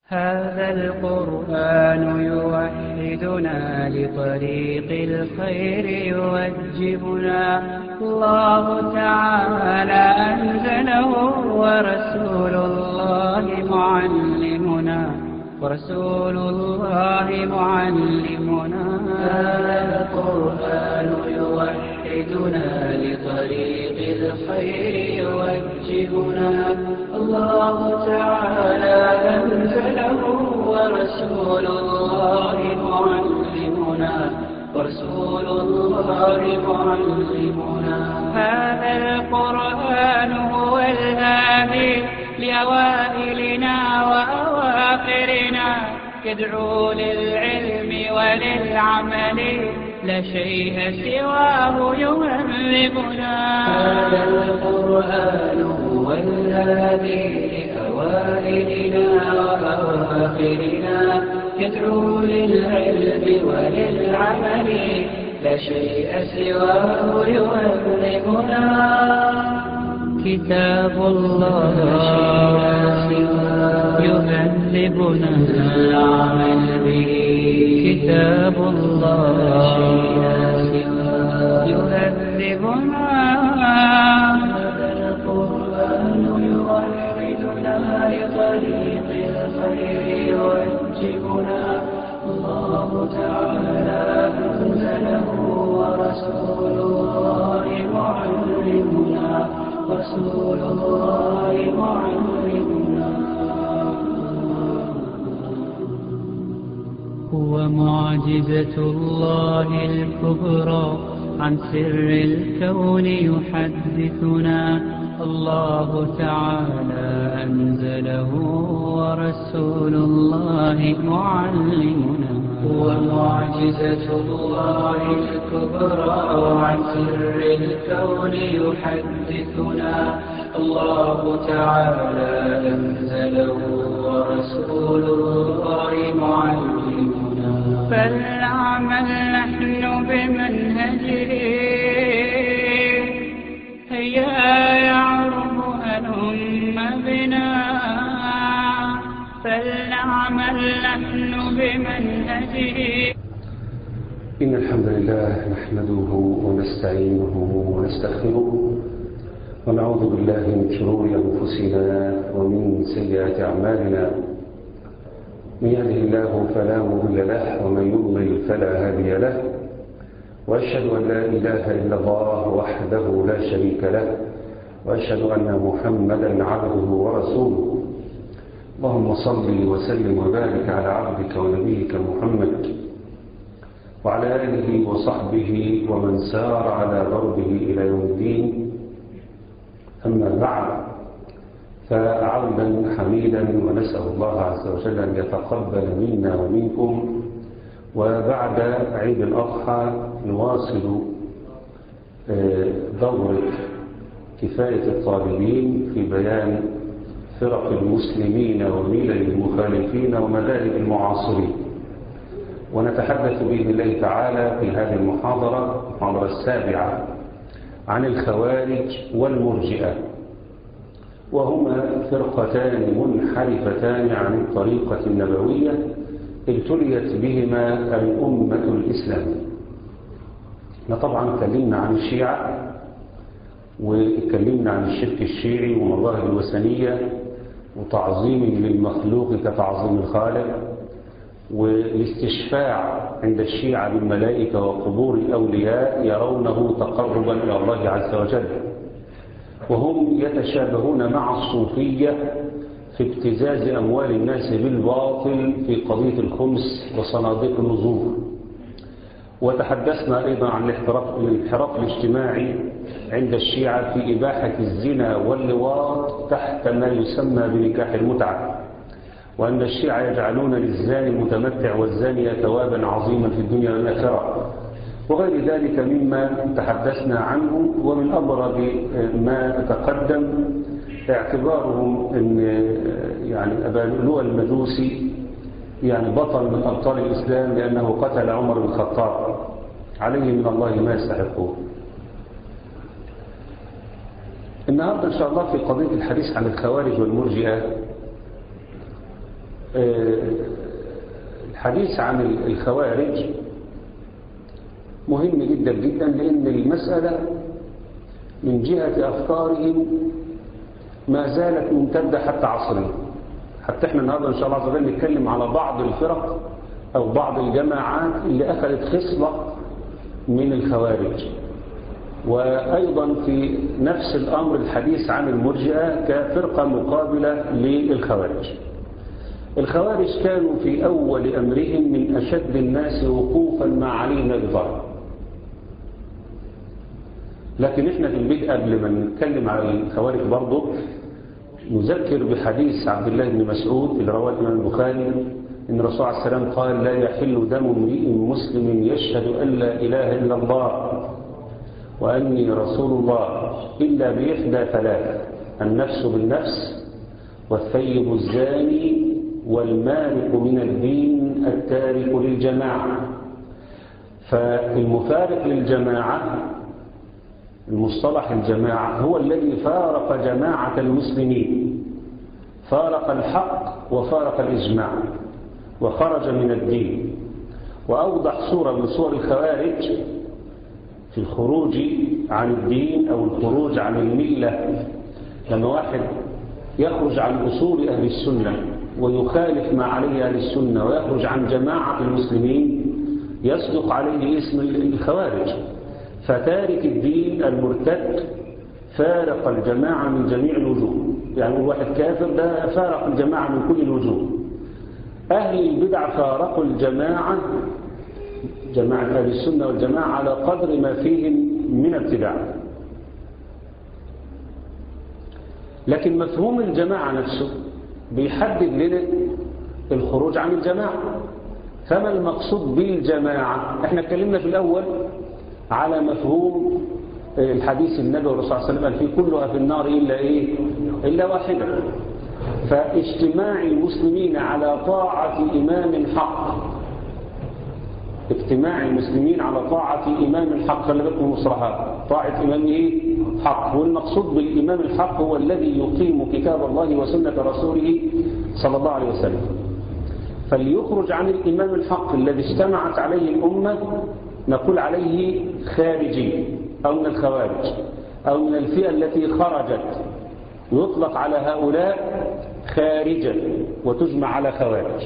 هذا القرآن يوحدنا لطريق الخير يوجبنا الله تعالى أنزله ورسول الله معلمنا ورسول الله معلمنا هذا القرآن يوحدنا لطريق الخير يوجهنا الله تعالى أنزله ورسول الله معلمنا ورسول الله معلمنا هذا القرآن هو الهادي لأوائلنا وأواخرنا يدعو للعلم وللعمل لا شيء سواه يهذبنا هذا القرآن هو الهادي لأوائلنا وأواخرنا يدعو للعلم وللعمل لا شيء سواه يهذبنا كتاب الله يهذبنا العمل به كتاب الله يهذبنا هذا القرآن يوحدنا لطريق الخير يوجهنا الله تعالى أنزله ورسول الله معلمنا رسول الله معلمنا هو معجزة الله الكبرى عن سر الكون يحدثنا الله تعالى أنزله ورسول الله معلمنا هو معجزة الله الكبرى عن سر الكون يحدثنا الله تعالى أنزله ورسول الله معلمنا فلنعمل نحن بمنهجه هيا يعرب هلم بنا فلنعمل نحن بمنهجه إن الحمد لله نحمده ونستعينه ونستغفره ونعوذ بالله من شرور أنفسنا ومن سيئات أعمالنا من يهده الله فلا مضل له ومن يضلل فلا هادي له وأشهد أن لا إله إلا الله وحده لا شريك له وأشهد أن محمدا عبده ورسوله اللهم صل وسلم وبارك على عبدك ونبيك محمد وعلى آله وصحبه ومن سار على ضربه إلى يوم الدين أما بعد فعودا حميدا ونسأل الله عز وجل أن يتقبل منا ومنكم وبعد عيد الأضحى نواصل دورة كفاية الطالبين في بيان فرق المسلمين وملل المخالفين ومذاهب المعاصرين ونتحدث بإذن الله تعالى في هذه المحاضرة المحاضرة السابعة عن الخوارج والمرجئة وهما فرقتان منحرفتان عن الطريقة النبوية ابتليت بهما الأمة الإسلامية طبعا تكلمنا عن الشيعة واتكلمنا عن الشرك الشيعي ومظاهر الوثنية وتعظيم للمخلوق كتعظيم الخالق والاستشفاع عند الشيعة بالملائكة وقبور الأولياء يرونه تقربا إلى الله عز وجل وهم يتشابهون مع الصوفية في ابتزاز أموال الناس بالباطل في قضية الخمس وصناديق النزور وتحدثنا أيضا عن الانحراف الاجتماعي عند الشيعة في إباحة الزنا واللواط تحت ما يسمى بنكاح المتعة وأن الشيعة يجعلون للزاني المتمتع والزانية ثوابا عظيما في الدنيا والآخرة وغير ذلك مما تحدثنا عنه ومن أبرز ما تقدم اعتبارهم أن يعني أبا لؤلؤ المجوسي يعني بطل من أبطال الإسلام لأنه قتل عمر بن الخطاب عليه من الله ما يستحقون النهاردة إن شاء الله في قضية الحديث عن الخوارج والمرجئة الحديث عن الخوارج مهم جدا جدا لأن المسألة من جهة أفكارهم ما زالت ممتدة حتى عصرنا حتى احنا النهاردة إن شاء الله عز وجل نتكلم على بعض الفرق أو بعض الجماعات اللي أخذت خصلة من الخوارج وأيضا في نفس الأمر الحديث عن المرجئة كفرقة مقابلة للخوارج الخوارج كانوا في أول أمرهم من أشد الناس وقوفا مع علي بن أبي طالب لكن احنا في البدء قبل ما نتكلم على الخوارج برضه نذكر بحديث عبد الله بن مسعود اللي رواه الإمام البخاري إن الرسول عليه السلام قال لا يحل دم امرئ مسلم يشهد أن لا إله إلا الله وأني رسول الله إلا بإحدى ثلاث النفس بالنفس والثيب الزاني والمارق من الدين التارك للجماعة فالمفارق للجماعة المصطلح الجماعة هو الذي فارق جماعة المسلمين فارق الحق وفارق الإجماع وخرج من الدين وأوضح صورة من صور الخوارج في الخروج عن الدين أو الخروج عن الملة لما واحد يخرج عن أصول أهل السنة ويخالف ما عليه أهل السنة ويخرج عن جماعة المسلمين يصدق عليه اسم الخوارج فتارك الدين المرتد فارق الجماعة من جميع الوجوه يعني واحد كافر ده فارق الجماعة من كل الوجوه أهل البدع فارقوا الجماعة جماعة أهل السنة والجماعة على قدر ما فيهم من ابتداع لكن مفهوم الجماعة نفسه بيحدد لنا الخروج عن الجماعة فما المقصود بالجماعة احنا اتكلمنا في الأول على مفهوم الحديث النبي والرسول صلى الله عليه وسلم في كلها في النار إلا إيه إلا واحدة فاجتماع المسلمين على طاعة إمام حق اجتماع المسلمين على طاعة إمام الحق خلي بالكم مصرحات طاعة إمام إيه؟ حق والمقصود بالإمام الحق هو الذي يقيم كتاب الله وسنة رسوله صلى الله عليه وسلم فليخرج عن الإمام الحق الذي اجتمعت عليه الأمة نقول عليه خارجي أو من الخوارج أو من الفئة التي خرجت يطلق على هؤلاء خارجا وتجمع على خوارج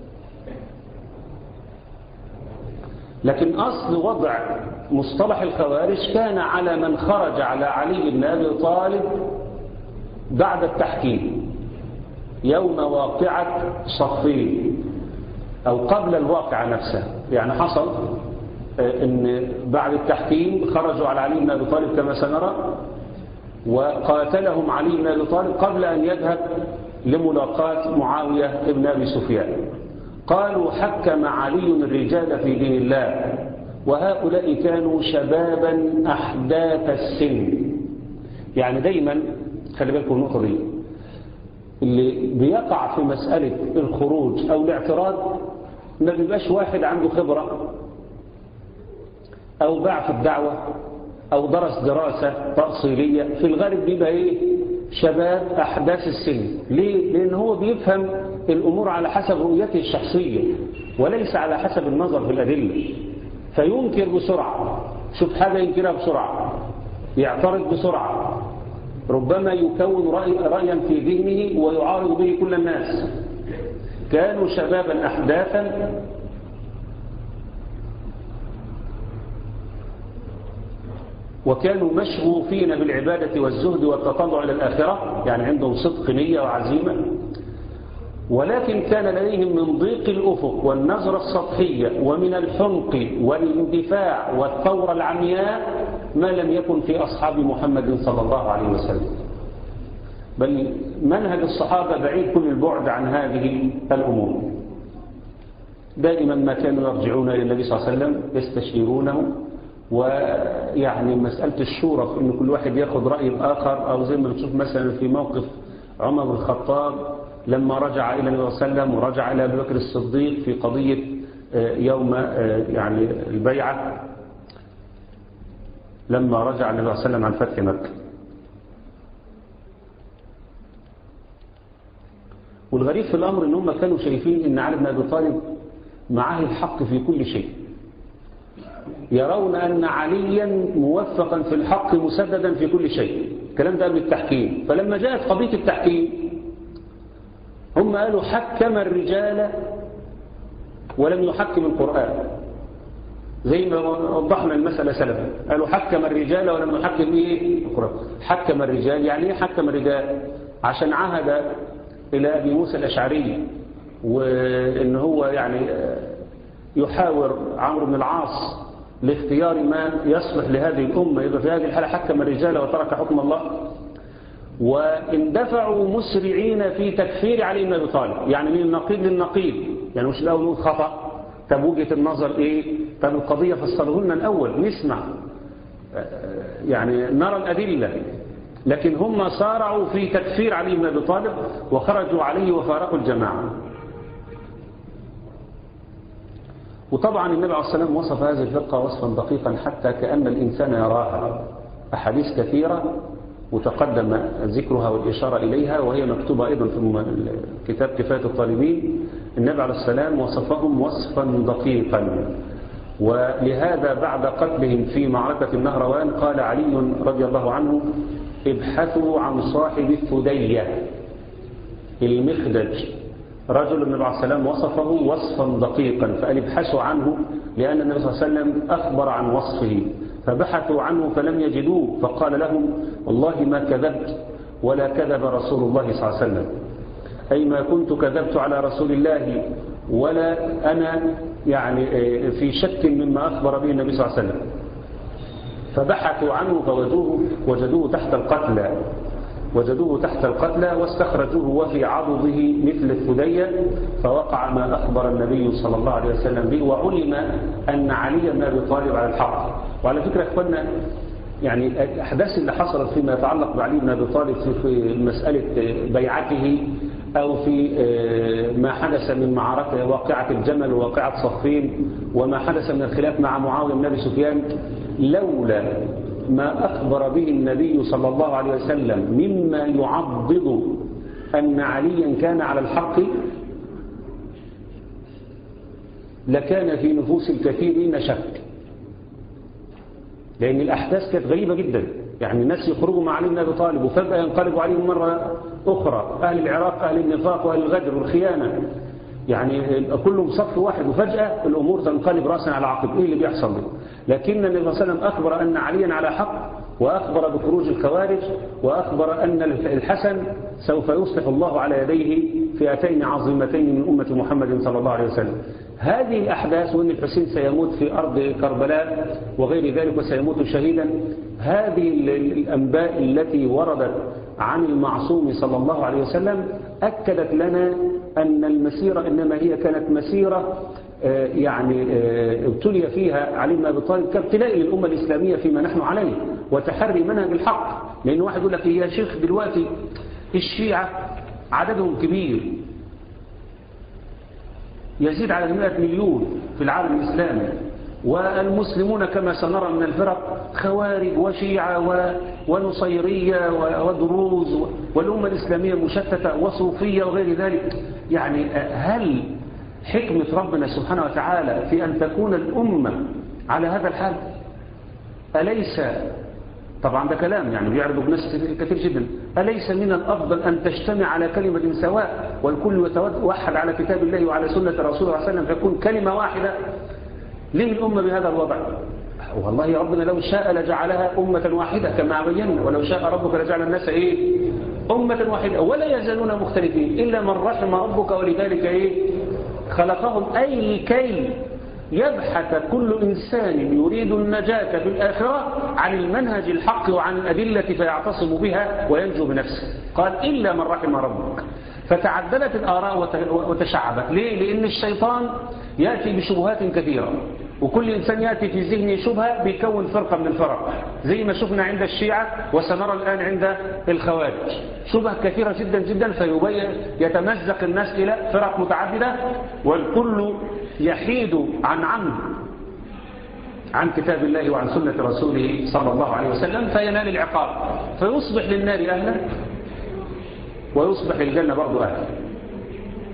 لكن أصل وضع مصطلح الخوارج كان على من خرج على علي بن أبي طالب بعد التحكيم يوم واقعة صفين أو قبل الواقعة نفسها يعني حصل ان بعد التحكيم خرجوا على علي بن أبي طالب كما سنرى وقاتلهم علي بن أبي طالب قبل أن يذهب لملاقاة معاوية بن أبي سفيان قالوا حكم علي الرجال في دين الله وهؤلاء كانوا شبابا أحداث السن يعني دايما خلي بالكم النقطة دي اللي بيقع في مسألة الخروج أو الاعتراض ما بيبقاش واحد عنده خبرة أو باع في الدعوة أو درس دراسة تأصيلية في الغالب بيبقى إيه شباب أحداث السن ليه؟ لأن هو بيفهم الأمور على حسب رؤيته الشخصية وليس على حسب النظر في الأدلة فينكر بسرعة شوف حاجة ينكرها بسرعة يعترض بسرعة ربما يكون رأي رأيا في ذهنه ويعارض به كل الناس كانوا شبابا أحداثا وكانوا مشغوفين بالعبادة والزهد والتطلع إلى الآخرة يعني عندهم صدق نية وعزيمة ولكن كان لديهم من ضيق الأفق والنظرة السطحية ومن الحمق والاندفاع والثورة العمياء ما لم يكن في أصحاب محمد صلى الله عليه وسلم بل منهج الصحابة بعيد كل البعد عن هذه الأمور دائما ما كانوا يرجعون إلى النبي صلى الله عليه وسلم يستشيرونه ويعني مسألة الشورى في أن كل واحد ياخذ رأي الآخر أو زي ما بنشوف مثلا في موقف عمر بن الخطاب لما رجع إلى النبي صلى الله عليه وسلم ورجع إلى أبي بكر الصديق في قضية يوم يعني البيعة لما رجع النبي صلى الله عليه وسلم عن فتح مكة والغريب في الأمر إن هم كانوا شايفين إن علي بن أبي طالب معاه الحق في كل شيء يرون أن عليا موفقا في الحق مسددا في كل شيء الكلام ده قبل التحكيم فلما جاءت قضية التحكيم هم قالوا حكم الرجال ولم يحكم القرآن زي ما وضحنا المسألة سلفا قالوا حكم الرجال ولم يحكم ايه القرآن حكم الرجال يعني ايه حكم الرجال عشان عهد إلى أبي موسى الأشعري وإن هو يعني يحاور عمرو بن العاص لاختيار ما يصلح لهذه الأمة يبقى في هذه الحالة حكم الرجال وترك حكم الله واندفعوا مسرعين في تكفير علي بن ابي طالب يعني من النقيض للنقيض يعني مش الاول نقول خطا طب وجهه النظر ايه طب القضيه فسره لنا الاول نسمع يعني نرى الادله لكن هم صارعوا في تكفير علي بن ابي طالب وخرجوا عليه وفارقوا الجماعه وطبعا النبي عليه الصلاه والسلام وصف هذه الفرقه وصفا دقيقا حتى كان الانسان يراها احاديث كثيره وتقدم ذكرها والإشارة إليها وهي مكتوبة أيضا في كتاب كفاية الطالبين النبي عليه السلام وصفهم وصفا دقيقا ولهذا بعد قتلهم في معركة النهروان قال علي رضي الله عنه ابحثوا عن صاحب الثدية المخدج رجل النبي عليه السلام وصفه وصفا دقيقا فقال ابحثوا عنه لأن النبي صلى الله عليه وسلم أخبر عن وصفه فبحثوا عنه فلم يجدوه فقال لهم والله ما كذبت ولا كذب رسول الله صلى الله عليه وسلم أي ما كنت كذبت على رسول الله ولا أنا يعني في شك مما أخبر به النبي صلى الله عليه وسلم فبحثوا عنه فوجدوه وجدوه تحت القتلى وجدوه تحت القتلى واستخرجوه وفي عضده مثل الثدية فوقع ما أخبر النبي صلى الله عليه وسلم به وعلم أن علي بن أبي طالب على الحق وعلى فكرة أخوانا يعني الأحداث اللي حصلت فيما يتعلق بعلي بن أبي طالب في مسألة بيعته أو في ما حدث من معركة واقعة الجمل وواقعة صفين وما حدث من الخلاف مع معاوية بن أبي سفيان لولا ما أخبر به النبي صلى الله عليه وسلم مما يعضد أن عليا كان على الحق لكان في نفوس الكثيرين شك لأن الأحداث كانت غريبة جدا يعني الناس يخرجوا مع علي بن أبي طالب وفجأة ينقلبوا عليه مرة أخرى أهل العراق أهل النفاق وأهل الغدر والخيانة يعني كلهم صف واحد وفجأة الأمور تنقلب رأسا على عقب إيه اللي بيحصل ده لكن النبي صلى الله عليه وسلم أخبر أن عليا على حق وأخبر بخروج الخوارج وأخبر أن الحسن سوف يصلح الله على يديه فئتين عظيمتين من أمة محمد صلى الله عليه وسلم هذه الأحداث وأن الحسين سيموت في أرض كربلاء وغير ذلك وسيموت شهيدا هذه الأنباء التي وردت عن المعصوم صلى الله عليه وسلم أكدت لنا أن المسيرة إنما هي كانت مسيرة يعني ابتلي فيها علي بن ابي طالب كابتلاء للامه الاسلاميه فيما نحن عليه وتحري منهج الحق لان واحد يقول لك يا شيخ دلوقتي الشيعه عددهم كبير يزيد على 100 مليون في العالم الاسلامي والمسلمون كما سنرى من الفرق خوارج وشيعة ونصيرية ودروز والأمة الإسلامية مشتتة وصوفية وغير ذلك يعني هل حكمة ربنا سبحانه وتعالى في أن تكون الأمة على هذا الحال أليس طبعا ده كلام يعني بيعرضوا بناس كثير جدا أليس من الأفضل أن تجتمع على كلمة سواء والكل يتوحد على كتاب الله وعلى سنة رسوله صلى الله عليه وسلم فيكون كلمة واحدة ليه الأمة بهذا الوضع والله ربنا لو شاء لجعلها أمة واحدة كما بينا ولو شاء ربك لجعل الناس إيه أمة واحدة ولا يزالون مختلفين إلا من رحم ربك ولذلك إيه خلقهم أي كي يبحث كل إنسان يريد النجاة في الآخرة عن المنهج الحق وعن الأدلة فيعتصم بها وينجو بنفسه قال إلا من رحم ربك فتعددت الآراء وتشعبت ليه؟ لأن الشيطان يأتي بشبهات كثيرة وكل إنسان يأتي في ذهنه شبهة بيكون فرقة من الفرق زي ما شفنا عند الشيعة وسنرى الآن عند الخوارج شبه كثيرة جدا جدا فيبين يتمزق الناس إلى فرق متعددة والكل يحيد عن عمد عن كتاب الله وعن سنة رسوله صلى الله عليه وسلم فينال العقاب فيصبح للنار أهلا ويصبح للجنة برضو أهلا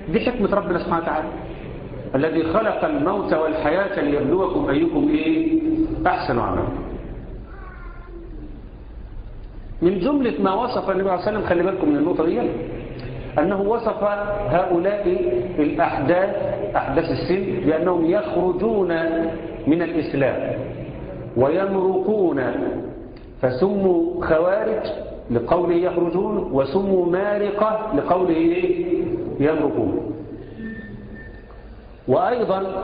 دي حكمة ربنا سبحانه وتعالى الذي خلق الموت والحياة ليبلوكم أيكم إيه أحسن عملا من جملة ما وصف النبي عليه وسلم خلي بالكم من النقطة دي أنه وصف هؤلاء الأحداث أحداث السن بأنهم يخرجون من الإسلام ويمرقون فسموا خوارج لقوله يخرجون وسموا مارقة لقوله يمرقون وأيضا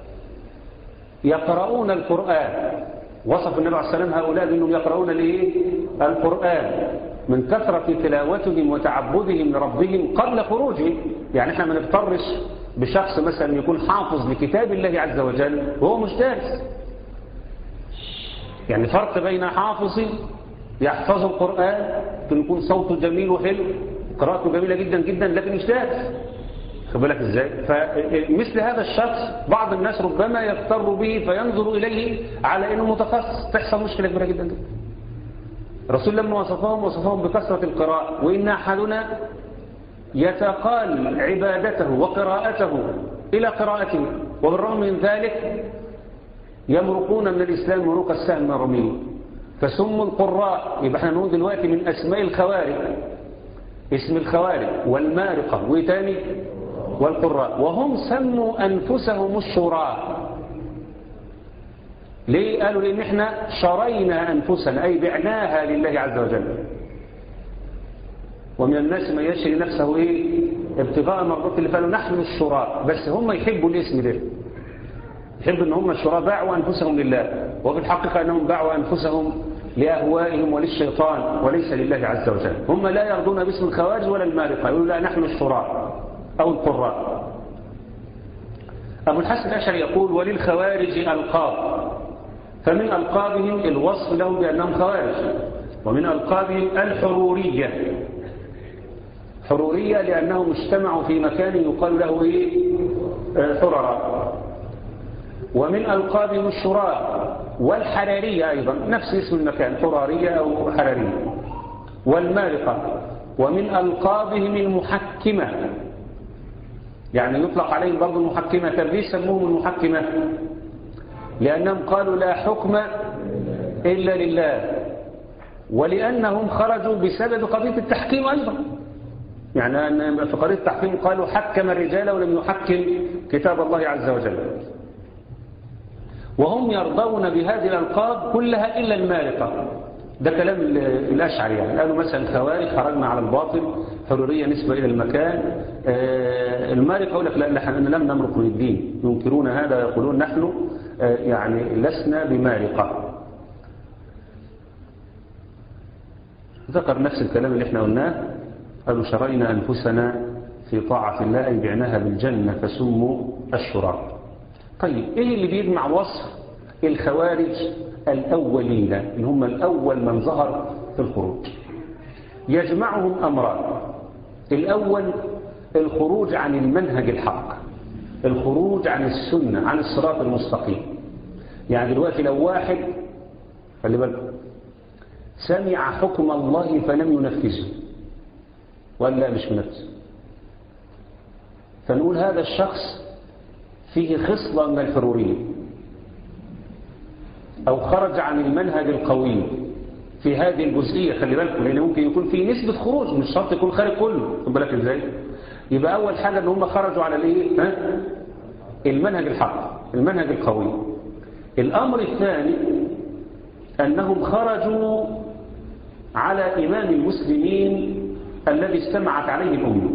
يقرؤون القرآن وصف النبي عليه السلام هؤلاء بأنهم يقرؤون الايه القرآن من كثرة تلاوتهم وتعبدهم لربهم قبل خروجهم يعني احنا ما نفترش بشخص مثلا يكون حافظ لكتاب الله عز وجل وهو مش دارس يعني فرق بين حافظ يحفظ القرآن يمكن يكون صوته جميل وحلو قراءته جميلة جدا جدا لكن مش دارس خد بالك ازاي فمثل هذا الشخص بعض الناس ربما يغتر به فينظر إليه على انه متخصص تحصل مشكلة كبيرة جدا جدا الرسول لما وصفهم وصفهم بكثرة القراءة وإن أحدنا يتقال عبادته وقراءته إلى قراءته وبالرغم من ذلك يمرقون من الإسلام مروق السهم من الرمي فسموا القراء يبقى احنا نقول دلوقتي من أسماء الخوارج اسم الخوارج والمارقة وتاني والقراء وهم سموا أنفسهم الشراء ليه قالوا لأن احنا شرينا أنفسنا أي بعناها لله عز وجل ومن الناس من يشري نفسه إيه ابتغاء مرضات اللي قالوا نحن الشراء بس هم يحبوا الاسم ده يحب ان هم الشراء باعوا أنفسهم لله وفي الحقيقة أنهم باعوا أنفسهم لأهوائهم وللشيطان وليس لله عز وجل هم لا يرضون باسم الخوارج ولا المارقة يقولوا لا نحن الشراء أو القراء أبو الحسن الأشعري يقول وللخوارج ألقاب فمن ألقابهم الوصف لهم بأنهم خوارج ومن ألقابهم الحرورية حرورية لأنهم اجتمعوا في مكان يقال له إيه حرراء ومن ألقابهم الشراء والحرارية أيضا نفس اسم المكان حرارية أو حرارية والمارقة ومن ألقابهم المحكمة يعني يطلق عليهم برضو المحكمة طب ليه سموهم المحكمة لأنهم قالوا لا حكم إلا لله ولأنهم خرجوا بسبب قضية التحكيم أيضا يعني في قضية التحكيم قالوا حكم الرجال ولم يحكم كتاب الله عز وجل وهم يرضون بهذه الألقاب كلها إلا المارقة ده كلام الأشعر يعني قالوا مثلا الخوارج خرجنا على الباطل حرورية نسبة إلى المكان المارقة يقول لك لا نحن لم نمرق من الدين ينكرون هذا يقولون نحن يعني لسنا بمارقة ذكر نفس الكلام اللي احنا قلناه قالوا شرينا أنفسنا في طاعة الله أي بعناها بالجنة فسموا الشراء طيب ايه اللي بيجمع وصف الخوارج الأولين اللي هم الأول من ظهر في الخروج يجمعهم أمران الأول الخروج عن المنهج الحق الخروج عن السنة عن الصراط المستقيم يعني دلوقتي لو واحد خلي بالك سمع حكم الله فلم ينفذه ولا مش منفذ فنقول هذا الشخص فيه خصلة من الحرورية أو خرج عن المنهج القوي في هذه الجزئية خلي بالكم لأن ممكن يكون في نسبة خروج مش شرط يكون خارج كله خد بالك ازاي يبقى أول حاجة ان هم خرجوا على الايه ها المنهج الحق المنهج القوي الأمر الثاني أنهم خرجوا على إمام المسلمين الذي استمعت عليه الأمة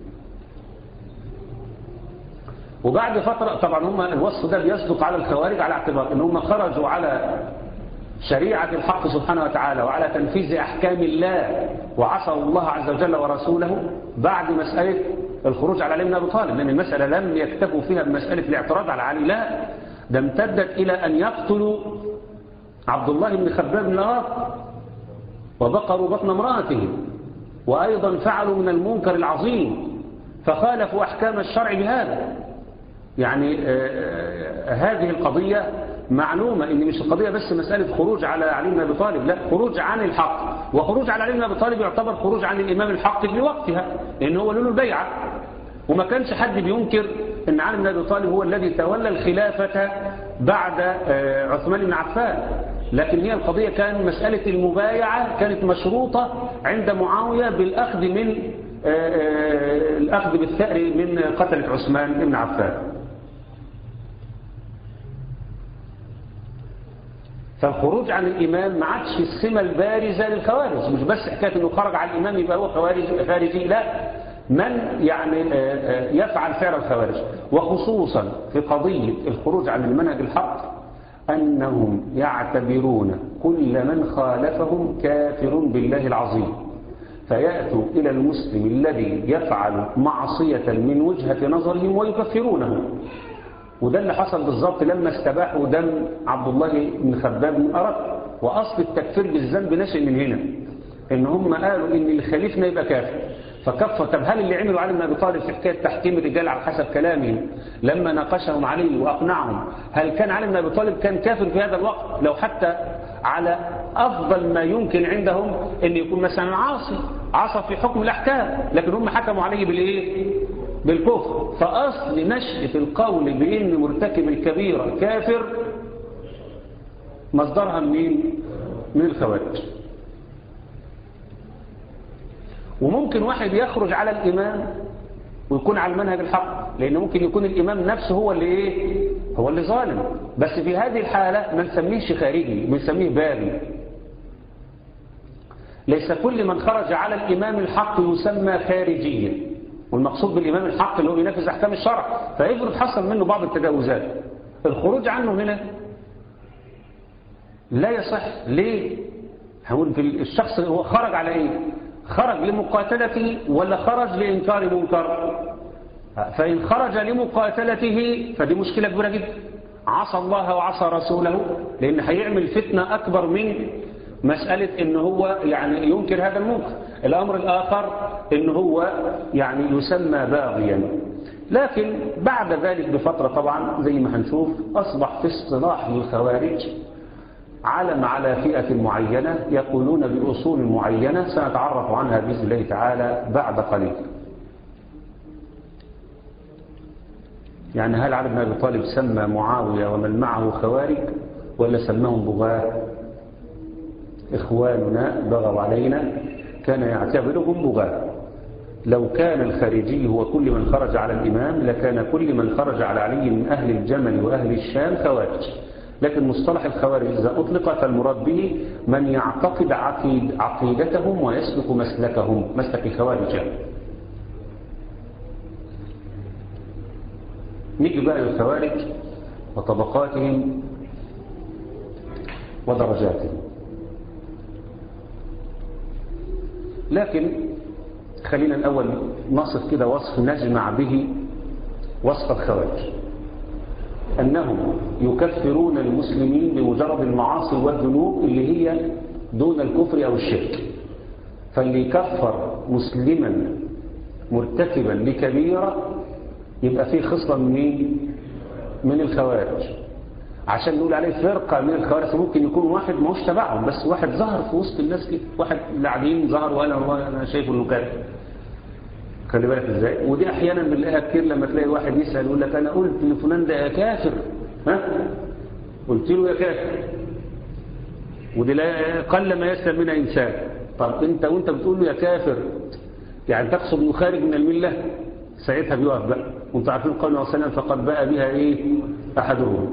وبعد فترة طبعا هم الوصف ده بيصدق على الخوارج على اعتبار ان هم خرجوا على شريعة الحق سبحانه وتعالى وعلى تنفيذ أحكام الله وعصوا الله عز وجل ورسوله بعد مسألة الخروج على علي بن أبي طالب لأن المسألة لم يكتفوا فيها بمسألة الاعتراض على علي لا ده امتدت إلى أن يقتلوا عبد الله بن خباب بن الأرض وبقروا بطن امرأته وأيضا فعلوا من المنكر العظيم فخالفوا أحكام الشرع بهذا يعني آه هذه القضية معلومة ان مش القضية بس مسألة خروج على علي بن ابي طالب لا خروج عن الحق وخروج على علي بن ابي طالب يعتبر خروج عن الامام الحق في وقتها لان هو له البيعة وما كانش حد بينكر ان علي بن ابي طالب هو الذي تولى الخلافة بعد عثمان بن عفان لكن هي القضية كان مسألة المبايعة كانت مشروطة عند معاوية بالأخذ من الأخذ بالثأر من قتلة عثمان بن عفان فالخروج عن الإمام ما عادش السمة البارزة للخوارج مش بس حكاية أنه خرج عن الإمام يبقى هو خوارج خارجي لا من يعني يفعل فعل الخوارج وخصوصا في قضية الخروج عن المنهج الحق أنهم يعتبرون كل من خالفهم كافر بالله العظيم فيأتوا إلى المسلم الذي يفعل معصية من وجهة نظرهم ويكفرونه وده اللي حصل بالظبط لما استباحوا دم عبد الله بن خباب بن أرد وأصل التكفير بالذنب نشأ من هنا إن هم قالوا إن اللي خليفنا يبقى كافر فكفر طب هل اللي عملوا علي بن ابي طالب في حكايه تحكيم الرجال على حسب كلامهم لما ناقشهم علي واقنعهم هل كان علي بن ابي طالب كان كافر في هذا الوقت لو حتى على افضل ما يمكن عندهم ان يكون مثلا عاصي عصى في حكم الاحكام لكن هم حكموا عليه بالايه بالكفر فاصل نشأة القول بان مرتكب الكبيره كافر مصدرها منين من الخوارج وممكن واحد يخرج على الإمام ويكون على المنهج الحق لأن ممكن يكون الإمام نفسه هو اللي إيه هو اللي ظالم بس في هذه الحالة ما نسميهش خارجي بنسميه بابي ليس كل من خرج على الإمام الحق يسمى خارجيا والمقصود بالإمام الحق اللي هو بينفذ أحكام الشرع فيفرض حصل منه بعض التجاوزات الخروج عنه هنا لا يصح ليه هقول في الشخص هو خرج على ايه خرج لمقاتلته ولا خرج لإنكار منكر فإن خرج لمقاتلته فدي مشكلة كبيرة جدا عصى الله وعصى رسوله لأن هيعمل فتنة أكبر من مسألة إن هو يعني ينكر هذا المنكر الأمر الآخر إن هو يعني يسمى باغيا لكن بعد ذلك بفترة طبعا زي ما هنشوف أصبح في اصطلاح الخوارج علم على فئة معينة يقولون بأصول معينة سنتعرف عنها بإذن الله تعالى بعد قليل يعني هل علي بن أبي طالب سمى معاوية ومن معه خوارج ولا سماهم بغاة إخواننا بغوا علينا كان يعتبرهم بغاة لو كان الخارجي هو كل من خرج على الإمام لكان كل من خرج على علي من أهل الجمل وأهل الشام خوارج لكن مصطلح الخوارج إذا أطلق فالمراد به من يعتقد عقيد عقيدتهم ويسلك مسلكهم مسلك الخوارج يعني. نيجي بقى للخوارج وطبقاتهم ودرجاتهم لكن خلينا الأول نصف كده وصف نجمع به وصف الخوارج أنهم يكفرون المسلمين بمجرد المعاصي والذنوب اللي هي دون الكفر أو الشرك فاللي يكفر مسلما مرتكبا لكبيرة يبقى فيه خصلة من مين؟ من الخوارج عشان نقول عليه فرقة من الخوارج ممكن يكون واحد ما هوش تبعهم بس واحد ظهر في وسط الناس كده واحد اللي قاعدين ظهر وقال والله انا شايفه انه كافر خلي بالك ازاي ودي احيانا بنلاقيها كتير لما تلاقي واحد يسال يقول لك انا قلت لفلان ده يا كافر ها قلت له يا كافر ودي لا قل ما يسلم منها انسان طب انت وانت بتقول له يا كافر يعني تقصد انه خارج من المله ساعتها بيقف بقى وانتم عارفين قول الله وسلم فقد باء بها ايه احدهم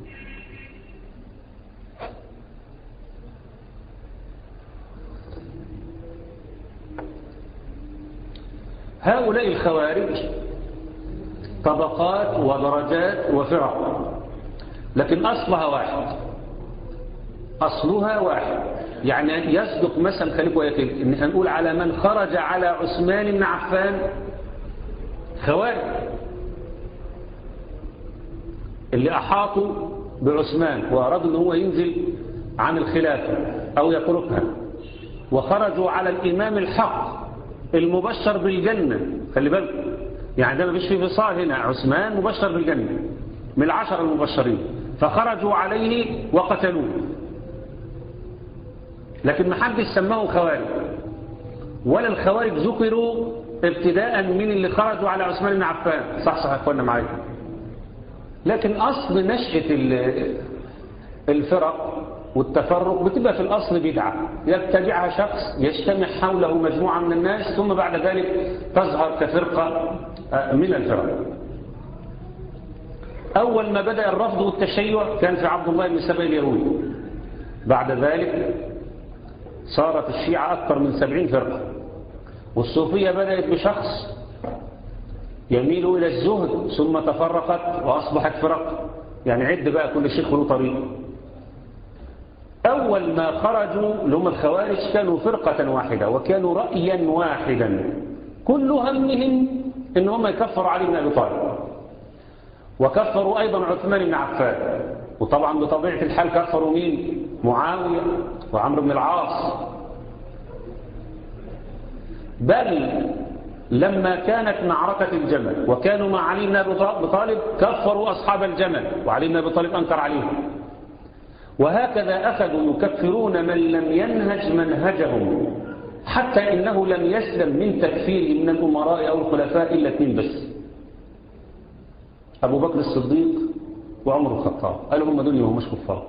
هؤلاء الخوارج طبقات ودرجات وفرق لكن أصلها واحد أصلها واحد يعني يصدق مثلا خليك ويكل إن هنقول على من خرج على عثمان بن عفان خوارج اللي أحاطوا بعثمان وأرادوا أن هو ينزل عن الخلافة أو يتركها وخرجوا على الإمام الحق المبشر بالجنة خلي بالك يعني ده ما فيش فيه فصال هنا عثمان مبشر بالجنة من العشر المبشرين فخرجوا عليه وقتلوه لكن ما حدش سماهم خوارج ولا الخوارج ذكروا ابتداء من اللي خرجوا على عثمان بن عفان صح صح يا اخوانا معايا لكن أصل نشأة الفرق والتفرق بتبقى في الأصل بدعة يتبعها شخص يجتمع حوله مجموعة من الناس ثم بعد ذلك تظهر كفرقة من الفرق أول ما بدأ الرفض والتشيع كان في عبد الله بن سبأ اليهودي بعد ذلك صارت الشيعة أكثر من سبعين فرقة والصوفية بدأت بشخص يميل إلى الزهد ثم تفرقت وأصبحت فرق يعني عد بقى كل شيخ له طريق أول ما خرجوا لهم الخوارج كانوا فرقة واحدة وكانوا رأيا واحدا كل همهم إن هم يكفروا علي بن أبي طالب وكفروا أيضا عثمان بن عفان وطبعا بطبيعة الحال كفروا مين معاوية وعمرو بن العاص بل لما كانت معركة الجمل وكانوا مع علي بن أبي طالب كفروا أصحاب الجمل وعلي بن أبي طالب أنكر عليهم وهكذا أخذوا يكفرون من لم ينهج منهجهم حتى إنه لم يسلم من تكفير من الأمراء أو الخلفاء إلا اثنين بس أبو بكر الصديق وعمر الخطاب قالوا هم دول هم مش كفار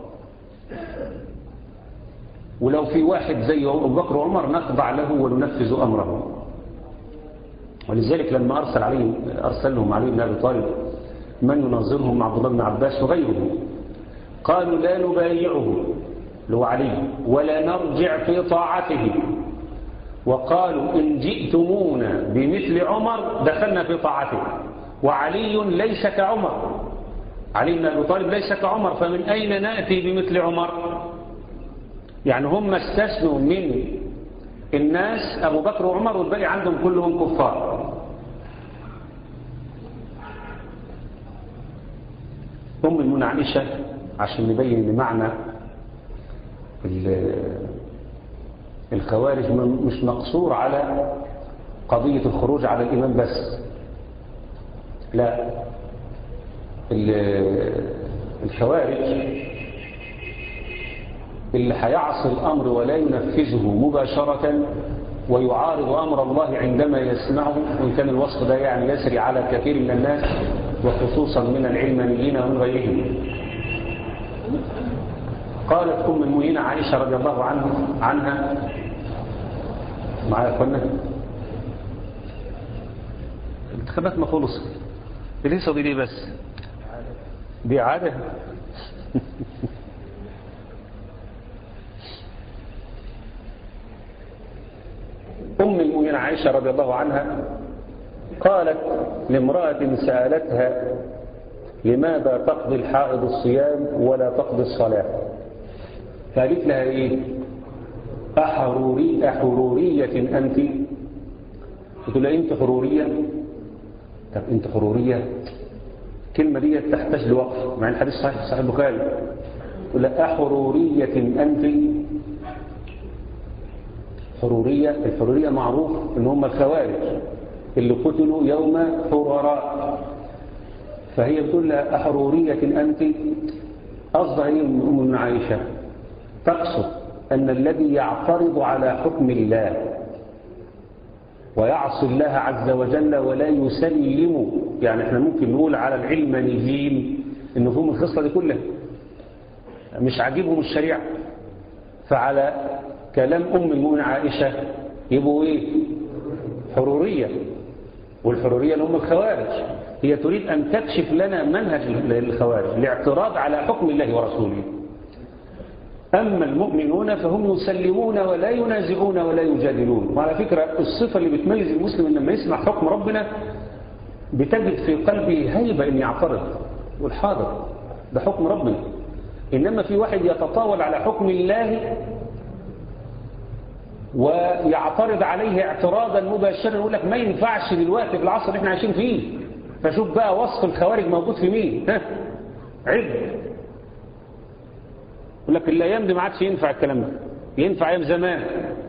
ولو في واحد زي أبو بكر وعمر نخضع له وننفذ أمره ولذلك لما أرسل عليهم أرسلهم علي بن أبي طالب من ينظرهم عبد الله بن عباس وغيره قالوا لا نبايعه لو علي ولا نرجع في طاعته وقالوا إن جئتمونا بمثل عمر دخلنا في طاعته وعلي ليس كعمر علي بن أبي طالب ليس كعمر فمن أين نأتي بمثل عمر يعني هم استثنوا من الناس أبو بكر وعمر والباقي عندهم كلهم كفار أم المنى عائشة عشان نبين معنى الخوارج مش مقصور على قضية الخروج على الإمام بس لا الخوارج اللي هيعصي الأمر ولا ينفذه مباشرة ويعارض أمر الله عندما يسمعه وإن كان الوصف ده يعني يسري على كثير من الناس وخصوصا من العلمانيين ومن غيرهم قالت أم المؤمنين عائشة رضي الله عنه عنها معايا أخوانا الانتخابات ما خلص ليه دي ليه بس دي عادة أم المؤمنين عائشة رضي الله عنها قالت لامرأة سألتها لماذا تقضي الحائض الصيام ولا تقضي الصلاة فقالت لها ايه أحروري أحرورية أنت قلت لها أنت حرورية طب أنت حرورية كلمة دي تحتاج لوقف مع الحديث صحيح صحيح البخاري تقول لها أحرورية أنت حرورية الحرورية معروف ان هم الخوارج اللي قتلوا يوم حرراء فهي بتقول لها أحرورية أنت قصدها هي أم من عائشة تقصد أن الذي يعترض على حكم الله ويعصي الله عز وجل ولا يسلم يعني احنا ممكن نقول على العلمانيين انه فيهم الخصلة دي كلها مش عاجبهم الشريعة فعلى كلام أم المؤمن عائشة يبقوا إيه حرورية والحرورية اللي هم الخوارج هي تريد أن تكشف لنا منهج الخوارج الاعتراض على حكم الله ورسوله أما المؤمنون فهم يسلمون ولا ينازعون ولا يجادلون وعلى فكرة الصفة اللي بتميز المسلم إن لما يسمع حكم ربنا بتجد في قلبه هيبة إن يعترض والحاضر ده حكم ربنا إنما في واحد يتطاول على حكم الله ويعترض عليه اعتراضا مباشرا يقول لك ما ينفعش دلوقتي في العصر اللي احنا عايشين فيه فشوف بقى وصف الخوارج موجود في مين ها عد يقول لك الايام دي ما عادش ينفع الكلام ده ينفع ايام زمان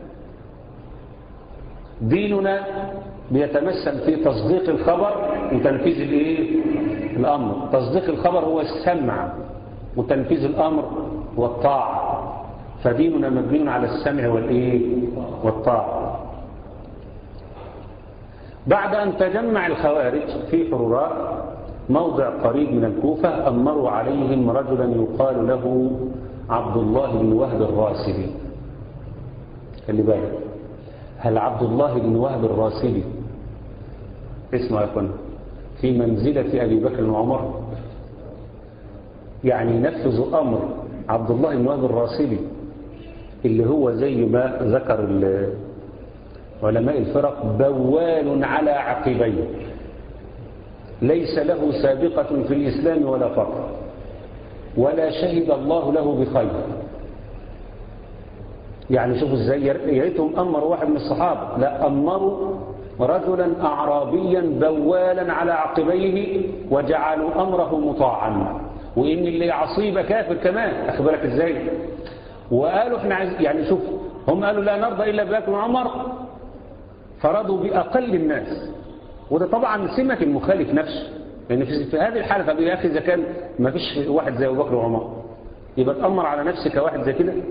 ديننا بيتمثل في تصديق الخبر وتنفيذ الايه الامر تصديق الخبر هو السمع وتنفيذ الامر والطاعه فديننا مبني على السمع والإيه والطاعة بعد أن تجمع الخوارج في حروراء موضع قريب من الكوفة أمروا عليهم رجلا يقال له عبد الله بن وهب الراسبي خلي بالك هل عبد الله بن وهب الراسبي اسمه يا اخوانا في منزلة أبي بكر وعمر يعني ينفذ أمر عبد الله بن وهب الراسبي اللي هو زي ما ذكر علماء الفرق بوال على عقبيه ليس له سابقة في الإسلام ولا فقر ولا شهد الله له بخير يعني شوفوا ازاي يا ريتهم أمروا واحد من الصحابة لا أمروا رجلا أعرابيا بوالا على عقبيه وجعلوا أمره مطاعا وإن اللي يعصيب كافر كمان أخبرك ازاي وقالوا احنا عايز يعني شوف هم قالوا لا نرضى إلا بأكل عمر فرضوا بأقل الناس وده طبعا سمة المخالف نفسه لأن يعني في هذه الحالة طب يا أخي إذا كان ما فيش واحد زي أبو بكر وعمر يبقى تأمر على نفسك واحد زي كده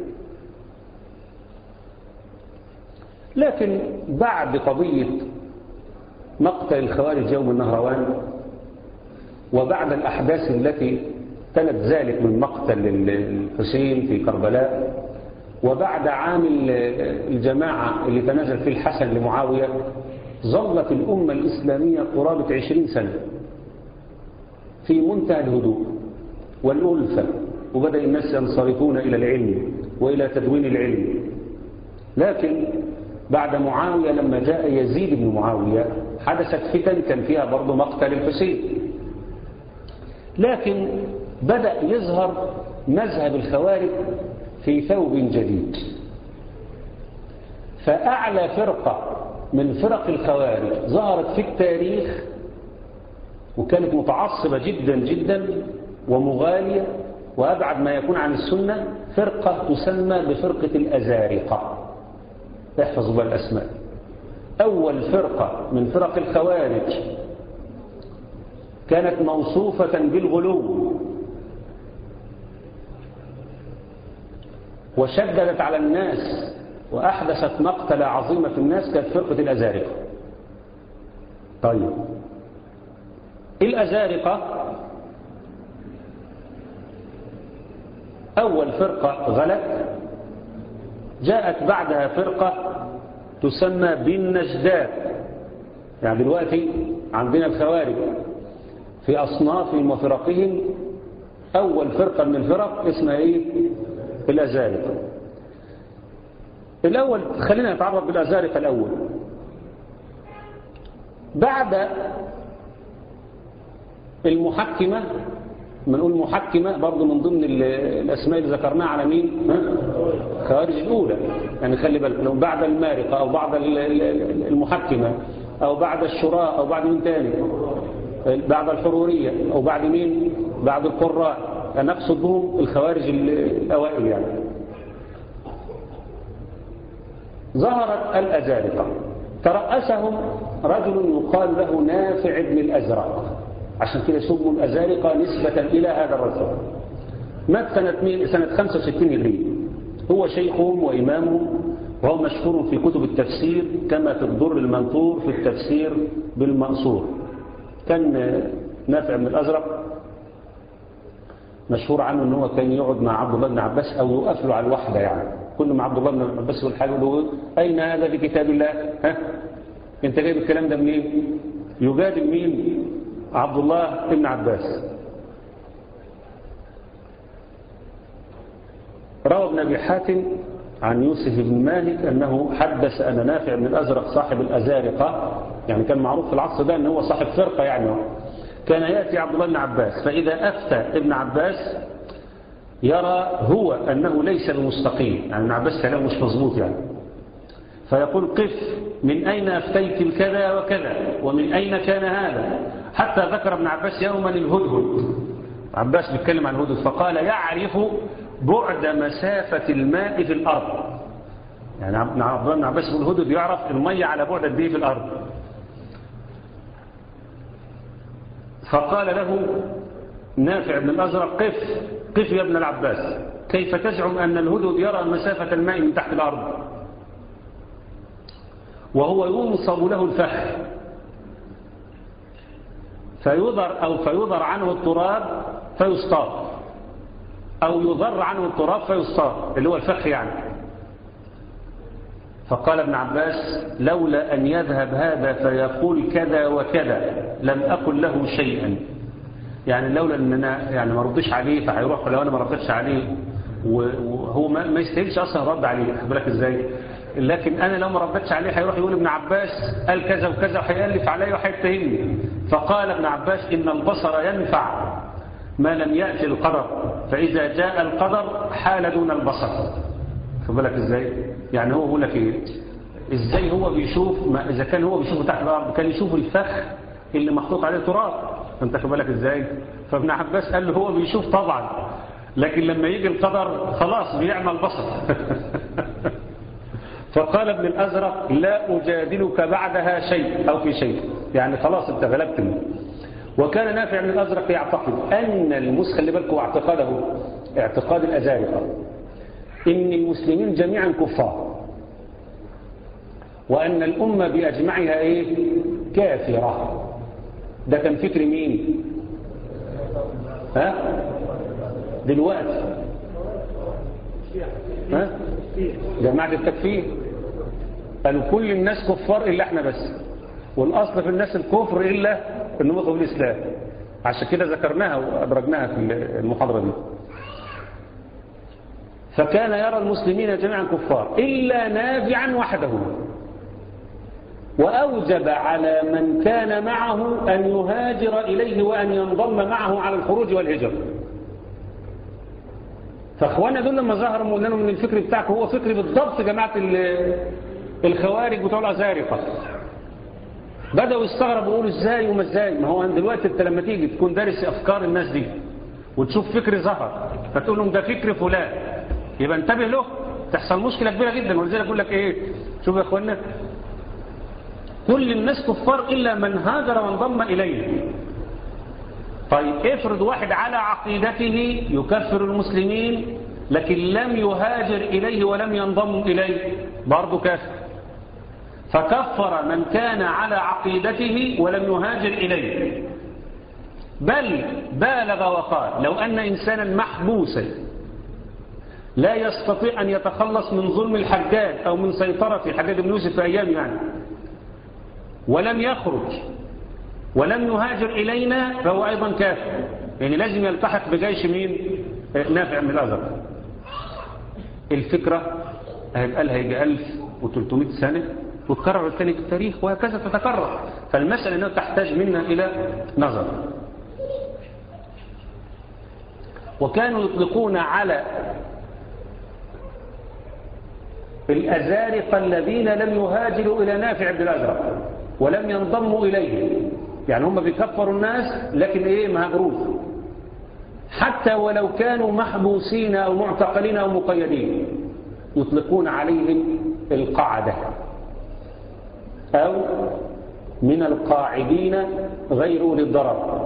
لكن بعد قضية مقتل الخوارج يوم النهروان وبعد الأحداث التي تلت ذلك من مقتل الحسين في كربلاء وبعد عام الجماعة اللي تنازل فيه الحسن لمعاوية ظلت الأمة الإسلامية قرابة عشرين سنة في منتهى الهدوء والألفة وبدأ الناس ينصرفون إلى العلم وإلى تدوين العلم لكن بعد معاوية لما جاء يزيد بن معاوية حدثت فتن كان فيها برضه مقتل الحسين لكن بدأ يظهر مذهب الخوارج في ثوب جديد فأعلى فرقة من فرق الخوارج ظهرت في التاريخ وكانت متعصبة جدا جدا ومغالية وأبعد ما يكون عن السنة فرقة تسمى بفرقة الأزارقة احفظوا بقى الأسماء أول فرقة من فرق الخوارج كانت موصوفة بالغلو وشددت على الناس وأحدثت مقتلة عظيمة في الناس كانت فرقة الأزارقة طيب الأزارقة أول فرقة غلت جاءت بعدها فرقة تسمى بالنجدات يعني دلوقتي عندنا الخوارج في أصنافهم وفرقهم أول فرقة من الفرق اسمها إيه الأزارقة الأول خلينا نتعرف بالأزارقة الأول بعد المحكمة بنقول محكمة برضه من ضمن الأسماء اللي ذكرناها على مين خوارج الأولى يعني خلي بالك لو بعد المارقة أو بعد المحكمة أو بعد الشراء أو بعد مين تاني بعد الحرورية أو بعد مين بعد القراء أنا أقصد بهم الخوارج الأوائل يعني ظهرت الأزارقة ترأسهم رجل يقال له نافع بن الأزرق عشان كده سموا الأزارقة نسبة إلى هذا الرجل مات سنة سنة 65 هجرية هو شيخهم وإمامهم وهو مشهور في كتب التفسير كما في الضر المنثور في التفسير بالمنصور كان نافع بن الأزرق مشهور عنه ان هو كان يقعد مع عبد الله بن عباس او يوقف له على الوحده يعني كل ما عبد الله بن عباس يقول حاجه يقول اين هذا في كتاب الله ها انت جايب الكلام ده منين يجادل مين عبد الله بن عباس روى ابن ابي حاتم عن يوسف بن مالك انه حدث ان نافع بن الازرق صاحب الازارقه يعني كان معروف في العصر ده ان هو صاحب فرقه يعني كان ياتي عبد الله بن عباس فاذا افتى ابن عباس يرى هو انه ليس المستقيم يعني ابن عباس كلامه مش مظبوط يعني فيقول قف من أين أفتيت الكذا وكذا ومن أين كان هذا حتى ذكر ابن عباس يوما الهدهد عباس بيتكلم عن الهدهد فقال يعرف بعد مسافة الماء في الأرض يعني عبد الله بن عباس يقول الهدهد يعرف المية على بعد قد ايه في الأرض فقال له نافع بن الأزرق قف قف يا ابن العباس كيف تزعم أن الهدهد يرى مسافة الماء من تحت الأرض وهو ينصب له الفخ فيضر أو فيضر عنه التراب فيصطاد أو يضر عنه التراب فيصطاد اللي هو الفخ يعني فقال ابن عباس لولا أن يذهب هذا فيقول كذا وكذا لم أقل له شيئا يعني لولا أن أنا يعني ما ردش عليه فهيروح لو أنا ما ردتش عليه وهو ما, ما يستاهلش أصلا رد عليه خد بالك إزاي لكن أنا لو ما ردتش عليه هيروح يقول ابن عباس قال كذا وكذا وهيألف علي وهيتهمني فقال ابن عباس إن البصر ينفع ما لم يأتي القدر فإذا جاء القدر حال دون البصر خد بالك ازاي يعني هو بيقول لك ايه ازاي هو بيشوف ما اذا كان هو بيشوفه تحت الارض كان يشوف الفخ اللي محطوط عليه تراب انت خد بالك ازاي فابن عباس قال له هو بيشوف طبعا لكن لما يجي القدر خلاص بيعمل بصر فقال ابن الازرق لا اجادلك بعدها شيء او في شيء يعني خلاص انت غلبتني وكان نافع بن الازرق يعتقد ان المس خلي بالكم اعتقاده اعتقاد الازارقه إن المسلمين جميعا كفار وأن الأمة بأجمعها إيه؟ كافرة ده كان فكر مين ها دلوقتي ها جماعة التكفير قالوا كل الناس كفار إلا احنا بس والأصل في الناس الكفر إلا أنهم يدخلوا الإسلام عشان كده ذكرناها وأدرجناها في المحاضرة دي فكان يرى المسلمين جميعا كفار إلا نافعا وحده وأوجب على من كان معه أن يهاجر إليه وأن ينضم معه على الخروج والهجرة فأخوانا دول لما ظهروا قلنا لهم من الفكر بتاعك هو فكر بالضبط جماعة الخوارج بتوع الأزارقة بدأوا يستغربوا يقولوا ازاي وما ازاي ما هو دلوقتي انت لما تيجي تكون دارس أفكار الناس دي وتشوف فكر ظهر فتقول لهم ده فكر فلان يبقى انتبه له تحصل مشكلة كبيرة جدا ولذلك اقول لك ايه شوف يا اخوانا كل الناس كفار الا من هاجر وانضم اليه طيب افرض واحد على عقيدته يكفر المسلمين لكن لم يهاجر اليه ولم ينضم اليه برضه كافر فكفر من كان على عقيدته ولم يهاجر اليه بل بالغ وقال لو ان انسانا محبوسا لا يستطيع أن يتخلص من ظلم الحجاج أو من سيطرة الحجاج بن يوسف في أيام يعني ولم يخرج ولم يهاجر إلينا فهو أيضا كافر يعني لازم يلتحق بجيش مين نافع من الأزرق الفكرة هيبقى لها يجي 1300 سنة وتكرر الثاني في التاريخ وهكذا تتكرر فالمسألة أنها تحتاج منا إلى نظر وكانوا يطلقون على الأزارقة الذين لم يهاجروا إلى نافع بن الأزرق ولم ينضموا إليه يعني هم بيكفروا الناس لكن إيه ما هاجروش حتى ولو كانوا محبوسين أو معتقلين أو مقيدين يطلقون عليهم القعدة أو من القاعدين غير أولي الضرر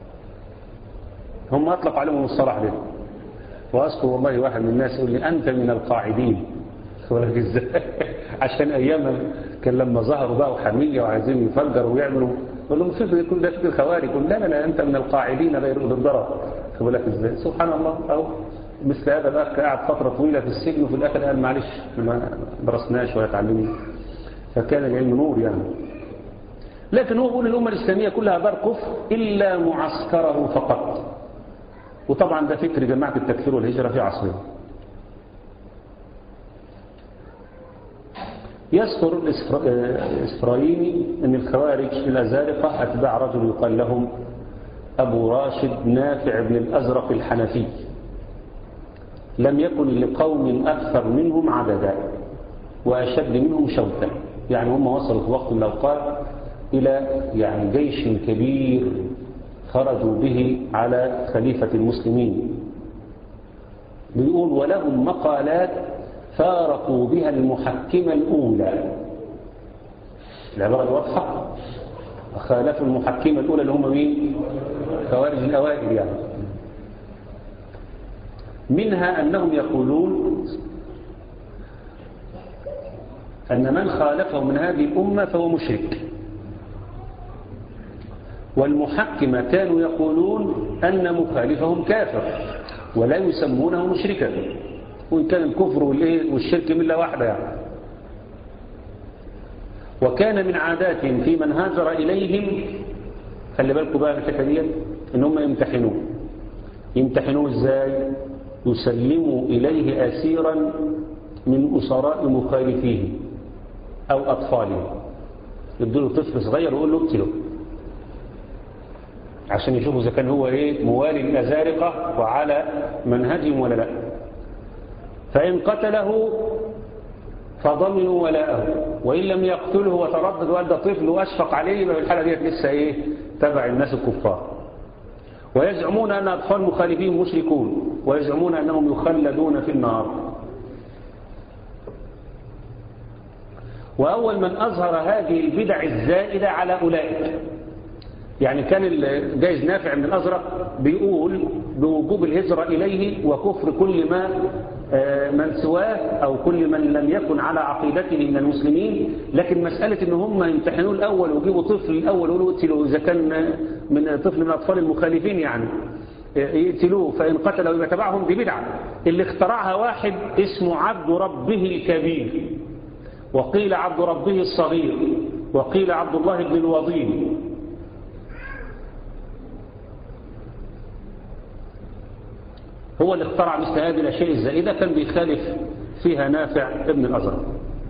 هم أطلق عليهم الصلاح ده وأذكر والله واحد من الناس يقول لي أنت من القاعدين ولك ازاي عشان ايامها كان لما ظهروا بقى وحمية وعايزين يفجروا ويعملوا يقول لهم فكر يكون ده فكر خوارج يقول لا لا لا انت من القاعدين غير اولي الضرر خد لك ازاي سبحان الله اهو مثل هذا الاخ قاعد فتره طويله في السجن وفي الاخر قال معلش ما درسناش ولا اتعلمنا فكان العلم نور يعني لكن هو بيقول الامه الاسلاميه كلها دار كفر الا معسكره فقط وطبعا ده فكر جماعه التكفير والهجره في عصرنا يذكر الإسرائيلي أن الخوارج الأزارقة أتباع رجل يقال لهم أبو راشد نافع بن الأزرق الحنفي لم يكن لقوم أكثر منهم عددا وأشد منهم شوكا يعني هم وصلوا في وقت من الأوقات إلى يعني جيش كبير خرجوا به على خليفة المسلمين بيقول ولهم مقالات فارقوا بها المحكمة الأولى العبارة واضحة خالفوا المحكمة الأولى اللي هم مين خوارج الأوائل يعني منها أنهم يقولون أن من خالفه من هذه الأمة فهو مشرك والمحكمة كانوا يقولون أن مخالفهم كافر ولا يسمونه مشركا وإن كان الكفر والشرك ملة واحدة يعني وكان من عاداتهم في من هاجر إليهم خلي بالكم بقى الحكايه دي ان هم يمتحنوه يمتحنوه ازاي يسلموا إليه أسيرا من أسراء مخالفيه أو أطفاله يدوا له طفل صغير ويقول له اقتله عشان يشوفوا إذا كان هو إيه موالي الأزارقة وعلى منهجهم ولا لا فإن قتله فضمنوا ولاءه وإن لم يقتله وتردد وقال ده طفل وأشفق عليه يبقى في الحالة ديت لسه إيه تبع الناس الكفار ويزعمون أن أطفال مخالفين مشركون ويزعمون أنهم يخلدون في النار وأول من أظهر هذه البدع الزائدة على أولئك يعني كان جايز نافع من الأزرق بيقول بوجوب الهجرة إليه وكفر كل ما من سواه أو كل من لم يكن على عقيدته من المسلمين لكن مسألة إن هم يمتحنوه الأول ويجيبوا طفل الأول ويقولوا اقتلوا إذا كان من طفل من أطفال المخالفين يعني يقتلوه فإن قتلوا يبقى تبعهم دي بدعة اللي اخترعها واحد اسمه عبد ربه الكبير وقيل عبد ربه الصغير وقيل عبد الله بن الوضيل هو اللي اخترع مثل هذه الأشياء الزائدة كان بيخالف فيها نافع ابن الأزرق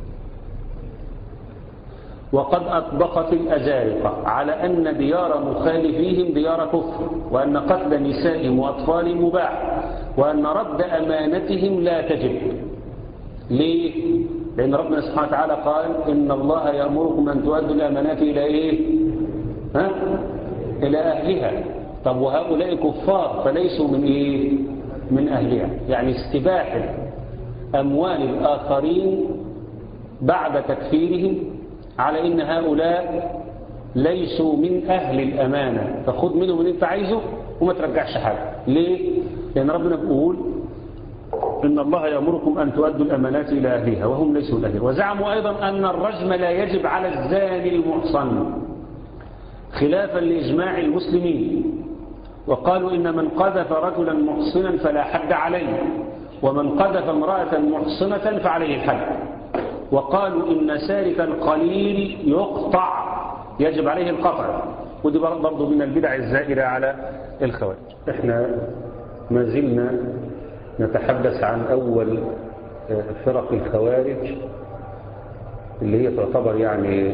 وقد أطبقت الأزارقة على أن ديار مخالفيهم ديار كفر وأن قتل نسائهم وأطفالهم مباح وأن رد أمانتهم لا تجب ليه؟ لأن ربنا سبحانه وتعالى قال إن الله يأمركم أن تؤدوا الأمانات إلى إيه؟ ها؟ إلى أهلها طب وهؤلاء كفار فليسوا من إيه؟ من أهلها يعني استباحة أموال الآخرين بعد تكفيرهم على إن هؤلاء ليسوا من أهل الأمانة فخذ منهم اللي أنت عايزه وما ترجعش حاجة ليه؟ لأن ربنا بيقول إن الله يأمركم أن تؤدوا الأمانات إلى أهلها وهم ليسوا أهلها وزعموا أيضا أن الرجم لا يجب على الزاني المحصن خلافا لإجماع المسلمين وقالوا إن من قذف رجلا محصنا فلا حد عليه ومن قذف امرأة محصنة فعليه الحد وقالوا إن سارق القليل يقطع يجب عليه القطع ودي برضه من البدع الزائرة على الخوارج احنا ما زلنا نتحدث عن أول فرق الخوارج اللي هي تعتبر يعني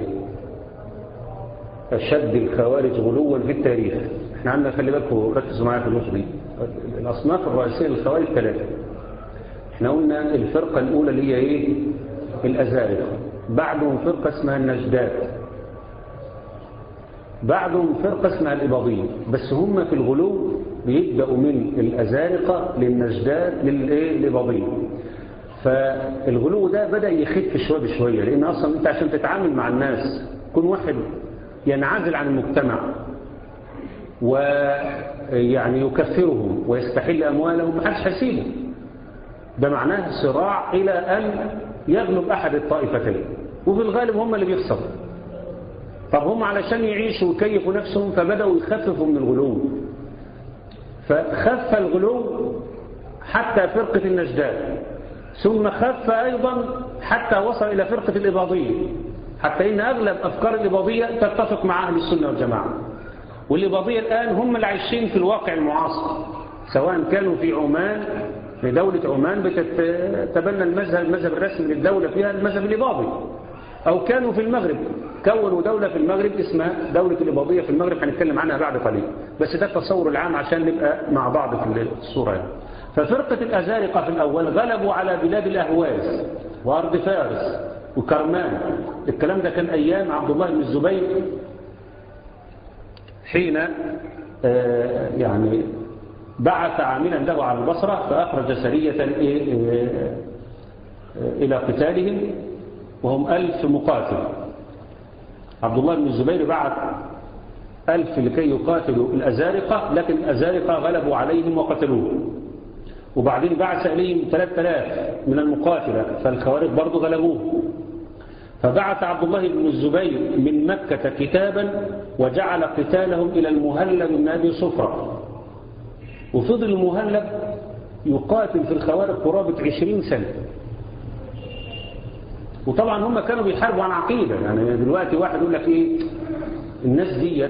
أشد الخوارج غلوا في التاريخ احنا عندنا خلي بالكم ركزوا معايا في النقطه دي الأصناف الرئيسية للخوارج ثلاثة احنا قلنا الفرقة الأولى اللي هي ايه الأزارقة بعدهم فرقة اسمها النجدات بعدهم فرقة اسمها الإباضية بس هم في الغلو بيبدأوا من الأزارقة للنجدات للإباضية فالغلو ده بدأ يخف شوية بشوية لأن أصلا أنت عشان تتعامل مع الناس كل واحد ينعزل عن المجتمع ويعني يكفرهم ويستحل أموالهم ما حدش هيسيبه ده معناه صراع إلى أن يغلب أحد الطائفتين وفي الغالب هم اللي بيخسروا طب هم علشان يعيشوا ويكيفوا نفسهم فبدأوا يخففوا من الغلو فخف الغلو حتى فرقة النجدات ثم خف أيضا حتى وصل إلى فرقة الإباضية حتى إن أغلب أفكار الإباضية تتفق مع أهل السنة والجماعة والإباضية الآن هم اللي عايشين في الواقع المعاصر سواء كانوا في عمان في دولة عمان بتتبنى المذهب المذهب الرسمي للدولة فيها المذهب الإباضي أو كانوا في المغرب كونوا دولة في المغرب اسمها دولة الإباضية في المغرب هنتكلم عنها بعد قليل بس ده التصور العام عشان نبقى مع بعض في الصورة يعني. ففرقة الأزارقة في الأول غلبوا على بلاد الأهواز وأرض فارس وكرمان الكلام ده كان أيام عبد الله بن الزبير حين آه يعني بعث عاملا له على البصرة فأخرج سرية إلى قتالهم وهم ألف مقاتل عبد الله بن الزبير بعث ألف لكي يقاتلوا الأزارقة لكن الأزارقة غلبوا عليهم وقتلوه وبعدين بعث إليهم ثلاثة آلاف من المقاتلة فالخوارج برضو غلبوه فبعث عبد الله بن الزبير من مكة كتابا وجعل قتالهم إلى المهلب بن أبي صفرة وفضل المهلب يقاتل في الخوارج قرابة عشرين سنة وطبعا هم كانوا بيحاربوا عن عقيدة يعني دلوقتي واحد يقول لك ايه الناس دي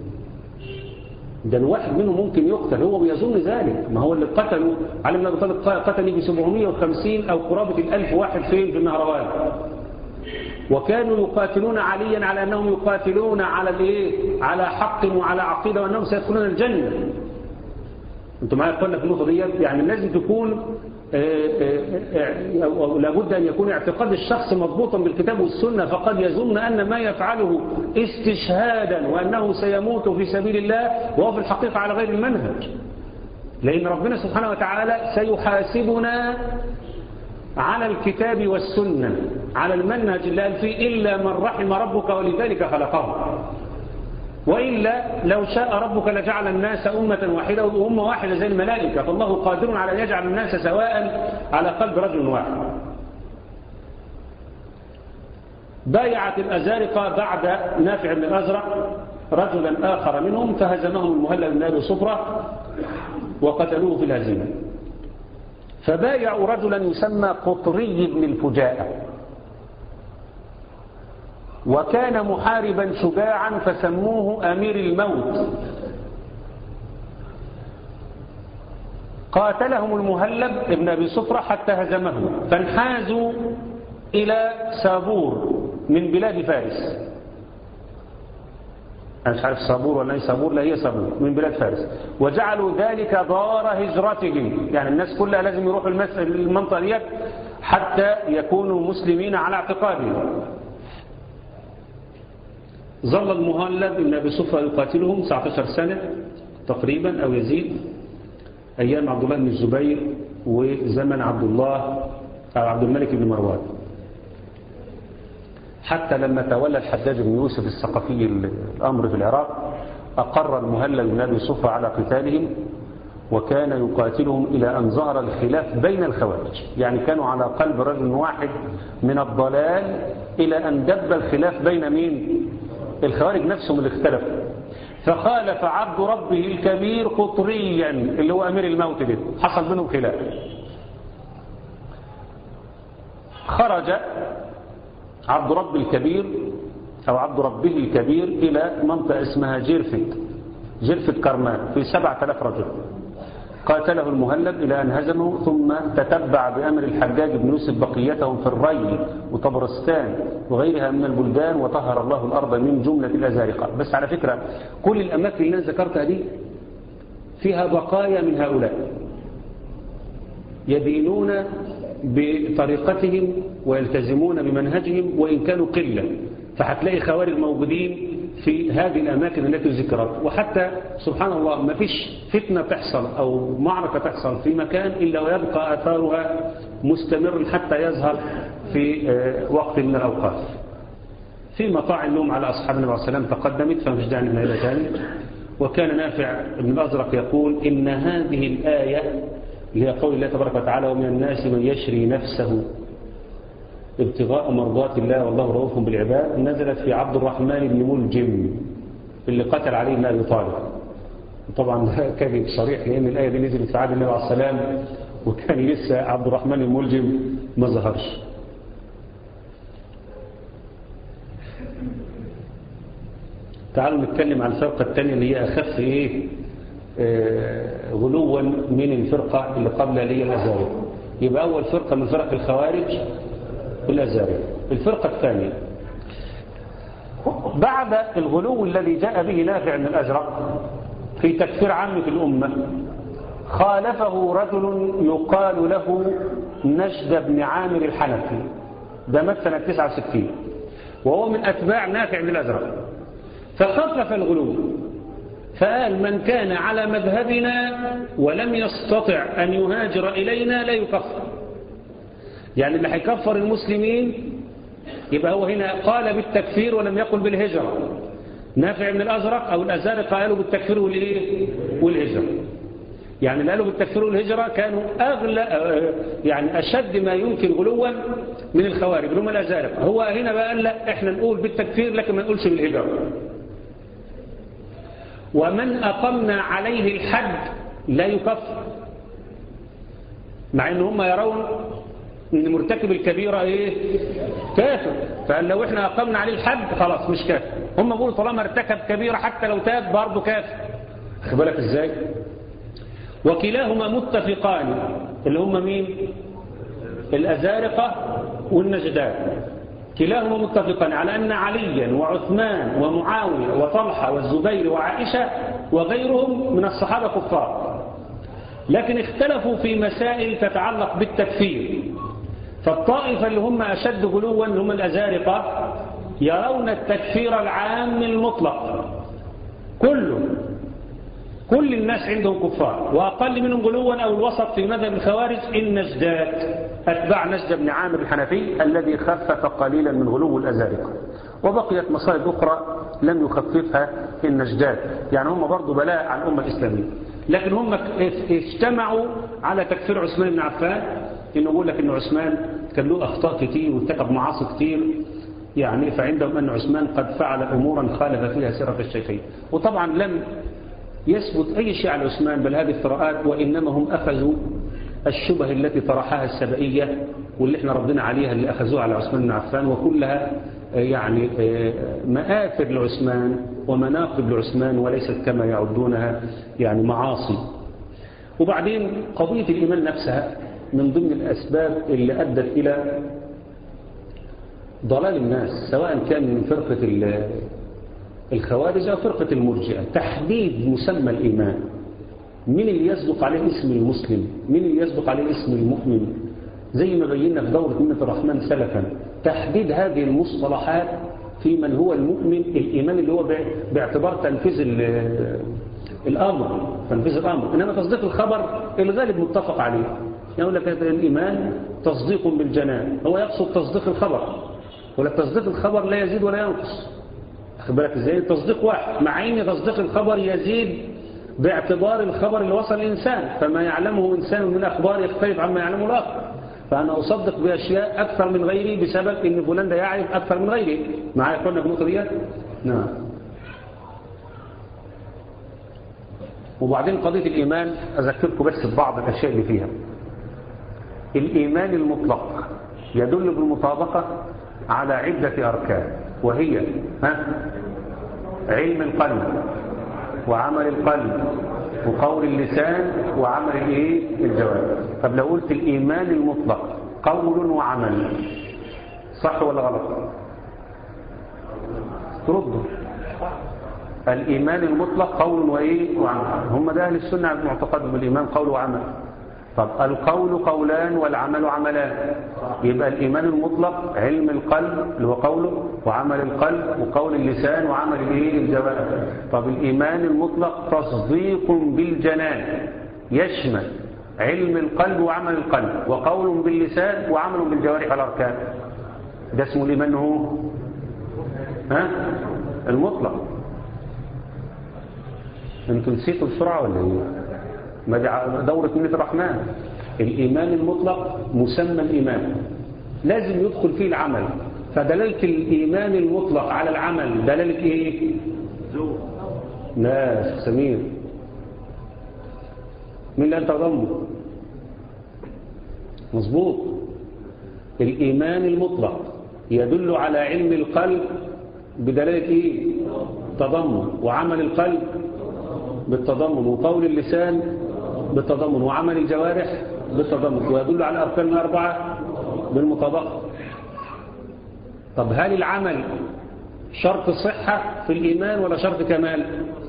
ده الواحد منهم ممكن يقتل هو بيظن ذلك ما هو اللي قتلوا علي بن ابي طالب قتل يجي 750 او قرابة الألف واحد فين في النهروان وكانوا يقاتلون عليا على انهم يقاتلون على الايه على حق وعلى عقيده وانهم سيدخلون الجنه انتم معايا قلنا في النقطه ديت يعني لازم تكون لابد أن يكون اعتقاد الشخص مضبوطا بالكتاب والسنة فقد يظن أن ما يفعله استشهادا وأنه سيموت في سبيل الله وهو في الحقيقة على غير المنهج لأن ربنا سبحانه وتعالى سيحاسبنا على الكتاب والسنة على المنهج اللي قال فيه إلا من رحم ربك ولذلك خلقه وإلا لو شاء ربك لجعل الناس أمة واحدة وأمة واحدة زي الملائكة فالله قادر على أن يجعل الناس سواء على قلب رجل واحد بايعت الأزارقة بعد نافع بن الأزرق رجلا آخر منهم فهزمهم المهلل بن أبي صفرة وقتلوه في الهزيمة فبايعوا رجلا يسمى قطري بن الفجاءة وكان محاربا شجاعا فسموه أمير الموت قاتلهم المهلب ابن أبي صفرة حتى هزمهم فانحازوا إلى سابور من بلاد فارس أنا مش عارف سابور ولا أي سابور لا هي سابور من بلاد فارس وجعلوا ذلك دار هجرتهم يعني الناس كلها لازم يروحوا المنطقة ديت حتى يكونوا مسلمين على اعتقادهم ظل المهلب بن أبي صفرة يقاتلهم 19 سنة تقريبا أو يزيد أيام عبد الله بن الزبير وزمن عبد الله أو عبد الملك بن مروان حتى لما تولى الحجاج بن يوسف الثقفي الأمر في العراق أقر المهلب بن أبي صفرة على قتالهم وكان يقاتلهم إلى أن ظهر الخلاف بين الخوارج يعني كانوا على قلب رجل واحد من الضلال إلى أن دب الخلاف بين مين الخوارج نفسهم اللي اختلفوا فخالف عبد ربه الكبير قطريا اللي هو أمير الموت ده حصل بينهم خلاف خرج عبد رب الكبير أو عبد ربه الكبير إلى منطقة اسمها جيرفت جيرفت كرمان في سبعة آلاف رجل قاتله المهلب إلى أن هزمه ثم تتبع بأمر الحجاج بن يوسف بقيتهم في الري وطبرستان وغيرها من البلدان وطهر الله الأرض من جملة الأزارقة بس على فكرة كل الأماكن اللي أنا ذكرتها دي فيها بقايا من هؤلاء يدينون بطريقتهم ويلتزمون بمنهجهم وإن كانوا قلة فهتلاقي خوارج موجودين في هذه الأماكن التي ذكرت وحتى سبحان الله ما فيش فتنة تحصل أو معركة تحصل في مكان إلا ويبقى أثارها مستمر حتى يظهر في وقت من الأوقات في مطاعن لهم على أصحاب النبي عليه السلام تقدمت فمش داعي من هذا ثاني وكان نافع بن الأزرق يقول إن هذه الآية اللي هي قول الله تبارك وتعالى ومن الناس من يشري نفسه ابتغاء مرضات الله والله رؤوف بالعباد نزلت في عبد الرحمن بن ملجم اللي قتل عليه ابن ابي طالب طبعا ده كذب صريح لان الايه دي نزلت في عهد النبي عليه السلام وكان لسه عبد الرحمن الملجم ما ظهرش تعالوا نتكلم عن الفرقه الثانيه اللي هي اخف ايه آه غلوا من الفرقه اللي قبل اللي هي الازاري يبقى اول فرقه من فرق الخوارج الأزاري الفرقة الثانية بعد الغلو الذي جاء به نافع بن الأزرق في تكفير عامة الأمة خالفه رجل يقال له نجد بن عامر الحنفي ده مات سنة 69 وهو من أتباع نافع بن الأزرق فخفف الغلو فقال من كان على مذهبنا ولم يستطع أن يهاجر إلينا لا يكفر يعني اللي هيكفر المسلمين يبقى هو هنا قال بالتكفير ولم يقل بالهجرة نافع من الأزرق أو الأزارق قالوا بالتكفير والإيه والهجرة يعني اللي قالوا بالتكفير والهجرة كانوا أغلى يعني أشد ما يمكن غلوا من الخوارج اللي هم الأزارق هو هنا بقى قال لا احنا نقول بالتكفير لكن ما نقولش بالهجرة ومن أقمنا عليه الحد لا يكفر مع ان هم يرون ان مرتكب الكبيرة ايه كافر فقال لو احنا اقمنا عليه الحد خلاص مش كافر هم بيقولوا طالما ارتكب كبيرة حتى لو تاب برضه كافر خد بالك ازاي وكلاهما متفقان اللي هم مين الازارقة والنجدان كلاهما متفقان على أن عليا وعثمان ومعاوية وطلحة والزبير وعائشة وغيرهم من الصحابة كفار لكن اختلفوا في مسائل تتعلق بالتكفير فالطائفة اللي هم أشد غلوا هم الأزارقة يرون التكفير العام المطلق كله كل الناس عندهم كفار وأقل منهم غلوا أو الوسط في مذهب الخوارج النجدات أتباع نجد بن عامر الحنفي الذي خفف قليلا من غلو الأزارقة وبقيت مصائب أخرى لم يخففها النجدات يعني هم برضو بلاء عن الأمة الإسلامية لكن هم اجتمعوا على تكفير عثمان بن عفان إنه يقول لك إن عثمان كان له أخطاء كتير وارتكب معاصي كتير يعني فعندهم أن عثمان قد فعل أمورا خالف فيها سيرة الشيخين وطبعا لم يثبت أي شيء على عثمان بل هذه افتراءات وإنما هم أخذوا الشبه التي طرحها السبائية واللي احنا ردنا عليها اللي أخذوها على عثمان بن عفان وكلها يعني مآثر لعثمان ومناقب لعثمان وليست كما يعدونها يعني معاصي وبعدين قضية الإيمان نفسها من ضمن الأسباب اللي أدت إلى ضلال الناس سواء كان من فرقة الخوارج أو فرقة المرجئة تحديد مسمى الإيمان من اللي يصدق عليه اسم المسلم من اللي يصدق عليه اسم المؤمن زي ما بينا في دورة منة الرحمن سلفا تحديد هذه المصطلحات في من هو المؤمن الإيمان اللي هو باعتبار تنفيذ الأمر تنفيذ الأمر إنما تصديق الخبر الغالب متفق عليه يقول لك الإيمان تصديق بالجنان هو يقصد تصديق الخبر ولا تصديق الخبر لا يزيد ولا ينقص أخذ بالك إزاي تصديق واحد مع إن تصديق الخبر يزيد باعتبار الخبر اللي وصل الإنسان فما يعلمه إنسان من أخبار يختلف عما يعلمه الآخر فأنا أصدق بأشياء أكثر من غيري بسبب إن فلان ده يعرف أكثر من غيري معايا قلنا في النقطة ديت نعم وبعدين قضية الإيمان أذكركم بس ببعض الأشياء اللي فيها الإيمان المطلق يدل بالمطابقة على عدة أركان وهي ها علم القلب وعمل القلب وقول اللسان وعمل الايه الجوارح طب لو قلت الايمان المطلق قول وعمل صح ولا غلط تردوا الايمان المطلق قول وايه وعمل هم ده اهل السنه المعتقد بالايمان قول وعمل طب القول قولان والعمل عملان يبقى الإيمان المطلق علم القلب اللي هو قوله وعمل القلب وقول اللسان وعمل الايه الجوارح طب الإيمان المطلق تصديق بالجنان يشمل علم القلب وعمل القلب وقول باللسان وعمل بالجوارح الأركان ده اسمه الإيمان هو ها المطلق انتوا نسيتوا بسرعة ولا ايه ما دورة منة الرحمن الإيمان المطلق مسمى الإيمان لازم يدخل فيه العمل فدلالة الإيمان المطلق على العمل دلالة إيه لا سمير مين اللي أنت ضمه مظبوط الإيمان المطلق يدل على علم القلب بدلالة إيه تضمن وعمل القلب بالتضمن وقول اللسان بالتضمن وعمل الجوارح بالتضمن ويدل على الأركان الأربعة بالمطابقة طب هل العمل شرط صحة في الإيمان ولا شرط كمال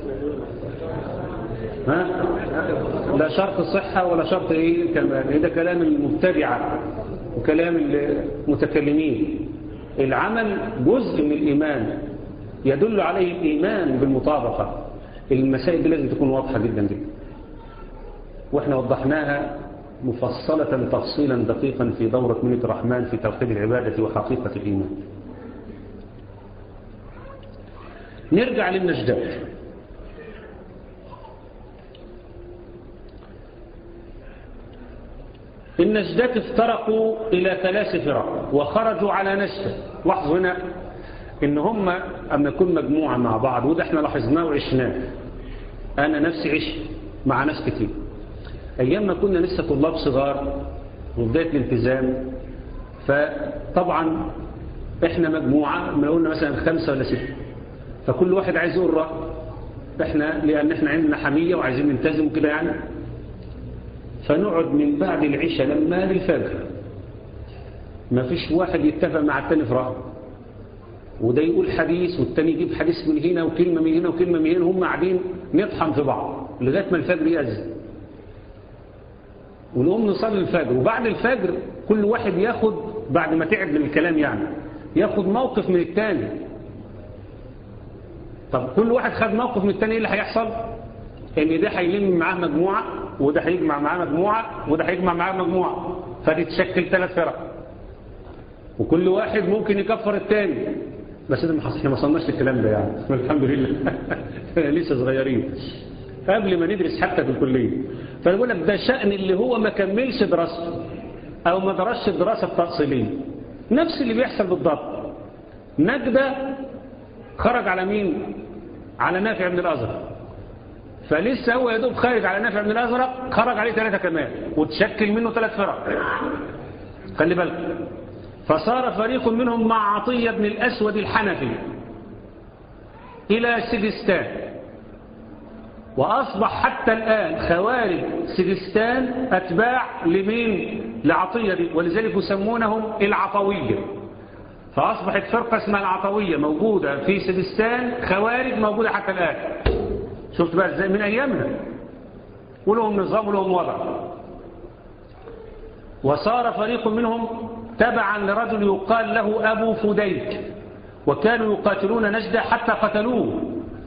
ها؟ لا شرط صحة ولا شرط إيه كمال ده كلام المبتدعة وكلام المتكلمين العمل جزء من الإيمان يدل عليه الإيمان بالمطابقة المسائل دي لازم تكون واضحة جدا جدا واحنا وضحناها مفصلة تفصيلا دقيقا في دورة منة الرحمن في توحيد العبادة وحقيقة الإيمان نرجع للنجدات النجدات افترقوا إلى ثلاث فرق وخرجوا على نجدة لاحظوا هنا إن هم أما نكون مجموعة مع بعض وده احنا لاحظناه وعشناه أنا نفسي عشت مع ناس كتير أيام ما كنا لسه طلاب صغار وبداية الالتزام فطبعا احنا مجموعة ما قلنا مثلا خمسة ولا ستة فكل واحد عايز يقول رأي احنا لأن احنا عندنا حمية وعايزين نلتزم كده يعني فنقعد من بعد العشاء لما للفجر ما فيش واحد يتفق مع التاني في رأي وده يقول حديث والتاني يجيب حديث من هنا وكلمة من هنا وكلمة من هنا هم قاعدين نطحن في بعض لغاية ما الفجر يأذن ونقوم نصلي الفجر وبعد الفجر كل واحد ياخد بعد ما تعب من الكلام يعني ياخد موقف من التاني طب كل واحد خد موقف من التاني ايه اللي هيحصل ان ده هيلم معاه مجموعة وده هيجمع معاه مجموعة وده هيجمع معاه مجموعة فتتشكل ثلاث فرق وكل واحد ممكن يكفر التاني بس ده احنا ما صلناش الكلام ده يعني الحمد لله لسه صغيرين قبل ما ندرس حتى في الكلية فنقول لك ده شأن اللي هو ما كملش دراسته أو ما درسش الدراسة التأصيلية نفس اللي بيحصل بالضبط نجدة خرج على مين على نافع بن الأزرق فلسه هو يدوب خارج على نافع بن الأزرق خرج عليه ثلاثة كمان وتشكل منه ثلاث فرق خلي بالك فصار فريق منهم مع عطية بن الأسود الحنفي إلى سجستان وأصبح حتى الآن خوارج سجستان أتباع لمين لعطية دي ولذلك يسمونهم العطوية فأصبحت فرقة اسمها العطوية موجودة في سجستان خوارج موجودة حتى الآن شفت بقى ازاي من أيامنا ولهم نظام ولهم وضع وصار فريق منهم تبعا لرجل يقال له أبو فديك وكانوا يقاتلون نجدة حتى قتلوه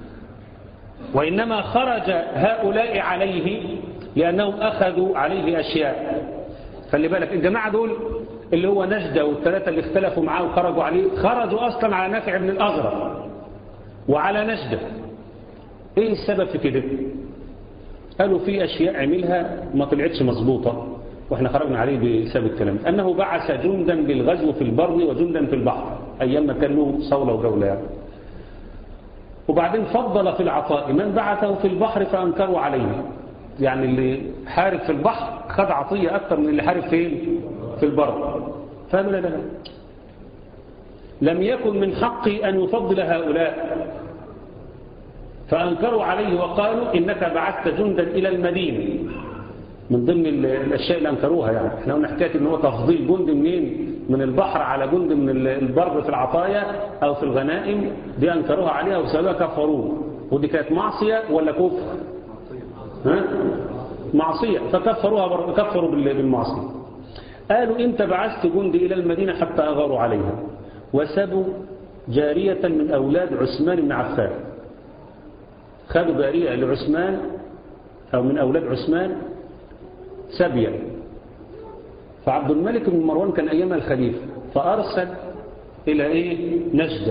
وإنما خرج هؤلاء عليه لأنهم أخذوا عليه أشياء خلي بالك الجماعة دول اللي هو نجدة والثلاثة اللي اختلفوا معاه وخرجوا عليه خرجوا أصلا على نافع بن الأغرب وعلى نجدة إيه السبب في كده قالوا في أشياء عملها ما طلعتش مظبوطة واحنا خرجنا عليه بسبب الكلام أنه بعث جندا بالغزو في البر وجندا في البحر أيام ما كان له صولة وجولة يعني. وبعدين فضل في العطاء من بعثه في البحر فأنكروا عليه يعني اللي حارب في البحر خد عطية أكثر من اللي حارب فين في البر فقالوا لا لا لا لم يكن من حقي أن يفضل هؤلاء فأنكروا عليه وقالوا إنك بعثت جندا إلى المدينة من ضمن الأشياء اللي أنكروها يعني احنا قلنا حكاية إن هو تفضيل جند منين من البحر على جند من البر في العطايا أو في الغنائم دي أنكروها عليها وسألوها كفروه ودي كانت معصية ولا كفر ها؟ معصية فكفروها بر... كفروا بالمعصية قالوا انت بعثت جندي إلى المدينة حتى أغاروا عليها وسبوا جارية من أولاد عثمان بن عفان خدوا جارية لعثمان أو من أولاد عثمان سبيا فعبد الملك بن مروان كان أيامها الخليفة فأرسل إلى إيه نجدة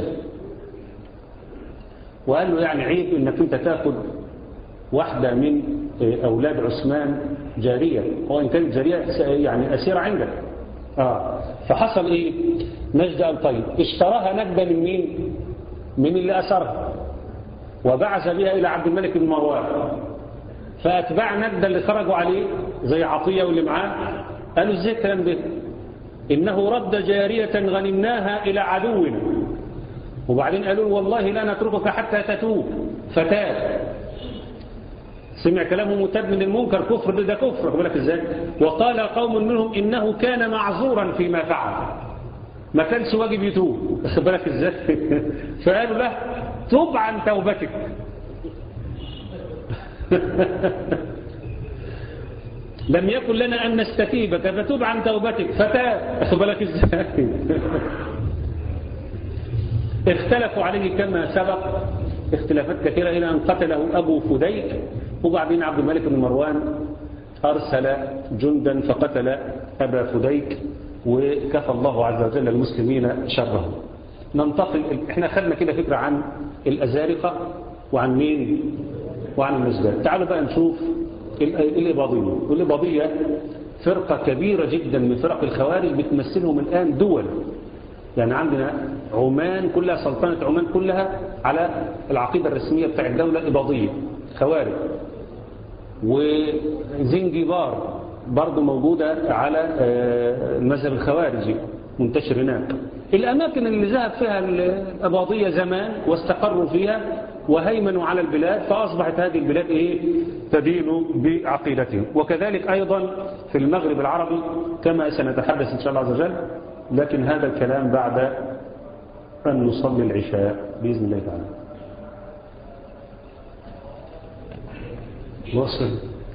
وقال له يعني عيب إنك أنت تاخد واحدة من أولاد عثمان جارية وإن كانت جارية يعني أسيرة عندك آه فحصل إيه نجدة قال طيب اشتراها نجدة من مين من اللي أسرها وبعث بها إلى عبد الملك بن مروان فأتباع نجدة اللي خرجوا عليه زي عطية واللي معاه قالوا ازاي الكلام ده إنه رد جارية غنمناها إلى عدونا وبعدين قالوا والله لا نتركك حتى تتوب فتاب سمع كلامه متاب من المنكر كفر ده, ده كفر بالك ازاي وقال قوم منهم إنه كان معذورا فيما فعل ما كانش واجب يتوب واخد بالك ازاي فقالوا له توب عن توبتك لم يكن لنا أن نستتيبك فتوب عن توبتك فتاب واخد بالك ازاي اختلفوا عليه كما سبق اختلافات كثيرة إلى أن قتله أبو فديك وبعدين عبد الملك بن مروان أرسل جندا فقتل أبا فديك وكفى الله عز وجل المسلمين شره ننتقل احنا خدنا كده فكرة عن الأزارقة وعن مين وعن النجدات تعالوا بقى نشوف الإباضية والإباضية في فرقة كبيرة جدا من فرق الخوارج بتمثلهم الآن دول يعني عندنا عمان كلها سلطنة عمان كلها على العقيدة الرسمية بتاع الدولة الإباضية خوارج وزنجبار برضه موجودة على المذهب الخوارجي منتشر هناك الأماكن اللي ذهب فيها الأباضية زمان واستقروا فيها وهيمنوا على البلاد فأصبحت هذه البلاد إيه تدين بعقيدتهم وكذلك أيضا في المغرب العربي كما سنتحدث إن شاء الله عز وجل لكن هذا الكلام بعد أن نصلي العشاء بإذن الله تعالى وصل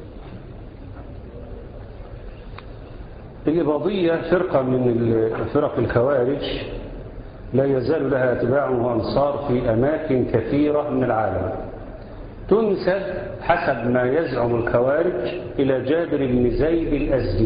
الإباضية فرقة من فرق الخوارج لا يزال لها اتباع وأنصار في أماكن كثيرة من العالم تنسب حسب ما يزعم الخوارج إلى جابر بن زيد الأزدي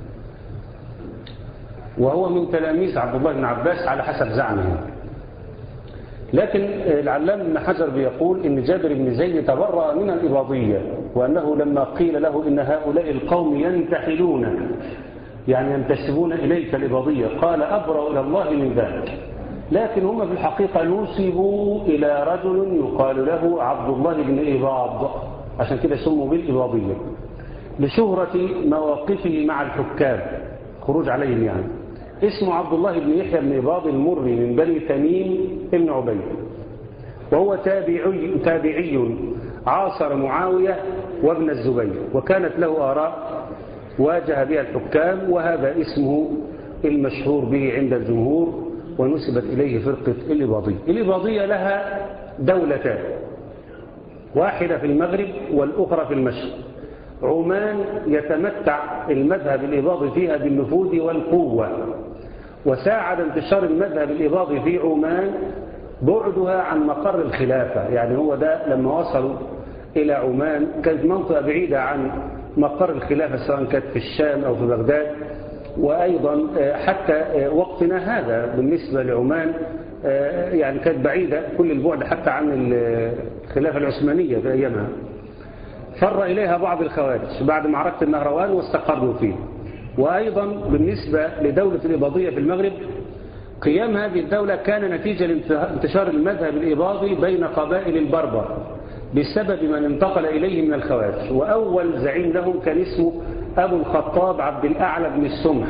وهو من تلاميذ عبد الله بن عباس على حسب زعمهم لكن العلام بن حجر بيقول إن جابر بن زيد تبرأ من الإباضية وأنه لما قيل له إن هؤلاء القوم ينتحلون يعني ينتسبون إليك الإباضية قال أبرأ إلى الله من ذلك لكن هم في الحقيقة نسبوا إلى رجل يقال له عبد الله بن إباض عشان كده سموا بالإباضية لشهرة مواقفه مع الحكام خروج عليهم يعني اسمه عبد الله بن يحيى بن إباض المري من بني تميم بن عبيد وهو تابعي, تابعي عاصر معاوية وابن الزبير وكانت له آراء واجه بها الحكام وهذا اسمه المشهور به عند الجمهور ونسبت إليه فرقة الإباضية الإباضية لها دولتان واحدة في المغرب والأخرى في المشرق عمان يتمتع المذهب الإباضي فيها بالنفوذ والقوة وساعد انتشار المذهب الإباضي في عمان بعدها عن مقر الخلافة يعني هو ده لما وصلوا إلى عمان كانت منطقة بعيدة عن مقر الخلافة سواء كانت في الشام أو في بغداد وأيضا حتى وقتنا هذا بالنسبة لعمان يعني كانت بعيدة كل البعد حتى عن الخلافة العثمانية في أيامها فر إليها بعض الخوارج بعد معركة النهروان واستقروا فيه وأيضا بالنسبة لدولة الإباضية في المغرب قيام هذه الدولة كان نتيجة لانتشار المذهب الإباضي بين قبائل البربر بسبب من انتقل إليه من الخوارج وأول زعيم لهم كان اسمه أبو الخطاب عبد الأعلى بن السمح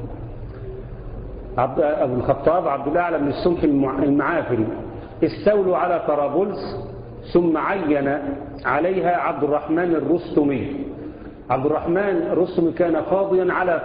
عبد أبو الخطاب عبد الأعلى بن السمح المعافري استولوا على طرابلس ثم عين عليها عبد الرحمن الرستمي عبد الرحمن الرستمي كان قاضيا على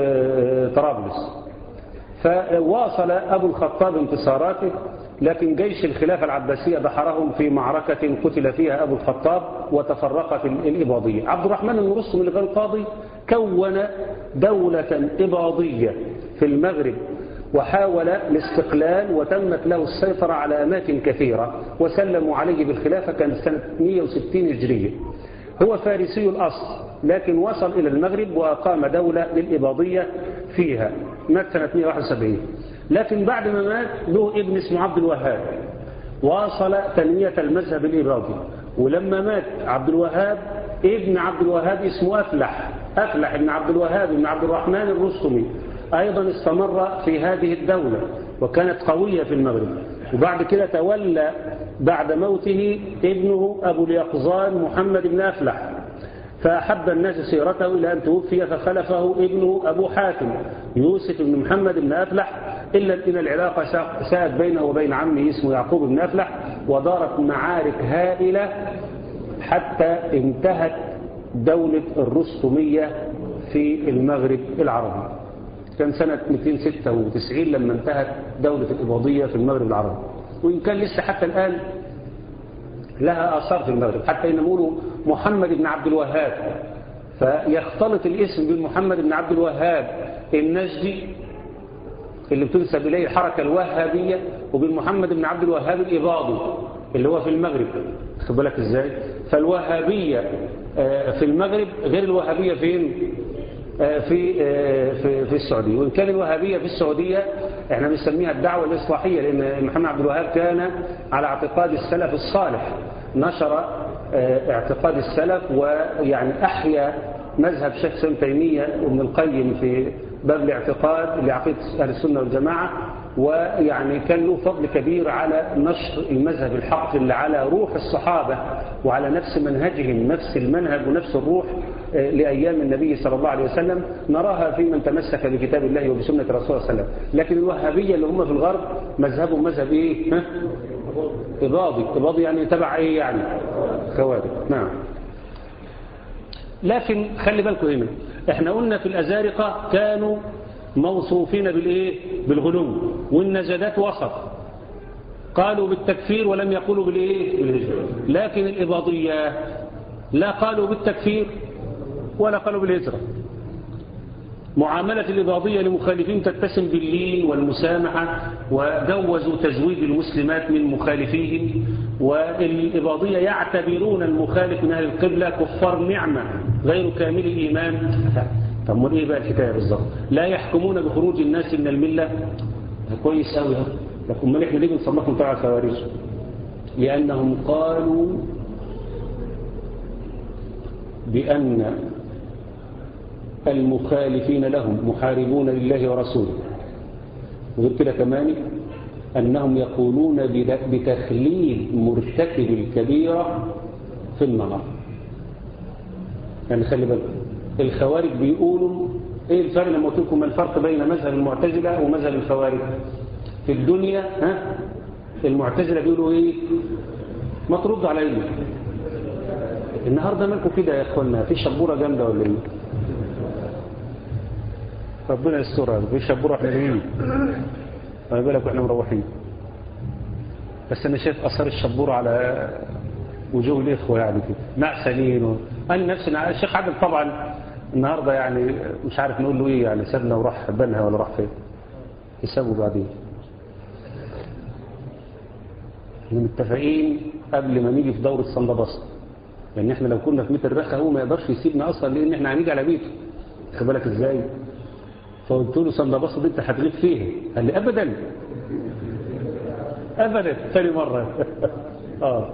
طرابلس فواصل أبو الخطاب انتصاراته لكن جيش الخلافة العباسية دحرهم في معركة قتل فيها أبو الخطاب وتفرقت الإباضية عبد الرحمن المرسم اللي كان قاضي كون دولة إباضية في المغرب وحاول الاستقلال وتمت له السيطرة على أماكن كثيرة وسلموا عليه بالخلافة كانت سنة 160 هجرية هو فارسي الأصل لكن وصل إلى المغرب وأقام دولة للإباضية فيها مات سنة 171 لكن بعد ما مات له ابن اسمه عبد الوهاب واصل تنمية المذهب الإباضي ولما مات عبد الوهاب ابن عبد الوهاب اسمه أفلح أفلح ابن عبد الوهاب ابن عبد الرحمن الرستمي أيضا استمر في هذه الدولة وكانت قوية في المغرب وبعد كده تولى بعد موته ابنه أبو اليقظان محمد بن أفلح فأحب الناس سيرته إلى أن توفي فخلفه ابنه أبو حاتم يوسف بن محمد بن أفلح إلا أن العلاقة ساءت بينه وبين عمه اسمه يعقوب بن أفلح ودارت معارك هائلة حتى انتهت دولة الرستمية في المغرب العربي كان سنة 296 لما انتهت دولة الإباضية في المغرب العربي وإن كان لسه حتى الآن لها آثار في المغرب حتى إن نقولوا محمد بن عبد الوهاب فيختلط الاسم بين محمد بن عبد الوهاب النجدي اللي بتنسب إليه الحركة الوهابية وبين محمد بن عبد الوهاب الإباضي اللي هو في المغرب خد بالك إزاي فالوهابية في المغرب غير الوهابية فين في في في السعودية وإن كان الوهابية في السعودية احنا بنسميها الدعوة الإصلاحية لأن محمد عبد الوهاب كان على اعتقاد السلف الصالح نشر اعتقاد السلف ويعني أحيا مذهب شيخ سلم تيمية وابن القيم في باب الاعتقاد لعقيدة أهل السنة والجماعة ويعني كان له فضل كبير على نشر المذهب الحق اللي على روح الصحابة وعلى نفس منهجهم نفس المنهج ونفس الروح لأيام النبي صلى الله عليه وسلم نراها في من تمسك بكتاب الله وبسنة رسول الله صلى الله عليه وسلم لكن الوهابية اللي هم في الغرب مذهبهم مذهب إيه؟ ها؟ إباضي إباضي يعني تبع إيه يعني خوارج نعم لكن خلي بالكم هنا احنا قلنا في الأزارقة كانوا موصوفين بالإيه بالغلو والنجدات وسط قالوا بالتكفير ولم يقولوا بالإيه بالهجرة لكن الإباضية لا قالوا بالتكفير ولا قالوا بالهجرة معاملة الإباضية لمخالفين تتسم باللين والمسامحة وجوزوا تزويج المسلمات من مخالفيهم والإباضية يعتبرون المخالف من أهل القبلة كفار نعمة غير كامل الإيمان طب ما ايه بقى الحكايه بالظبط لا يحكمون بخروج الناس من المله كويس قوي لكن امال احنا ليه بنصنفهم تبع الخوارج لانهم قالوا بان المخالفين لهم محاربون لله ورسوله وغير كده كمان انهم يقولون بتخليد مرتكب الكبيره في النار يعني خلي بالك الخوارج بيقولوا ايه الفرق لما قلت لكم الفرق بين مذهب المعتزله ومذهب الخوارج في الدنيا ها المعتزله بيقولوا ايه ما ترد علينا النهارده مالكم كده يا اخوانا في شبوره جامده ولا ايه ربنا يسترها في شبوره احنا جايين ما بالك واحنا مروحين بس انا شايف اثار الشبوره على وجوه الاخوه يعني كده معسلين و... انا نفسي الشيخ عادل طبعا النهارده يعني مش عارف نقول له ايه يعني سابنا وراح بنها ولا راح فين حسابه بعدين احنا متفقين قبل ما نيجي في دورة صندبصة لان احنا لو كنا في متر الرخة هو ما يقدرش يسيبنا اصلا لان احنا هنيجي على بيته خد بالك ازاي فقلت له صندبصة دي انت هتغيب فيها قال لي ابدا ابدا ثاني مرة اه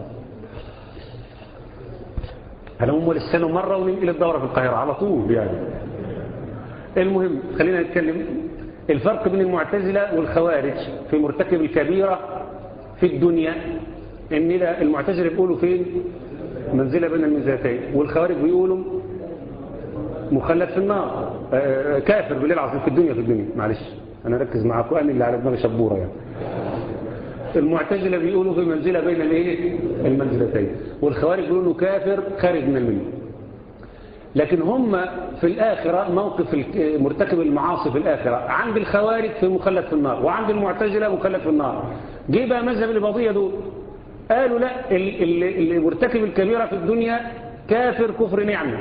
هنقوم للسنة مرة وننقل الدورة في القاهرة على طول يعني المهم خلينا نتكلم الفرق بين المعتزلة والخوارج في مرتكب الكبيرة في الدنيا ان المعتزلة بيقولوا فين منزلة بين المنزلتين والخوارج بيقولوا مخلد في النار كافر بالليل العظيم في الدنيا في الدنيا معلش انا ركز معاكم انا اللي على دماغي شبورة يعني المعتزلة بيقولوا في منزلة بين الايه المنزلتين والخوارج بيقولوا كافر خارج من المله لكن هم في الآخرة موقف مرتكب المعاصي في الآخرة عند الخوارج في مخلد في النار وعند المعتزلة مخلد في النار جه بقى مذهب الإباضية دول قالوا لا اللي مرتكب الكبيرة في الدنيا كافر كفر نعمة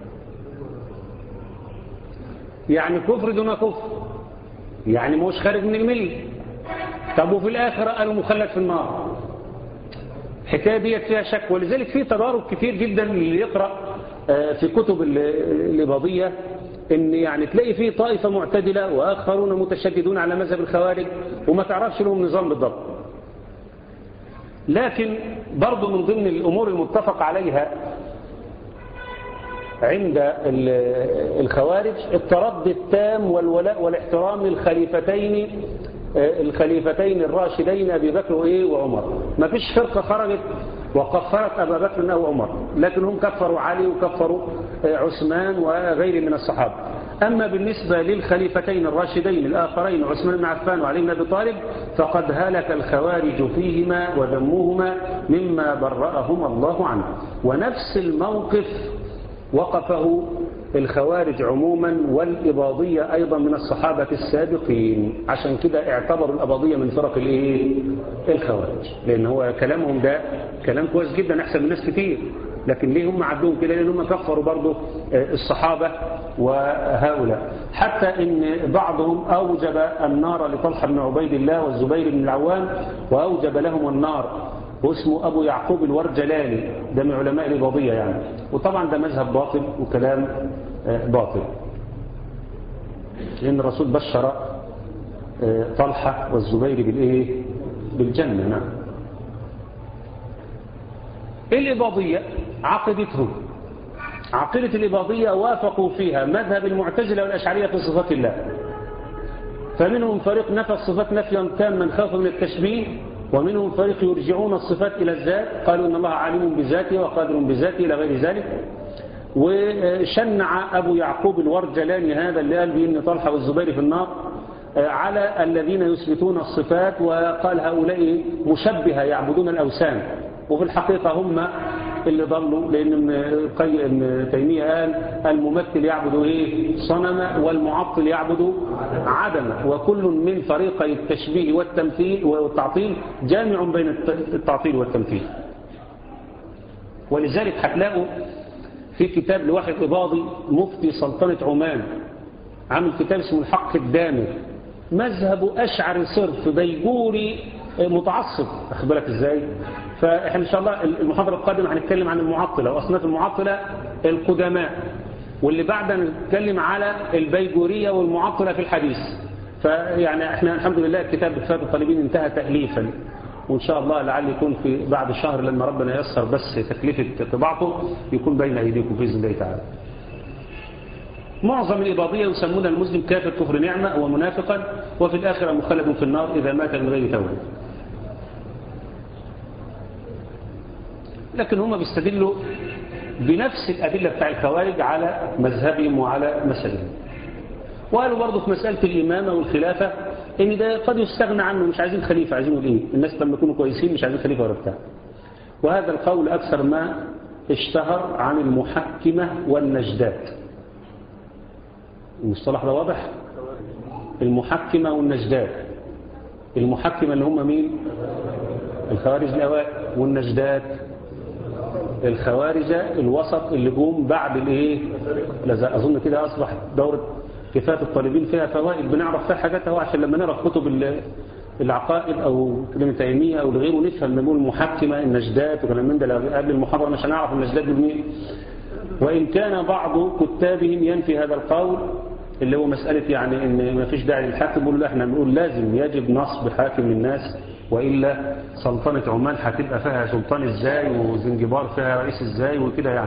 يعني كفر دون كفر يعني مش خارج من المله طب وفي الآخرة قالوا مخلد في النار الحكاية ديت فيها شك ولذلك في تضارب كتير جدا اللي يقرأ في كتب الإباضية ان يعني تلاقي فيه طائفة معتدلة وآخرون متشددون على مذهب الخوارج وما تعرفش لهم نظام بالضبط لكن برضو من ضمن الأمور المتفق عليها عند الخوارج التردي التام والولاء والاحترام للخليفتين الخليفتين الراشدين أبي بكر وإيه وعمر ما فيش فرقة خرجت وكفرت أبا بكر أو عمر لكن هم كفروا علي وكفروا عثمان وغيره من الصحابة أما بالنسبة للخليفتين الراشدين الآخرين عثمان بن عفان وعلي بن أبي طالب فقد هلك الخوارج فيهما وذموهما مما برأهم الله عنه ونفس الموقف وقفه الخوارج عموما والإباضية أيضا من الصحابة السابقين عشان كده اعتبروا الأباضية من فرق الايه الخوارج لأن هو كلامهم ده كلام كويس جدا أحسن من ناس كتير لكن ليه هم عدوهم كده لأن هم كفروا برضه الصحابة وهؤلاء حتى ان بعضهم أوجب النار لطلحة بن عبيد الله والزبير بن العوام وأوجب لهم النار واسمه أبو يعقوب الورجلاني ده من علماء الإباضية يعني وطبعا ده مذهب باطل وكلام باطل لأن الرسول بشر طلحة والزبير بالإيه بالجنة نعم الإباضية عقدتهم عقيدة الإباضية وافقوا فيها مذهب المعتزلة والأشعرية في صفات الله فمنهم فريق نفى الصفات نفيا تاما خوفا من التشبيه ومنهم فريق يرجعون الصفات إلى الذات قالوا إن الله عالم بذاته وقادر بذاته إلى غير ذلك وشنع أبو يعقوب الورجلاني هذا اللي قال بإن طلحة والزبير في النار على الذين يثبتون الصفات وقال هؤلاء مشبهة يعبدون الأوثان وفي الحقيقة هم اللي ضلوا لأن ابن تيمية قال الممثل يعبد إيه صنما والمعطل يعبد عدما وكل من فريقي التشبيه والتمثيل والتعطيل جامع بين التعطيل والتمثيل ولذلك هتلاقوا في كتاب لواحد إباضي مفتي سلطنة عمان عامل كتاب اسمه الحق الدامر مذهب أشعر صرف بيجوري متعصب أخد بالك إزاي فإحنا إن شاء الله المحاضرة القادمة هنتكلم عن المعطلة وأصناف المعطلة القدماء واللي بعدها نتكلم على البيجورية والمعطلة في الحديث فيعني احنا الحمد لله الكتاب بفات الطالبين انتهى تأليفا وإن شاء الله لعل يكون في بعد شهر لما ربنا ييسر بس تكلفة طباعته يكون بين أيديكم بإذن الله تعالى معظم الإباضية يسمون المسلم كافر كفر نعمة ومنافقا وفي الآخرة مخلد في النار إذا مات من غير توبة لكن هم بيستدلوا بنفس الأدلة بتاع الخوارج على مذهبهم وعلى مسائلهم وقالوا برضه في مسألة الإمامة والخلافة إن ده قد يستغنى عنه مش عايزين خليفة عايزين إيه الناس لما يكونوا كويسين مش عايزين خليفة ولا بتاع وهذا القول أكثر ما اشتهر عن المحكمة والنجدات المصطلح ده واضح المحكمة والنجدات المحكمة اللي هم مين الخوارج الأوائل والنجدات الخوارج الوسط اللي جم بعد الايه اظن كده اصبح دورة كفاية الطالبين فيها فوائد بنعرف فيها حاجات اهو عشان لما نقرا كتب العقائد او كلمة تيمية او لغيره نفهم نقول المحكمة النجدات وكلام من ده قبل المحاضرة مش هنعرف النجدات دول مين وان كان بعض كتابهم ينفي هذا القول اللي هو مسألة يعني ان ما فيش داعي للحاكم بيقولوا لا احنا بنقول لازم يجب نصب حاكم للناس وإلا سلطنة عمان هتبقى فيها سلطان ازاي وزنجبار فيها رئيس ازاي وكده يعني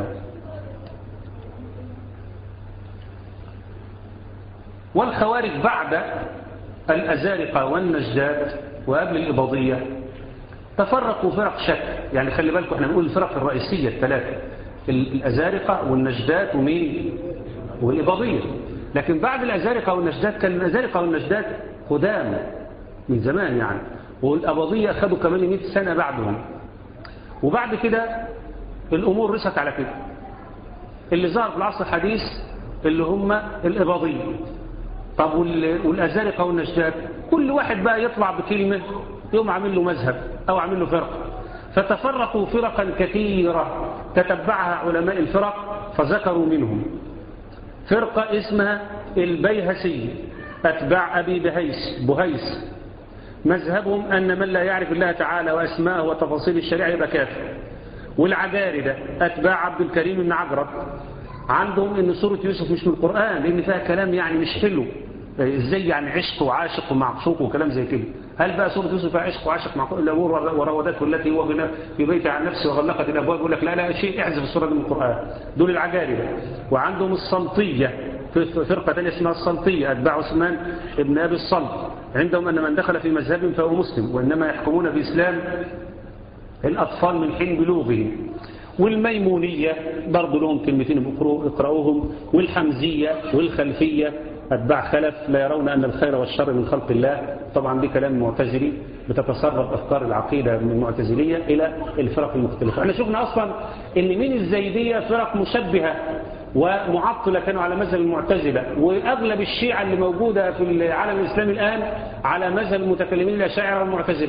والخوارج بعد الأزارقة والنجدات وقبل الإباضية تفرقوا فرق شكل يعني خلي بالكم احنا بنقول الفرق الرئيسية الثلاثة الأزارقة والنجدات ومين والإباضية لكن بعد الأزارقة والنجدات كان الأزارقة والنجدات قدام من زمان يعني والأباضية خدوا كمان 100 سنة بعدهم وبعد كده الأمور رست على كده اللي ظهر في العصر الحديث اللي هم الإباضية طب والأزارقة والنجدات كل واحد بقى يطلع بكلمة يوم عامل له مذهب أو عامل له فرقة فتفرقوا فرقا كثيرة تتبعها علماء الفرق فذكروا منهم فرقة اسمها البيهسي أتباع أبي بهيس بهيس مذهبهم أن من لا يعرف الله تعالى وأسماءه وتفاصيل الشريعة يبقى كافر والعجاردة أتباع عبد الكريم بن عجرب عندهم أن سورة يوسف مش من القرآن لأن فيها كلام يعني مش حلو ازاي يعني عشق وعاشق ومعشوق وكلام زي كده هل بقى سورة يوسف فيها عشق وعاشق معقول الا وراودته التي هو في بيته عن نفسه وغلقت الابواب يقول لك لا لا شيء احذف السورة دي من القرآن دول العجاربة وعندهم الصلطية فرقة ثانية اسمها الصلطية أتباع عثمان ابن أبي الصلت عندهم أن من دخل في مذهبهم فهو مسلم وإنما يحكمون بإسلام الأطفال من حين بلوغهم والميمونية برضو لهم كلمتين اقرأوهم والحمزية والخلفية أتباع خلف لا يرون أن الخير والشر من خلق الله طبعا دي كلام معتزلي بتتسرب أفكار العقيدة من المعتزلية إلى الفرق المختلفة احنا شفنا أصلا أن من الزيدية فرق مشبهة ومعطلة كانوا على مذهب المعتزلة وأغلب الشيعة اللي موجودة في العالم الإسلامي الآن على مذهب المتكلمين الأشاعرة والمعتزلة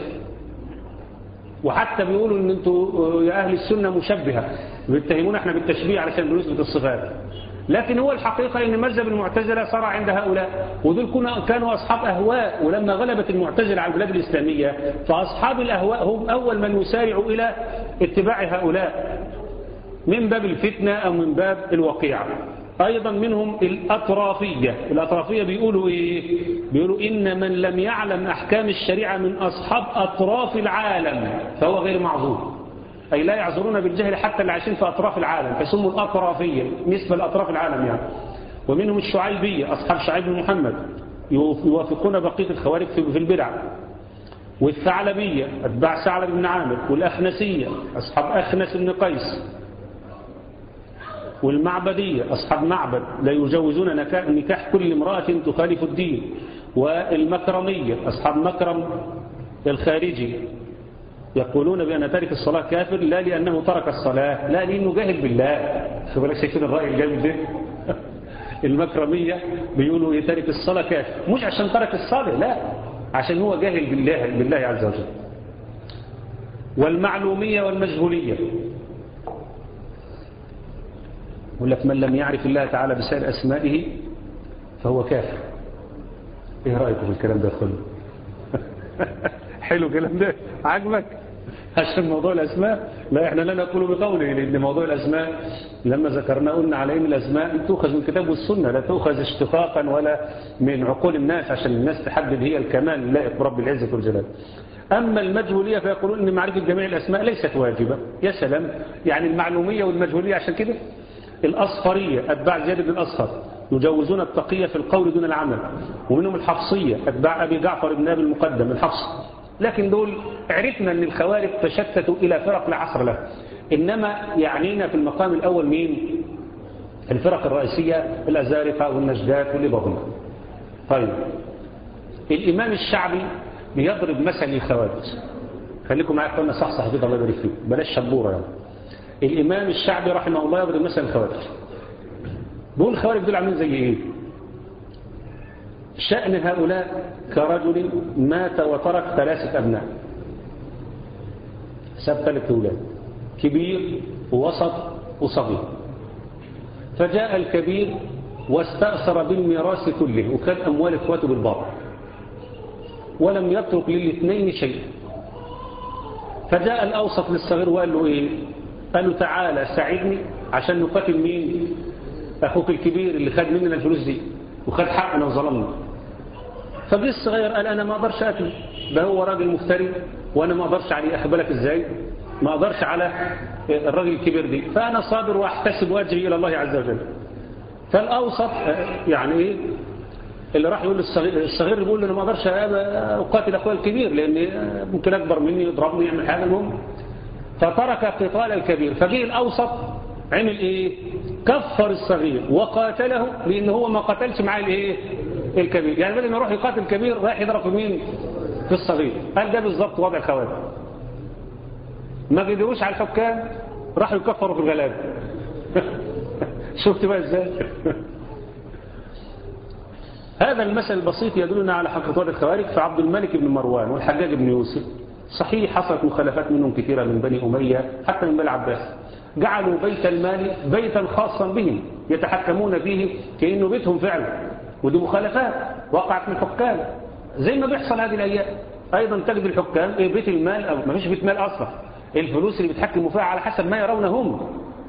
وحتى بيقولوا ان انتوا يا اهل السنة مشبهة بيتهمونا احنا بالتشبيه علشان بنثبت الصفات لكن هو الحقيقة ان مذهب المعتزلة صار عند هؤلاء ودول كانوا اصحاب اهواء ولما غلبت المعتزلة على البلاد الاسلامية فاصحاب الاهواء هم اول من يسارعوا الى اتباع هؤلاء من باب الفتنة او من باب الوقيعة ايضا منهم الاطرافية الاطرافية بيقولوا ايه بيقولوا ان من لم يعلم احكام الشريعة من اصحاب اطراف العالم فهو غير معذور أي لا يعذرون بالجهل حتى اللي عايشين في أطراف العالم فسموا الأطرافية نسبة لأطراف العالم يعني ومنهم الشعيبية أصحاب شعيب بن محمد يوافقون بقية الخوارج في البدع والثعلبية أتباع ثعلب بن عامر والأخنسية أصحاب أخنس بن قيس والمعبدية أصحاب معبد لا يجوزون نكاح كل امرأة تخالف الدين والمكرمية أصحاب مكرم الخارجي يقولون بأن تارك الصلاة كافر لا لأنه ترك الصلاة لا لأنه جاهل بالله شوف لك شايفين الرأي الجامد ده المكرمية بيقولوا تارك الصلاة كافر مش عشان ترك الصلاة لا عشان هو جاهل بالله بالله عز وجل والمعلومية والمجهولية يقول لك من لم يعرف الله تعالى بسائر أسمائه فهو كافر ايه رأيكم في الكلام ده كله حلو الكلام ده عجبك عشان موضوع الأسماء لا احنا لا نقول بقوله لأن موضوع الأسماء لما ذكرنا قلنا على ان الأسماء تؤخذ من الكتاب والسنة لا تؤخذ اشتقاقا ولا من عقول الناس عشان الناس تحدد هي الكمال اللائق برب العزة والجلال أما المجهولية فيقولون أن معرفة جميع الأسماء ليست واجبة يا سلام يعني المعلومية والمجهولية عشان كده الأصفرية أتباع زياد بن الأصفر يجوزون التقية في القول دون العمل ومنهم الحفصية أتباع أبي جعفر بن أبي المقدم الحفص لكن دول عرفنا أن الخوارج تشتتوا إلى فرق لا عصر له إنما يعنينا في المقام الأول مين الفرق الرئيسية الأزارقة والنجدات والإباضية طيب الإمام الشعبي بيضرب مثل للخوارج خليكم معايا قلنا صح كده الله يبارك فيك بلاش شبورة يعني الإمام الشعبي رحمه الله يضرب مثل الخوارج بيقول الخوارج دول عاملين زي إيه شأن هؤلاء كرجل مات وترك ثلاثة أبناء ساب ثلاث أولاد كبير ووسط وصغير فجاء الكبير واستأثر بالميراث كله وكان أموال إخواته بالباطل ولم يترك للاثنين شيء فجاء الأوسط للصغير وقال له إيه قال له تعالى ساعدني عشان نقاتل مين أخوك الكبير اللي خد مننا الفلوس دي وخد حقنا وظلمنا فجه الصغير قال أنا ما أقدرش أكل ده هو راجل مفتري وأنا ما أقدرش عليه أخبرك إزاي ما أقدرش على الراجل الكبير دي فأنا صابر وأحتسب وأجري إلى الله عز وجل فالأوسط يعني إيه اللي راح يقول للصغير الصغير بيقول له أنا ما أقدرش أقاتل أخويا الكبير لأن ممكن أكبر مني يضربني يعمل حاجة المهم فترك قتال الكبير فجه الأوسط عمل إيه كفر الصغير وقاتله لأن هو ما قتلش معاه الإيه الكبير يعني بدل ما يروح يقاتل الكبير رايح يضرب في مين في الصغير قال ده بالظبط وضع الخوارج ما قدروش على الحكام راحوا يكفروا في الغلاب شفت بقى ازاي هذا المثل البسيط يدلنا على حقيقة الخوارج فعبد الملك بن مروان والحجاج بن يوسف صحيح حصلت مخالفات منهم كثيرة من بني أمية حتى من بني العباس جعلوا بيت المال بيتا خاصا بهم يتحكمون فيه كأنه بيتهم فعلا ودي مخالفات وقعت من الحكام زي ما بيحصل هذه الأيام أيضا تجد الحكام إيه بيت المال أو ما فيش بيت مال أصلا الفلوس اللي بيتحكموا فيها على حسب ما يرون هم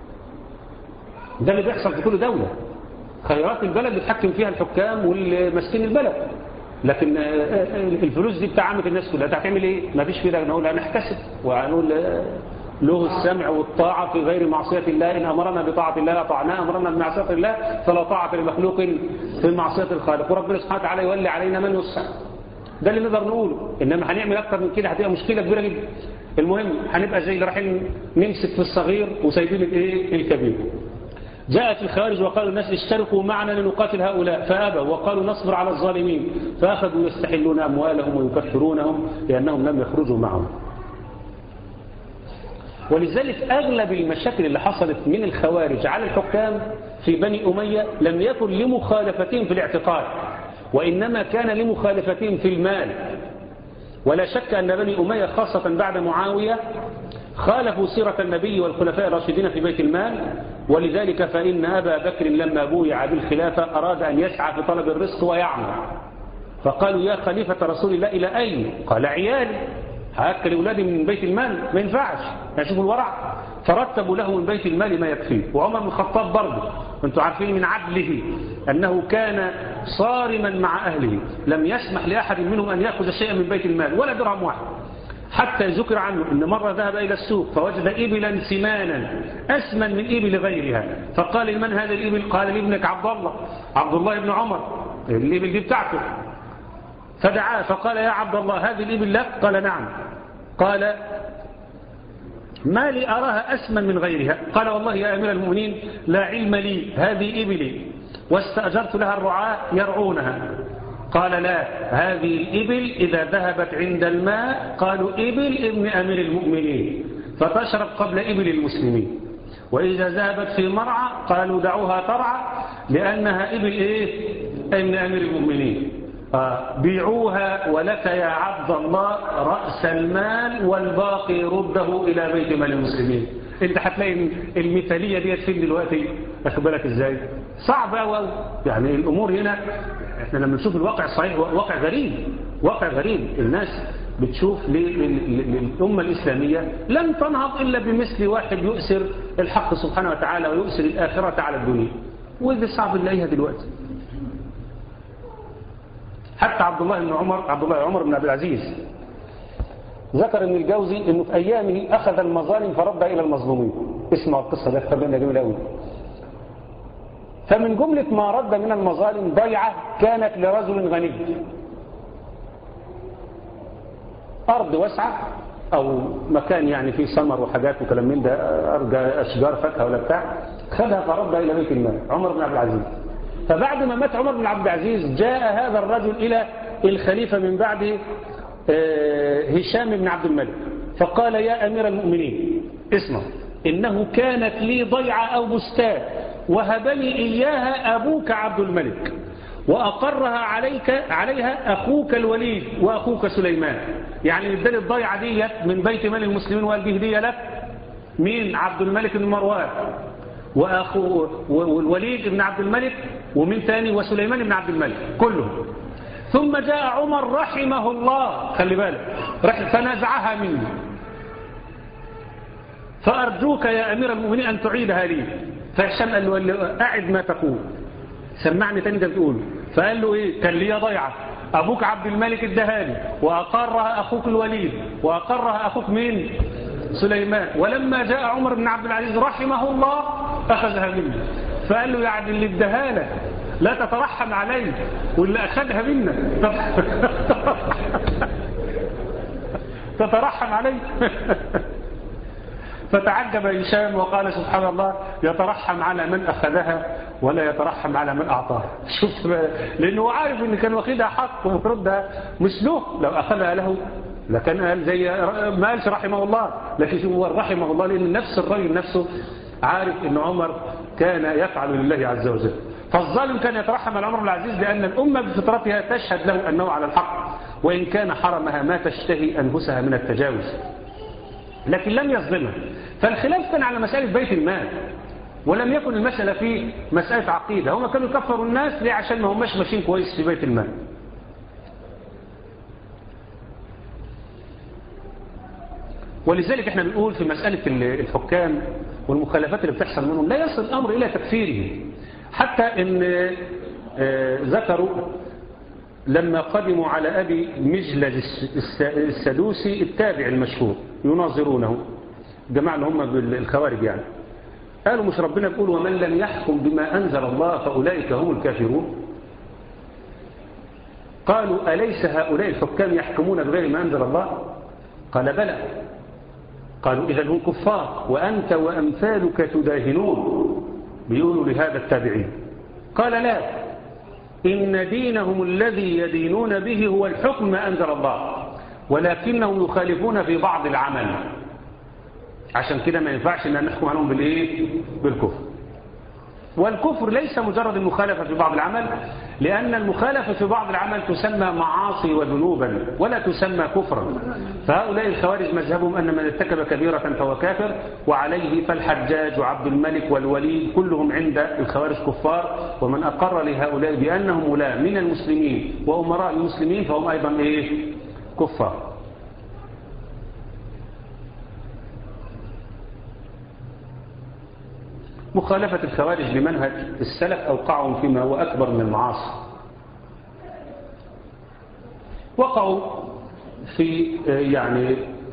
ده اللي بيحصل في كل دولة خيرات البلد بيتحكم فيها الحكام والمسكين البلد لكن الفلوس دي بتاع عامة الناس كلها هتعمل ايه ما فيش فيها نقول هنحتسب وهنقول له السمع والطاعة في غير معصية الله إن أمرنا بطاعة الله أطعناه أمرنا بمعصية الله فلا طاعة لمخلوق في معصية الخالق وربنا سبحانه وتعالى يولي علينا من يسع ده اللي نقدر نقوله إنما هنعمل أكتر من كده هتبقى مشكلة كبيرة جدا المهم هنبقى زي اللي رايحين نمسك في الصغير وسايبين الايه الكبير جاءت الخوارج وقالوا الناس اشتركوا معنا لنقاتل هؤلاء فأبوا وقالوا نصبر على الظالمين فأخذوا يستحلون أموالهم ويكفرونهم لأنهم لم يخرجوا معهم ولذلك أغلب المشاكل اللي حصلت من الخوارج على الحكام في بني أمية لم يكن لمخالفتهم في الاعتقاد وإنما كان لمخالفتهم في المال ولا شك أن بني أمية خاصة بعد معاوية خالفوا سيرة النبي والخلفاء الراشدين في بيت المال ولذلك فإن أبا بكر لما بويع بالخلافة أراد أن يسعى في طلب الرزق ويعمل فقالوا يا خليفة رسول الله إلى أين قال عيالي هأكل أولادي من بيت المال ما ينفعش يشوفوا الورع فرتبوا له من بيت المال ما يكفيه وعمر بن الخطاب برضه انتم عارفين من عدله أنه كان صارما مع أهله لم يسمح لأحد منهم أن يأخذ شيئا من بيت المال ولا درهم واحد حتى ذكر عنه أن مرة ذهب إلى السوق فوجد إبلا سمانا أسمن من إبل غيرها فقال لمن هذا الإبل قال لابنك عبد الله عبد الله بن عمر الإبل دي بتاعته فدعاه فقال يا عبد الله هذه الإبل لك قال نعم قال ما لي أراها أسمن من غيرها قال والله يا أمير المؤمنين لا علم لي هذه إبلي واستأجرت لها الرعاة يرعونها قال لا هذه الإبل إذا ذهبت عند الماء قالوا إبل ابن أمير المؤمنين فتشرب قبل إبل المسلمين وإذا ذهبت في مرعى قالوا دعوها ترعى لأنها إبل إيه ابن أمير المؤمنين بيعوها ولك يا عبد الله رأس المال والباقي رده إلى بيت مال المسلمين انت هتلاقي المثالية دي فين دلوقتي اخد بالك ازاي صعب قوي يعني الامور هنا احنا لما نشوف الواقع الصحيح واقع غريب واقع غريب الناس بتشوف للأمة الإسلامية لن تنهض إلا بمثل واحد يؤسر الحق سبحانه وتعالى ويؤسر الآخرة على الدنيا وإذا صعب نلاقيها دلوقتي حتى عبد الله بن عمر عبد الله عمر بن عبد العزيز ذكر ابن الجوزي انه في ايامه اخذ المظالم فردها الى المظلومين اسمعوا القصه دي خلينا جميله قوي فمن جمله ما رد من المظالم ضيعه كانت لرجل غني ارض واسعه او مكان يعني فيه ثمر وحاجات وكلام من ده ارجى اشجار فاكهه ولا بتاع خدها فردها الى بيت المال عمر بن عبد العزيز فبعد ما مات عمر بن عبد العزيز جاء هذا الرجل إلى الخليفة من بعد هشام بن عبد الملك فقال يا أمير المؤمنين اسمع إنه كانت لي ضيعة أو بستان وهبني إياها أبوك عبد الملك وأقرها عليك عليها أخوك الوليد وأخوك سليمان يعني اداني الضيعة دي من بيت مال المسلمين وقال دي هدية لك مين عبد الملك بن مروان وأخو والوليد بن عبد الملك ومن ثاني وسليمان بن عبد الملك كلهم ثم جاء عمر رحمه الله خلي بالك فنزعها مني فأرجوك يا أمير المؤمنين أن تعيدها لي فهشام قال له أعد ما تقول سمعني تاني ده بتقول فقال له إيه كان لي ضيعة أبوك عبد الملك الدهاني وأقرها أخوك الوليد وأقرها أخوك مين سليمان ولما جاء عمر بن عبد العزيز رحمه الله أخذها منه فقال له يعني اللي اداها لك لا تترحم عليه واللي أخذها منك تترحم عليه فتعجب هشام وقال سبحان الله يترحم على من أخذها ولا يترحم على من أعطاها شفت لأنه عارف أن كان واخدها حق ومفردها مش له لو أخذها له لكن قال زي ما قالش رحمه الله لكن هو رحمه الله لأن نفس الرجل نفسه عارف أن عمر كان يفعل لله عز وجل فالظالم كان يترحم على عمر العزيز لأن الأمة بفطرتها تشهد له أنه على الحق وإن كان حرمها ما تشتهي أنفسها من التجاوز لكن لم يظلمها فالخلاف كان على مسألة بيت المال ولم يكن المسألة في مسألة عقيدة هم كانوا يكفروا الناس ليه عشان ما هماش ماشيين كويس في بيت المال ولذلك احنا بنقول في مسألة الحكام والمخالفات اللي بتحصل منهم لا يصل الأمر إلى تكفيره حتى ان ذكروا لما قدموا على أبي مجلد السدوسي التابع المشهور يناظرونه جماعة اللي هم الخوارج يعني قالوا مش ربنا بيقول ومن لم يحكم بما أنزل الله فأولئك هم الكافرون قالوا أليس هؤلاء الحكام يحكمون بغير ما أنزل الله قال بلى قالوا إذا هم كفار وأنت وأمثالك تداهنون بيقولوا لهذا التابعين قال لا إن دينهم الذي يدينون به هو الحكم ما أنزل الله ولكنهم يخالفون في بعض العمل عشان كده ما ينفعش ان نحكم عليهم بالايه بالكفر والكفر ليس مجرد المخالفة في بعض العمل لأن المخالفة في بعض العمل تسمى معاصي وذنوبا ولا تسمى كفرا فهؤلاء الخوارج مذهبهم أن من ارتكب كبيرة فهو كافر وعليه فالحجاج وعبد الملك والوليد كلهم عند الخوارج كفار ومن أقر لهؤلاء بأنهم ولاة من المسلمين وأمراء المسلمين فهم أيضا إيه كفار مخالفة الخوارج لمنهج السلف أوقعهم فيما هو أكبر من المعاصي وقعوا في يعني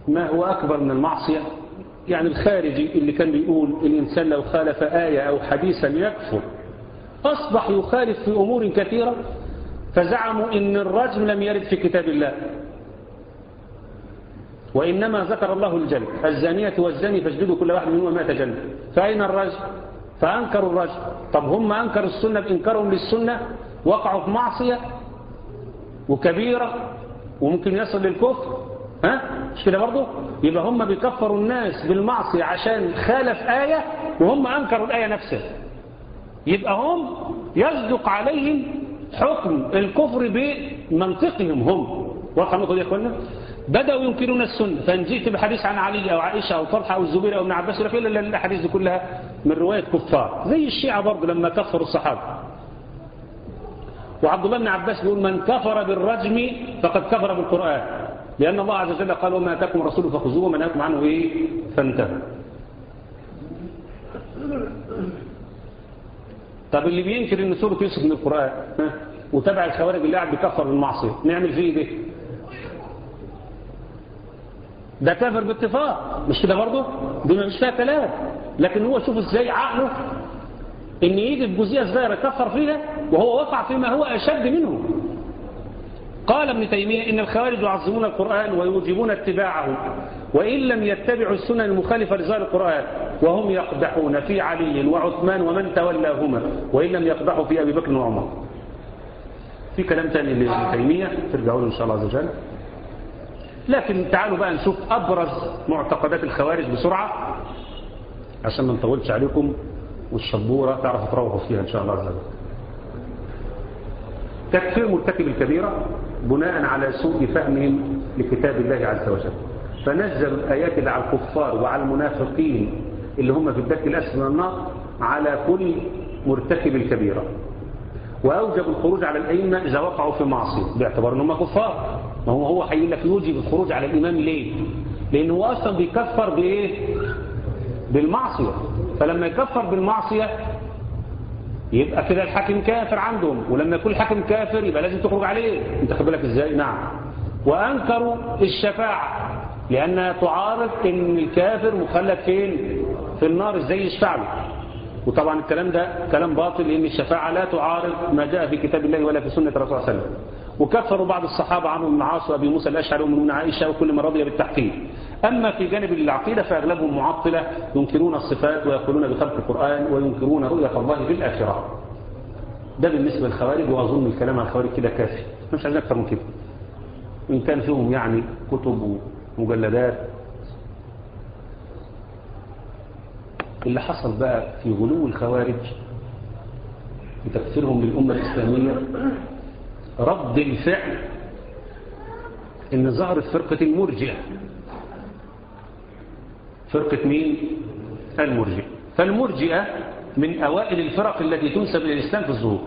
ما هو أكبر من المعصية يعني الخارجي اللي كان بيقول الإنسان لو خالف آية أو حديثا يكفر أصبح يخالف في أمور كثيرة فزعموا إن الرجم لم يرد في كتاب الله وإنما ذكر الله الجلد الزانية والزاني فاجلدوا كل واحد منهما مائة جلد فأين الرجم فأنكروا الرجم طب هم أنكروا السنة بإنكارهم للسنة وقعوا في معصية وكبيرة وممكن يصل للكفر ها مش كده برضه يبقى هم بيكفروا الناس بالمعصية عشان خالف آية وهم أنكروا الآية نفسها يبقى هم يصدق عليهم حكم الكفر بمنطقهم هم واضح النقطة دي يا اخوانا بدأوا ينكرون السنة فإن جئت بحديث عن علي أو عائشة أو طلحة أو الزبير أو ابن عباس يقول إلا الأحاديث دي كلها من رواية كفار زي الشيعة برضه لما كفروا الصحابة وعبد الله بن عباس بيقول من كفر بالرجم فقد كفر بالقرآن لأن الله عز وجل قال وما أتاكم الرسول فخذوه وما نهاكم عنه إيه فانتهوا طب اللي بينكر ان سورة يوسف من القرآن ها؟ وتبع الخوارج اللي قاعد بيكفر بالمعصية نعمل فيه ايه ده كافر باتفاق مش كده برضه دي مش فيها كلام لكن هو شوف ازاي عقله ان يجي بجزئيه صغيره يكفر فيها وهو وقع فيما هو اشد منه قال ابن تيمية إن الخوارج يعظمون القرآن ويوجبون اتباعه وإن لم يتبعوا السنن المخالفة لظاهر القرآن وهم يقدحون في علي وعثمان ومن تولاهما وإن لم يقدحوا في أبي بكر وعمر في كلام تاني لابن تيمية ترجعوا له إن شاء الله عز وجل لكن تعالوا بقى نشوف أبرز معتقدات الخوارج بسرعة عشان ما نطولش عليكم والشبورة تعرفوا تروحوا فيها إن شاء الله عز وجل تكفير مرتكب الكبيرة بناء على سوء فهمهم لكتاب الله عز وجل فنزلوا الآيات اللي على الكفار وعلى المنافقين اللي هم في الدرك الأسفل من النار على كل مرتكب الكبيرة وأوجب الخروج على الأئمة إذا وقعوا في معصية باعتبار أنهم كفار ما هو هو هيقول لك يوجب الخروج على الإمام ليه لأنه هو أصلا بيكفر بإيه بالمعصية فلما يكفر بالمعصية يبقى كده الحاكم كافر عندهم ولما يكون الحاكم كافر يبقى لازم تخرج عليه انت خد بالك ازاي نعم وانكروا الشفاعة لانها تعارض ان الكافر مخلد فين في النار ازاي يشفع له وطبعا الكلام ده كلام باطل لان الشفاعة لا تعارض ما جاء في كتاب الله ولا في سنة الرسول صلى الله عليه وسلم وكفروا بعض الصحابة عمرو بن العاص وابي موسى الاشعري ومن عائشة وكل من رضي بالتحقيق أما في جانب العقيدة فأغلبهم معطلة ينكرون الصفات ويقولون بخلق القرآن وينكرون رؤية الله في الآخرة ده بالنسبة للخوارج وأظن الكلام عن الخوارج كده كافي مش عايزين أكثر من كده إن كان فيهم يعني كتب ومجلدات اللي حصل بقى في غلو الخوارج بتكفيرهم للأمة الإسلامية رد الفعل إن ظهرت فرقة المرجئة فرقة مين؟ المرجئة فالمرجئة من أوائل الفرق التي تنسب إلى الإسلام في الظهور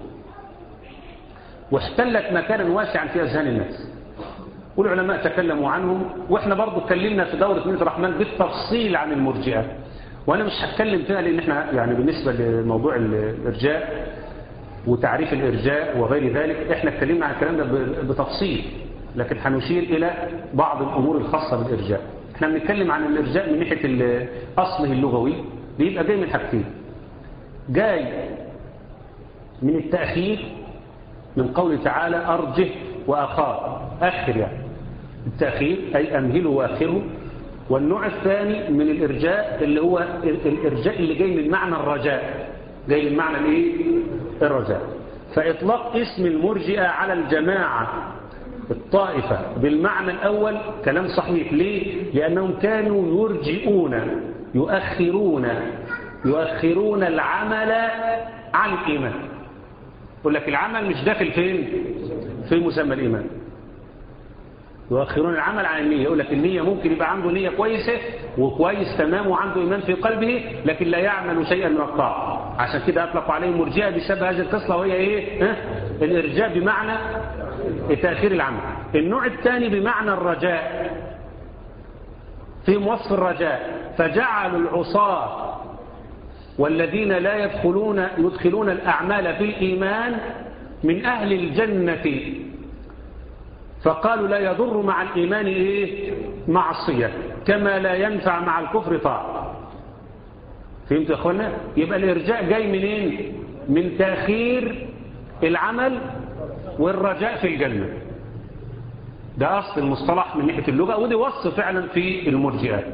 واحتلت مكانا واسعا في أذهان الناس والعلماء تكلموا عنهم وإحنا برضو اتكلمنا في دورة منة الرحمن بالتفصيل عن المرجئة وأنا مش هتكلم فيها لأن إحنا يعني بالنسبة لموضوع الإرجاء وتعريف الإرجاء وغير ذلك إحنا اتكلمنا عن الكلام ده بتفصيل لكن هنشير إلى بعض الأمور الخاصة بالإرجاء احنا بنتكلم عن الإرجاء من ناحية أصله اللغوي بيبقى جاي من حاجتين جاي من التأخير من قوله تعالى أرجه وأخار أخر يعني التأخير أي أمهله وأخره والنوع الثاني من الإرجاء اللي هو الإرجاء اللي جاي من معنى الرجاء جاي من معنى الإيه؟ الرجاء فإطلاق اسم المرجئة على الجماعة الطائفة بالمعنى الأول كلام صحيح ليه؟ لأنهم كانوا يرجئون يؤخرون يؤخرون العمل عن الإيمان يقول لك العمل مش داخل فين؟ في مسمى الإيمان يؤخرون العمل عن النية يقول لك النية ممكن يبقى عنده نية كويسة وكويس تمام وعنده إيمان في قلبه لكن لا يعمل شيئا من الطاعة عشان كده أطلقوا عليه مرجئة بسبب هذه القصة وهي إيه؟ ها؟ الإرجاء بمعنى تأخير العمل النوع الثاني بمعنى الرجاء في وصف الرجاء فجعلوا العصاة والذين لا يدخلون يدخلون الأعمال في الإيمان من أهل الجنة فقالوا لا يضر مع الإيمان إيه معصية كما لا ينفع مع الكفر طاعة فهمت يا أخوانا يبقى الإرجاء جاي منين من تأخير العمل والرجاء في الجنة ده أصل المصطلح من ناحية اللغة ودي وصف فعلا في المرجئات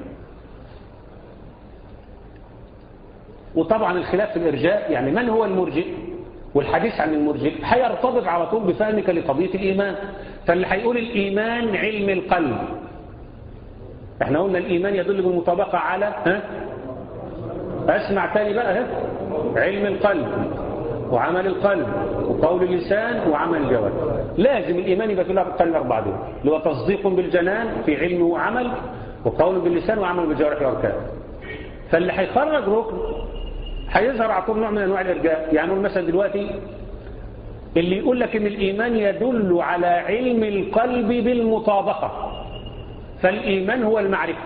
وطبعا الخلاف في الإرجاء يعني من هو المرجئ والحديث عن المرجئ هيرتبط على طول بفهمك لقضية الإيمان فاللي هيقول الإيمان علم القلب احنا قلنا الإيمان يدل بالمطابقة على ها؟ اسمع تاني بقى ها؟ علم القلب وعمل القلب وقول اللسان وعمل الجوارح لازم الإيمان يبقى في القلب أربعة دول اللي هو تصديق بالجنان في علم وعمل وقول باللسان وعمل بالجوارح وأركان فاللي هيخرج ركن هيظهر على طول نوع من أنواع الإرجاء يعني نقول مثلا دلوقتي اللي يقول لك إن الإيمان يدل على علم القلب بالمطابقة فالإيمان هو المعرفة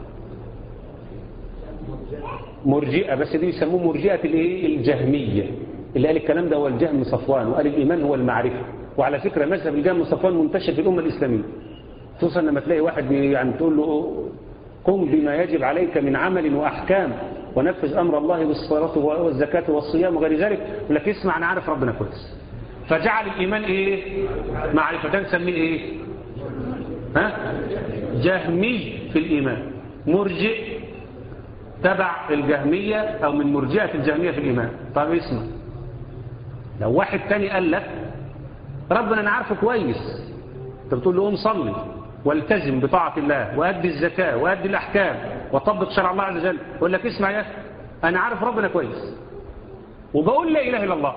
مرجئة بس دي يسموه مرجئة الايه الجهمية اللي قال الكلام ده هو الجهم صفوان وقال الإيمان هو المعرفة وعلى فكرة مذهب الجهم صفوان منتشر في الأمة الإسلامية خصوصا لما تلاقي واحد يعني تقول له قم بما يجب عليك من عمل وأحكام ونفذ أمر الله بالصلاة والزكاة والصيام وغير ذلك يقول لك اسمع أنا عارف ربنا كويس فجعل الإيمان إيه معرفة ده نسميه إيه ها جهمي في الإيمان مرجئ تبع الجهمية أو من مرجئة الجهمية في الإيمان طب اسمع لو واحد تاني قال لك ربنا أنا عارفه كويس انت بتقول له قوم صلي والتزم بطاعة الله وأدي الزكاة وأدي الأحكام وطبق شرع الله عز وجل يقول لك اسمع يا أخي أنا عارف ربنا كويس وبقول لا إله إلا الله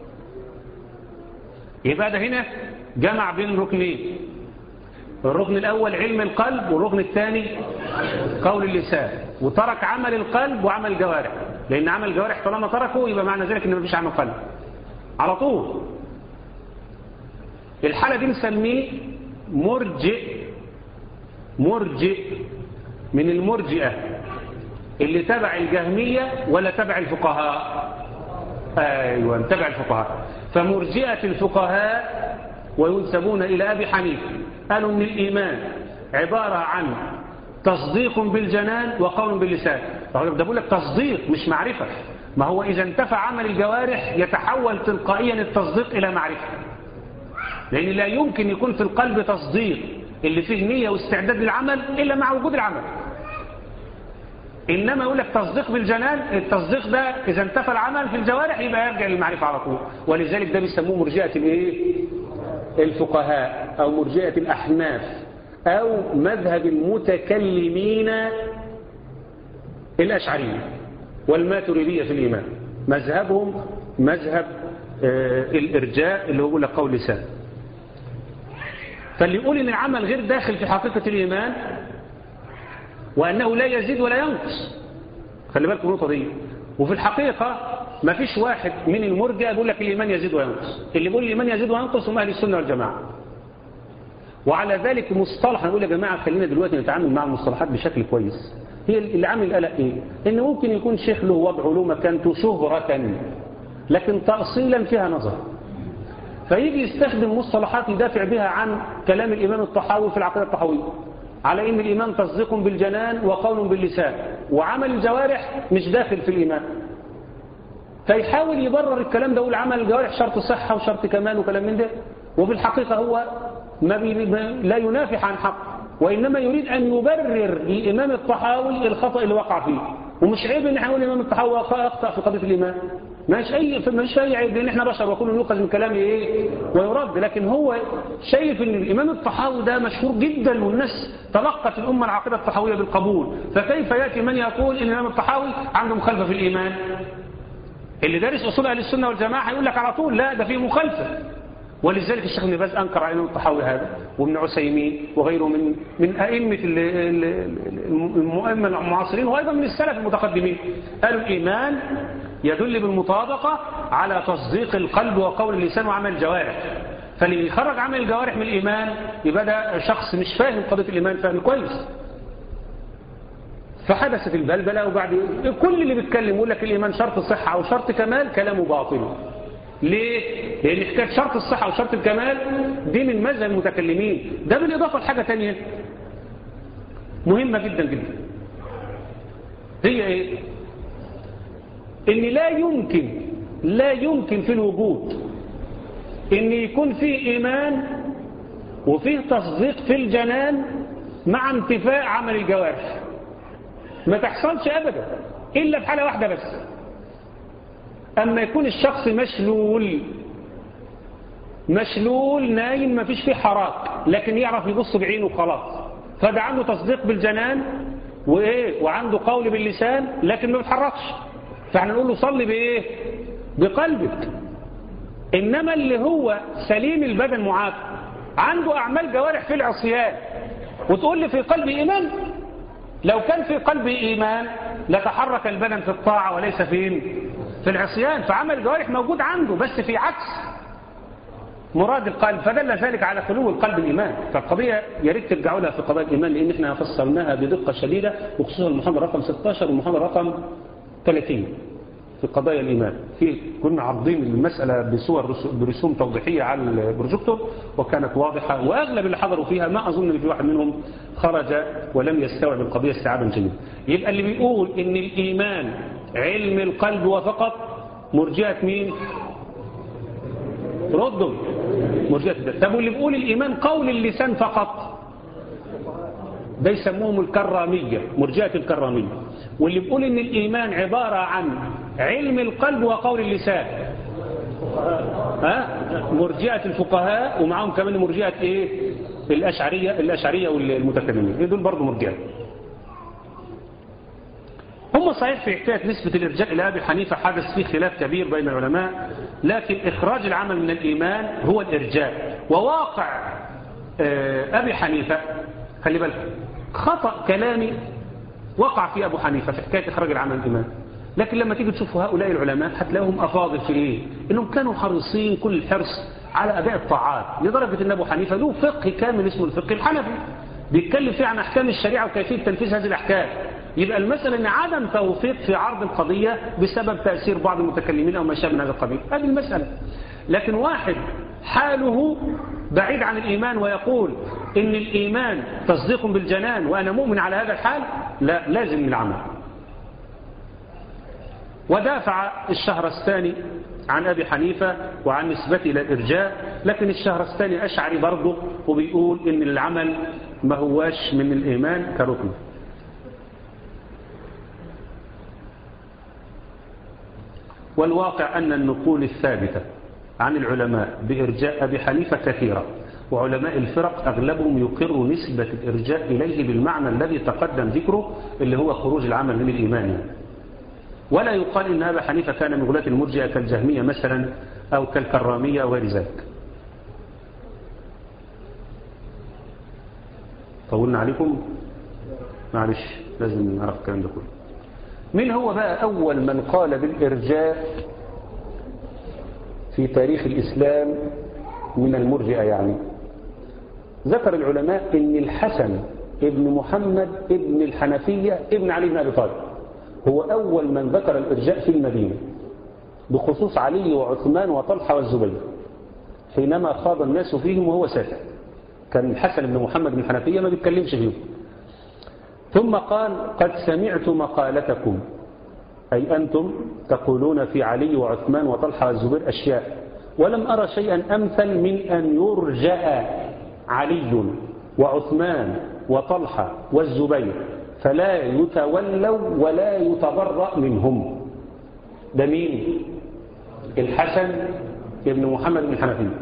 يبقى ده هنا جمع بين ركنين الركن الأول علم القلب والركن الثاني قول اللسان وترك عمل القلب وعمل الجوارح لأن عمل الجوارح طالما تركه يبقى معنى ذلك إن مفيش عمل قلب على طول الحالة دي نسميه مرجئ مرجئ من المرجئة اللي تبع الجهمية ولا تبع الفقهاء أيوة تبع الفقهاء فمرجئة الفقهاء وينسبون إلى أبي حنيفة قالوا أن الإيمان عبارة عن تصديق بالجنان وقول باللسان ده بقول لك تصديق مش معرفة ما هو إذا انتفع عمل الجوارح يتحول تلقائيا التصديق إلى معرفة لأن لا يمكن يكون في القلب تصديق اللي فيه نية واستعداد للعمل إلا مع وجود العمل إنما يقول لك تصديق بالجنان التصديق ده إذا انتفى العمل في الجوارح يبقى يرجع للمعرفة على طول ولذلك ده بيسموه مرجئة الإيه؟ الفقهاء أو مرجئة الأحناف أو مذهب المتكلمين الأشعرية والماتريدية في الإيمان مذهبهم مذهب آه الإرجاء اللي هو يقول لك قول لسان فاللي يقول إن العمل غير داخل في حقيقة الإيمان وأنه لا يزيد ولا ينقص خلي بالكم النقطة دي وفي الحقيقة ما فيش واحد من المرجع يقول لك الإيمان يزيد وينقص اللي يقول الإيمان يزيد وينقص هم أهل السنة والجماعة وعلى ذلك مصطلح نقول يا جماعة خلينا دلوقتي نتعامل مع المصطلحات بشكل كويس هي اللي عامل القلق ايه ان ممكن يكون شيخ له وضعه له مكانته شهرة لكن تأصيلا فيها نظر فيجي يستخدم مصطلحات يدافع بها عن كلام الإمام الطحاوي في العقيدة الطحاوية على ان الإيمان تصديق بالجنان وقول باللسان وعمل الجوارح مش داخل في الإيمان فيحاول يبرر الكلام ده يقول عمل الجوارح شرط صحة وشرط كمال وكلام من ده وفي الحقيقة هو ما بي لا ينافح عن حق وإنما يريد أن يبرر للإمام الطحاوي الخطأ اللي وقع فيه ومش عيب ان احنا نقول الإمام الطحاوي أخطأ في قضية الإيمان مش أي مش أي عيب لأن احنا بشر وكل يؤخذ من كلامه إيه ويرد لكن هو شايف ان الإمام الطحاوي ده مشهور جدا والناس تلقت الأمة العقيدة الطحاوية بالقبول فكيف يأتي من يقول ان الإمام الطحاوي عنده مخالفة في الإيمان اللي دارس أصول أهل السنة والجماعة هيقول لك على طول لا ده فيه مخالفة ولذلك الشيخ ابن باز أنكر على الإمام الطحاوي هذا وابن عثيمين وغيره من من أئمة المؤمن المعاصرين وأيضا من السلف المتقدمين قالوا الإيمان يدل بالمطابقة على تصديق القلب وقول اللسان وعمل الجوارح فاللي يخرج عمل الجوارح من الإيمان يبقى ده شخص مش فاهم قضية الإيمان فاهم كويس فحدثت البلبلة وبعد كل اللي بيتكلم يقول لك الإيمان شرط صحة أو شرط كمال كلامه باطل ليه؟ لأن حكاية شرط الصحة وشرط الكمال دي من مذهب المتكلمين ده بالإضافة لحاجة تانية مهمة جدا جدا هي ايه ان لا يمكن لا يمكن في الوجود ان يكون فيه ايمان وفيه تصديق في الجنان مع انتفاء عمل الجوارح ما تحصلش ابدا الا في حالة واحدة بس اما يكون الشخص مشلول مشلول نايم ما فيش فيه حراك لكن يعرف يبص بعينه خلاص فده عنده تصديق بالجنان وايه وعنده قول باللسان لكن ما بيتحركش فاحنا نقول له صلي بايه بقلبك انما اللي هو سليم البدن معافى عنده اعمال جوارح في العصيان وتقول لي في قلبي ايمان لو كان في قلبي ايمان لتحرك البدن في الطاعه وليس فين في العصيان فعمل الجوارح موجود عنده بس في عكس مراد القلب فدل ذلك على خلو القلب الإيمان فالقضية يا ريت ترجعوا لها في قضايا الإيمان لأن احنا فصلناها بدقة شديدة وخصوصا المحاضرة رقم 16 والمحاضرة رقم 30 في قضايا الإيمان في كنا عارضين المسألة بصور برسوم توضيحية على البروجيكتور وكانت واضحة وأغلب اللي حضروا فيها ما أظن ان في واحد منهم خرج ولم يستوعب القضية استيعابا جيدا يبقى اللي بيقول إن الإيمان علم القلب وفقط مرجئة مين؟ ردوا مرجئة الدين طب واللي بيقول الإيمان قول اللسان فقط ده يسموهم الكرامية مرجئة الكرامية واللي بيقول إن الإيمان عبارة عن علم القلب وقول اللسان ها مرجئة الفقهاء ومعهم كمان مرجئة إيه الأشعرية الأشعرية والمتكلمين دول برضه مرجئة هم صحيح في حكاية نسبة الإرجاء إلى أبي حنيفة حدث فيه خلاف كبير بين العلماء لكن إخراج العمل من الإيمان هو الإرجاء وواقع أبي حنيفة خلي بالك خطأ كلامي وقع في أبو حنيفة في حكاية إخراج العمل من الإيمان لكن لما تيجي تشوفوا هؤلاء العلماء هتلاقيهم أفاضل في إيه إنهم كانوا حريصين كل الحرص على أداء الطاعات لدرجة أن أبو حنيفة له فقه كامل اسمه الفقه الحنفي بيتكلم فيه عن أحكام الشريعة وكيفية تنفيذ هذه الأحكام يبقى المسألة أن عدم توفيق في عرض القضية بسبب تأثير بعض المتكلمين أو ما شابه من هذا القبيل هذه المسألة لكن واحد حاله بعيد عن الإيمان ويقول إن الإيمان تصديق بالجنان وأنا مؤمن على هذا الحال لا لازم من العمل ودافع الشهرستاني عن أبي حنيفة وعن نسبته إلى الإرجاء لكن الشهرستاني أشعري برضه وبيقول إن العمل ما هواش من الإيمان كركن والواقع أن النقول الثابتة عن العلماء بإرجاء أبي حنيفة كثيرة وعلماء الفرق أغلبهم يقر نسبة الإرجاء إليه بالمعنى الذي تقدم ذكره اللي هو خروج العمل من الإيمان ولا يقال إن أبا حنيفة كان من غلاة المرجئة كالجهمية مثلا أو كالكرامية وغير ذلك طولنا عليكم معلش لازم نعرف الكلام ده كله من هو بقى أول من قال بالإرجاء في تاريخ الإسلام من المرجئة يعني ذكر العلماء ان الحسن ابن محمد ابن الحنفية ابن علي بن أبي طالب هو أول من ذكر الإرجاء في المدينة بخصوص علي وعثمان وطلحة والزبير حينما خاض الناس فيهم وهو ساكت كان الحسن بن محمد بن الحنفية ما بيتكلمش فيهم ثم قال قد سمعت مقالتكم أي أنتم تقولون في علي وعثمان وطلحة والزبير أشياء ولم أرى شيئا أمثل من أن يرجأ علي وعثمان وطلحة والزبير فلا يتولوا ولا يتبرأ منهم ده مين الحسن ابن محمد بن الحنفية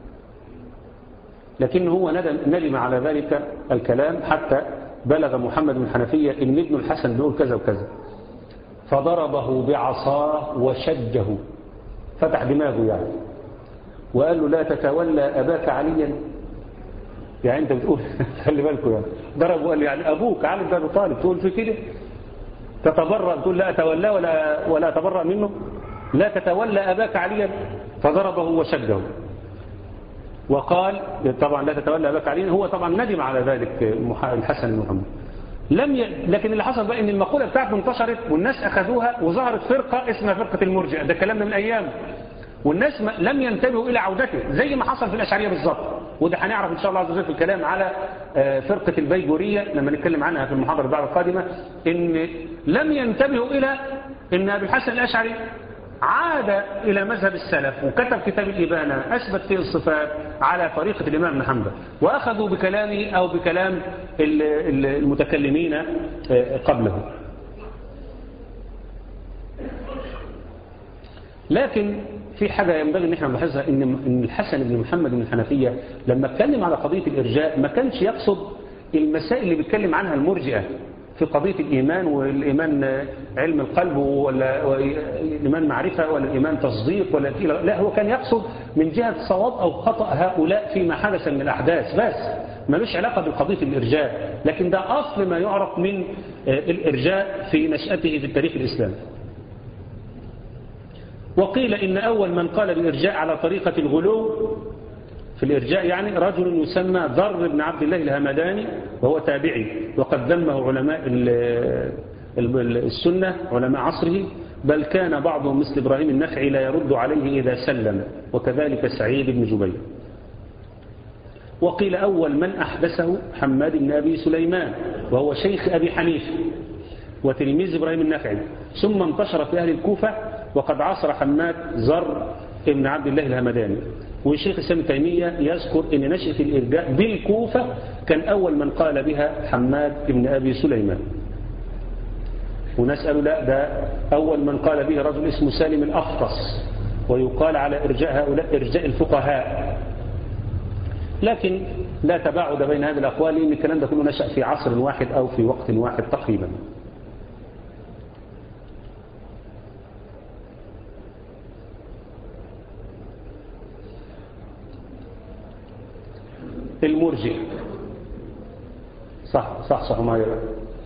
لكن هو ندم على ذلك الكلام حتى بلغ محمد بن الحنفية ان ابن الحسن بيقول كذا وكذا فضربه بعصاه وشجه فتح دماغه يعني وقال له لا تتولى أباك عليا يعني انت بتقول خلي بالكم يعني ضرب وقال يعني أبوك علي بن أبي طالب تقول في كده تتبرأ تقول لا أتولى ولا ولا أتبرأ منه لا تتولى أباك عليا فضربه وشجه وقال طبعا لا تتولى أباك عليا هو طبعا ندم على ذلك الحسن بن محمد لم ي... لكن اللي حصل بقى ان المقولة بتاعته انتشرت والناس أخذوها وظهرت فرقة اسمها فرقة المرجئة ده كلام من أيام والناس لم ينتبهوا إلى عودته زي ما حصل في الأشعرية بالظبط وده هنعرف إن شاء الله عز وجل في الكلام على فرقة البيجورية لما نتكلم عنها في المحاضرة بعد القادمة إن لم ينتبهوا إلى إن أبي الحسن الأشعري عاد إلى مذهب السلف وكتب كتاب الإبانة أثبت فيه الصفات على طريقة الإمام بن حنبل وأخذوا بكلامه أو بكلام المتكلمين قبله لكن في حاجة ينبغي ان احنا نلاحظها ان ان الحسن بن محمد بن الحنفية لما اتكلم على قضية الارجاء ما كانش يقصد المسائل اللي بيتكلم عنها المرجئة في قضية الإيمان والإيمان علم القلب ولا الإيمان معرفة ولا الإيمان تصديق ولا لا هو كان يقصد من جهة صواب أو خطأ هؤلاء فيما حدث من الأحداث بس ملوش علاقة بقضية الإرجاء لكن ده أصل ما يعرف من الإرجاء في نشأته في التاريخ الإسلامي وقيل إن أول من قال بالإرجاء على طريقة الغلو في الإرجاء يعني رجل يسمى ضر بن عبد الله الهمداني وهو تابعي وقد ذمه علماء السنة علماء عصره بل كان بعضهم مثل إبراهيم النخعي لا يرد عليه إذا سلم وكذلك سعيد بن جبير وقيل أول من أحدثه حماد بن أبي سليمان وهو شيخ أبي حنيفة وتلميذ إبراهيم النخعي ثم انتشر في أهل الكوفة وقد عاصر حماد زر ابن عبد الله الهمداني والشيخ الإسلام تيمية يذكر أن نشأة الإرجاء بالكوفة كان أول من قال بها حماد بن أبي سليمان ونسأل لا ده أول من قال به رجل اسمه سالم الأفطس ويقال على إرجاء هؤلاء إرجاء الفقهاء لكن لا تباعد بين هذه الأقوال لأن الكلام ده كله نشأ في عصر واحد أو في وقت واحد تقريبا المرجئ صح صح صح ما يبقى.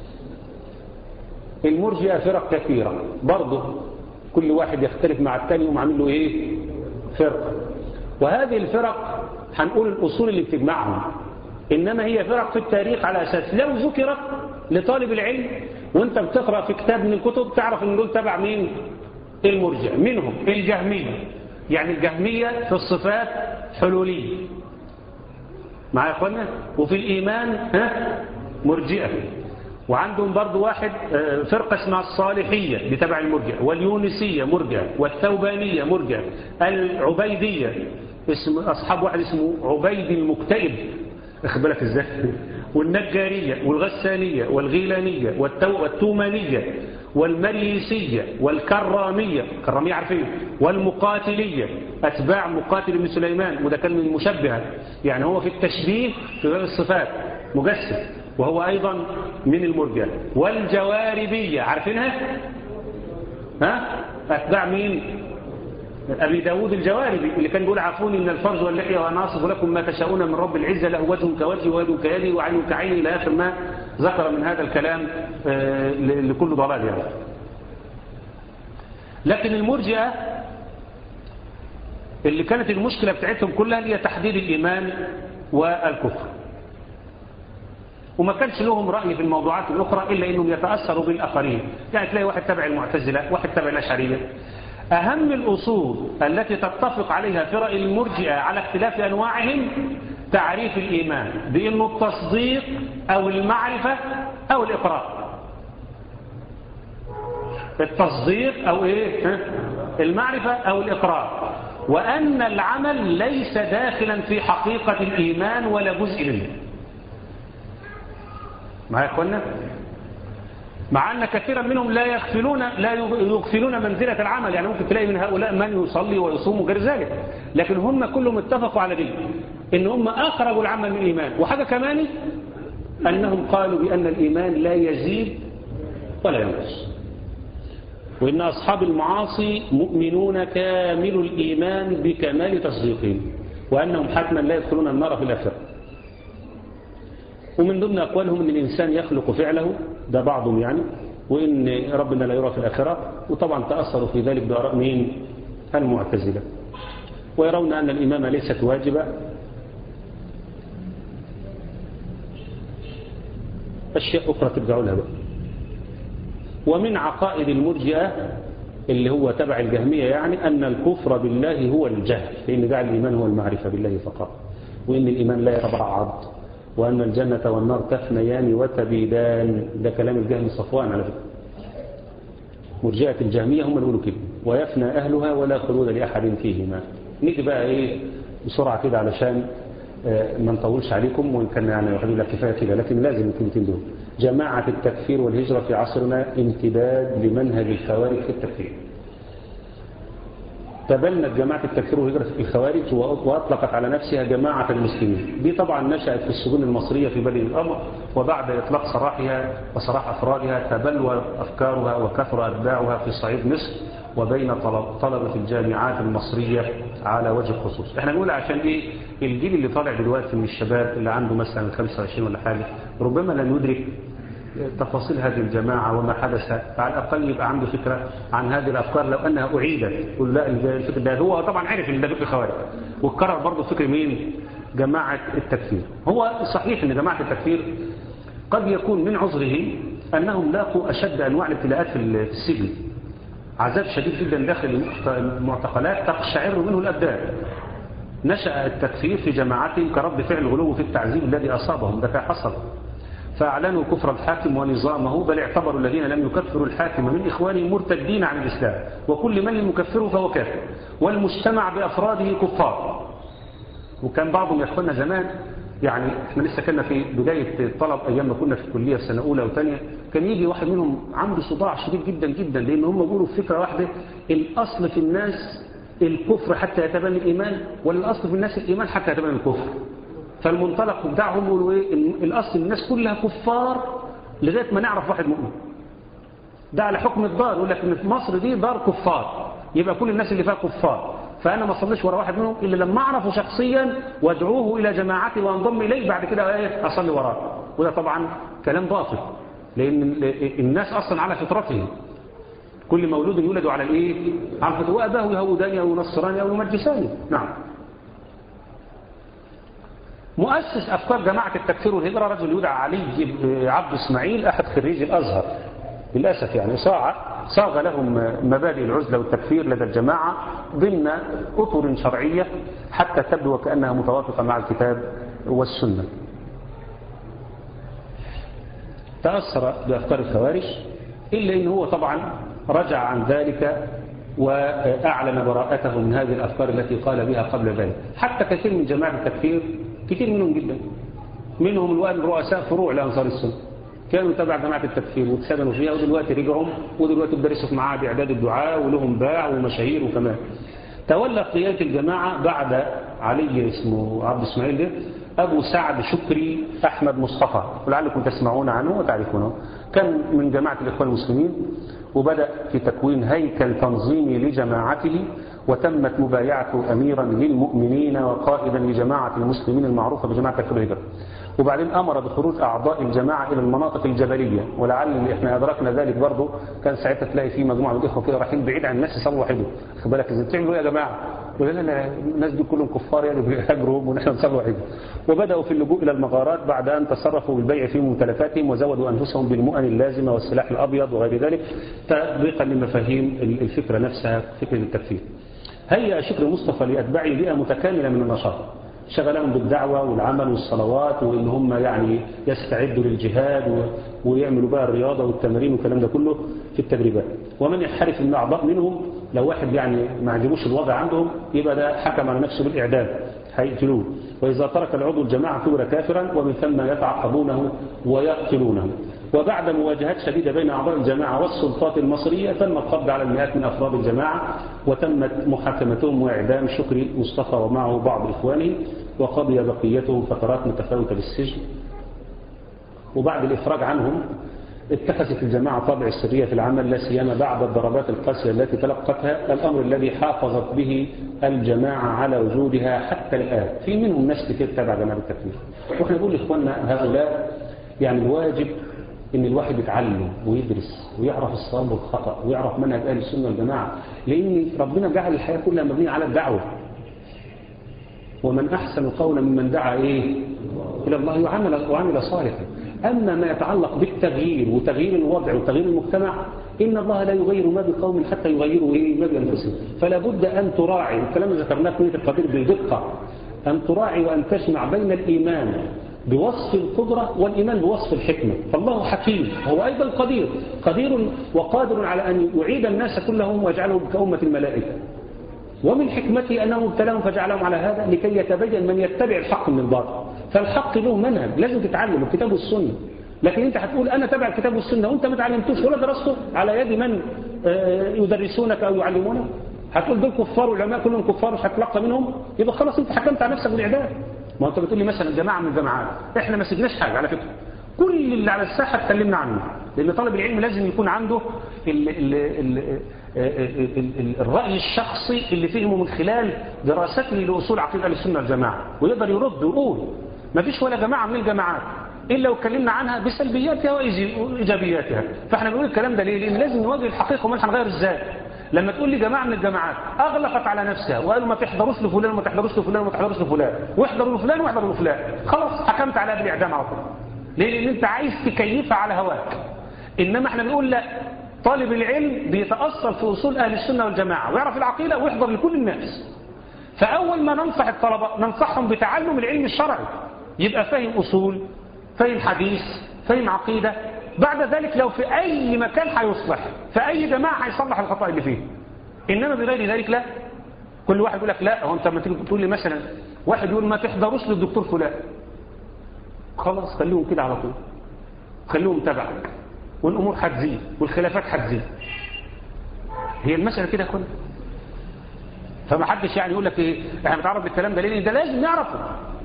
المرجئة فرق كثيرة برضه كل واحد يختلف مع الثاني ومعمل له ايه فرق وهذه الفرق هنقول الأصول اللي بتجمعهم إنما هي فرق في التاريخ على أساس لو ذكرت لطالب العلم وانت بتقرأ في كتاب من الكتب تعرف ان دول تبع مين المرجع منهم الجهمية يعني الجهمية في الصفات حلولية معايا يا اخوانا وفي الإيمان ها مرجئة وعندهم برضو واحد فرقة اسمها الصالحية دي تبع المرجع واليونسية مرجع والثوبانية مرجع العبيدية اسم أصحاب واحد اسمه عبيد المكتئب اخد بالك ازاي والنجارية والغسانية والغيلانية والتومانية والمريسية والكرامية كرامية عارفين والمقاتلية أتباع مقاتل بن سليمان وده كان من المشبهة يعني هو في التشبيه في باب الصفات مجسد وهو أيضا من المرجع والجواربية عارفينها ها أتباع مين أبي داود الجواربي اللي كان بيقول عفوني من الفرج واللحية وأنا أصف لكم ما تشاءون من رب العزة له وجه كوجهي ويد كيدي وعين كعيني إلى آخر ما ذكر من هذا الكلام لكل ضلال يعني لكن المرجئة اللي كانت المشكلة بتاعتهم كلها هي تحديد الإيمان والكفر وما كانش لهم رأي في الموضوعات الأخرى إلا أنهم يتأثروا بالآخرين يعني تلاقي واحد تبع المعتزلة واحد تبع الأشعرية أهم الأصول التي تتفق عليها فرق المرجئة على اختلاف أنواعهم تعريف الإيمان بأنه التصديق أو المعرفة أو الإقرار التصديق أو إيه المعرفة أو الإقرار وأن العمل ليس داخلا في حقيقة الإيمان ولا جزء منه معايا يا اخوانا مع أن كثيرا منهم لا يغفلون لا يغفلون منزلة العمل يعني ممكن تلاقي من هؤلاء من يصلي ويصوم وغير ذلك لكن هم كلهم اتفقوا على دي إن هم أخرجوا العمل من الإيمان وحاجة كمان أنهم قالوا بأن الإيمان لا يزيد ولا ينقص وإن أصحاب المعاصي مؤمنون كامل الإيمان بكمال تصديقهم وأنهم حتما لا يدخلون النار في الآخرة ومن ضمن أقوالهم أن الإنسان يخلق فعله ده بعضهم يعني وإن ربنا لا يرى في الآخرة وطبعا تأثروا في ذلك بآراء مين المعتزلة ويرون أن الإمامة ليست واجبة أشياء أخرى ترجعوا لها بقى ومن عقائد المرجئة اللي هو تبع الجهمية يعني أن الكفر بالله هو الجهل لأن جعل الإيمان هو المعرفة بالله فقط وإن الإيمان لا يتبعض وأن الجنة والنار تفنيان وتبيدان ده كلام الجهم صفوان على فكرة مرجئة الجهمية هم اللي يقولوا كده ويفنى أهلها ولا خلود لأحد فيهما نيجي بقى إيه بسرعة كده علشان ما نطولش عليكم وإن كان يعني الحمد لله كفاية كده لكن لازم الكلمتين دول جماعة التكفير والهجرة في عصرنا امتداد لمنهج الخوارج في التكفير تبنت جماعة التكفير والهجرة في الخوارج وأطلقت على نفسها جماعة المسلمين دي طبعا نشأت في السجون المصرية في بدء الأمر وبعد إطلاق سراحها وسراح أفرادها تبلور أفكارها وكثر أتباعها في صعيد مصر وبين طلبة الجامعات المصرية على وجه الخصوص احنا نقول عشان ايه الجيل اللي طالع دلوقتي من الشباب اللي عنده مثلا 25 ولا حاجة ربما لن يدرك تفاصيل هذه الجماعة وما حدث على الأقل يبقى عنده فكرة عن هذه الأفكار لو أنها أعيدت يقول لا الفكر ده هو طبعا عرف ان ده فكر خوارج واتكرر برضه فكر مين جماعة التكفير هو صحيح ان جماعة التكفير قد يكون من عذره أنهم لاقوا أشد أنواع الابتلاءات في السجن عذاب شديد جدا داخل المعتقلات تقشعر منه الأبدان نشأ التكفير في جماعتهم كرد فعل غلو في التعذيب الذي أصابهم ده حصل فأعلنوا كفر الحاكم ونظامه بل اعتبروا الذين لم يكفروا الحاكم من إخوانهم مرتدين عن الإسلام وكل من يكفره فهو كافر والمجتمع بأفراده كفار وكان بعضهم يا اخوانا زمان يعني احنا لسه كنا في بداية الطلب أيام ما كنا في الكلية في سنة أولى وثانية كان يجي واحد منهم عنده صداع شديد جدا جدا لأن هم بيقولوا في فكرة واحدة الأصل في الناس الكفر حتى يتبنى الإيمان ولا الأصل في الناس الإيمان حتى يتبنى الكفر فالمنطلق بتاعهم يقولوا ايه الاصل الناس كلها كفار لغايه ما نعرف واحد مؤمن ده على حكم الدار يقول لك ان في مصر دي دار كفار يبقى كل الناس اللي فيها كفار فانا ما اصليش ورا واحد منهم الا لما اعرفه شخصيا وادعوه الى جماعتي وانضم اليه بعد كده ايه اصلي وراه وده طبعا كلام باطل لان الناس اصلا على فطرتهم كل مولود يولد على الايه على فطرته واباه يهوداني او نصراني او مجساني نعم مؤسس أفكار جماعة التكفير والهجرة رجل يدعى علي عبد إسماعيل أحد خريجي الأزهر للأسف يعني صاع صاغ لهم مبادئ العزلة والتكفير لدى الجماعة ضمن أطر شرعية حتى تبدو وكأنها متوافقة مع الكتاب والسنة تأثر بأفكار الخوارج إلا أنه هو طبعا رجع عن ذلك وأعلن براءته من هذه الأفكار التي قال بها قبل ذلك حتى كثير من جماعة التكفير كثير منهم جدا منهم الوان رؤساء فروع لأنصار السنة كانوا تبع جماعة التكفير واتسجنوا فيها ودلوقتي رجعوا ودلوقتي بدرسوا في معاهد إعداد الدعاء ولهم باع ومشاهير وكمان تولى قيادة الجماعة بعد علي اسمه عبد اسماعيل ده أبو سعد شكري أحمد مصطفى ولعلكم تسمعون عنه وتعرفونه كان من جماعة الإخوان المسلمين وبدأ في تكوين هيكل تنظيمي لجماعته وتمت مبايعته أميرا للمؤمنين وقائدا لجماعة المسلمين المعروفة بجماعة تكفير الهجرة وبعدين أمر بخروج أعضاء الجماعة إلى المناطق الجبلية ولعل إحنا أدركنا ذلك برضه كان ساعتها تلاقي في مجموعة من الإخوة كده رايحين بعيد عن الناس يصلوا وحدهم خد بالك إزاي بتعملوا إيه يا جماعة؟ ولا لا الناس دي كلهم كفار يعني بيهاجروا ونحن نصلي وحدهم وبدأوا في اللجوء إلى المغارات بعد أن تصرفوا بالبيع في ممتلكاتهم وزودوا أنفسهم بالمؤن اللازمة والسلاح الأبيض وغير ذلك تطبيقا لمفاهيم الفكرة نفسها فكرة التكفير هيأ شكر مصطفى لأتباعه بيئة متكاملة من النشاط شغلهم بالدعوة والعمل والصلوات وإن هم يعني يستعدوا للجهاد ويعملوا بقى الرياضة والتمارين والكلام ده كله في التدريبات ومن يحرف من أعضاء منهم لو واحد يعني ما عجبوش الوضع عندهم يبقى ده حكم على نفسه بالإعدام هيقتلوه وإذا ترك العضو الجماعة اعتبر كافرا ومن ثم يتعقبونه ويقتلونه وبعد مواجهات شديدة بين أعضاء الجماعة والسلطات المصرية تم القبض على المئات من أفراد الجماعة وتمت محاكمتهم وإعدام شكري مصطفى ومعه بعض إخوانه وقضي بقيتهم فترات متفاوتة بالسجن وبعد الإفراج عنهم اتخذت الجماعة طابع السرية في العمل لا سيما بعد الضربات القاسية التي تلقتها الأمر الذي حافظت به الجماعة على وجودها حتى الآن في منهم ناس كتير تبع جماعة التكفير واحنا نقول لإخواننا هؤلاء يعني الواجب ان الواحد يتعلم ويدرس ويعرف الصواب والخطأ ويعرف منهج اهل السنه والجماعه لان ربنا جعل الحياه كلها مبنيه على الدعوه ومن احسن قولا ممن دعا ايه الى الله وعمل وعمل صالحا اما ما يتعلق بالتغيير وتغيير الوضع وتغيير المجتمع ان الله لا يغير ما بقوم حتى يغيروا ايه ما بانفسهم فلا بد ان تراعي الكلام اللي ذكرناه في القدير بدقه أن تراعي وأن تجمع بين الإيمان بوصف القدرة والإيمان بوصف الحكمة فالله حكيم هو أيضا قدير قدير وقادر على أن يعيد الناس كلهم ويجعلهم كأمة الملائكة ومن حكمته أنه ابتلاهم فجعلهم على هذا لكي يتبين من يتبع الحق من الباطل فالحق له منهج لازم تتعلم الكتاب والسنة لكن انت هتقول انا تبع الكتاب والسنة وانت ما تعلمتوش ولا درسته على يد من يدرسونك او يعلمونك هتقول دول كفار والعلماء كلهم كفار مش هتلقى منهم يبقى خلاص انت حكمت على نفسك بالاعدام ما انت بتقول لي مثلا جماعه من الجماعات احنا ما سيبناش حاجه على فكره كل اللي على الساحه اتكلمنا عنه لان طالب العلم لازم يكون عنده ال ال ال ال الراي الشخصي اللي فهمه من خلال دراسته لاصول عقيده السنه والجماعه ويقدر يرد ويقول ما فيش ولا جماعه من الجماعات إلا واتكلمنا عنها بسلبياتها وإيجابياتها فاحنا بنقول الكلام ده ليه لأن لازم نواجه الحقيقة وما هنغير إزاي لما تقول لي جماعة من الجماعات أغلقت على نفسها وقالوا ما تحضروش لفلان وما تحضروش لفلان وما تحضروش لفلان واحضروا لفلان واحضروا لفلان خلاص حكمت عليها بالإعدام على طول ليه لأن أنت عايز تكيفها على هواك إنما احنا بنقول لا طالب العلم بيتأصل في أصول أهل السنة والجماعة ويعرف العقيدة ويحضر لكل الناس فأول ما ننصح الطلبة ننصحهم بتعلم العلم الشرعي يبقى فاهم أصول فاهم حديث فاهم عقيدة بعد ذلك لو في أي مكان هيصلح في أي جماعة هيصلح الخطأ اللي فيه إنما بغير ذلك لا كل واحد يقول لك لا هو أنت لما تيجي تقول لي مثلا واحد يقول ما تحضروش للدكتور فلان خلاص خليهم كده على طول خليهم تبعك والأمور هتزيد والخلافات هتزيد هي المسألة كده كلها فما حدش يعني يقول لك ايه احنا بنتعرض للكلام ده ليه ده لازم نعرفه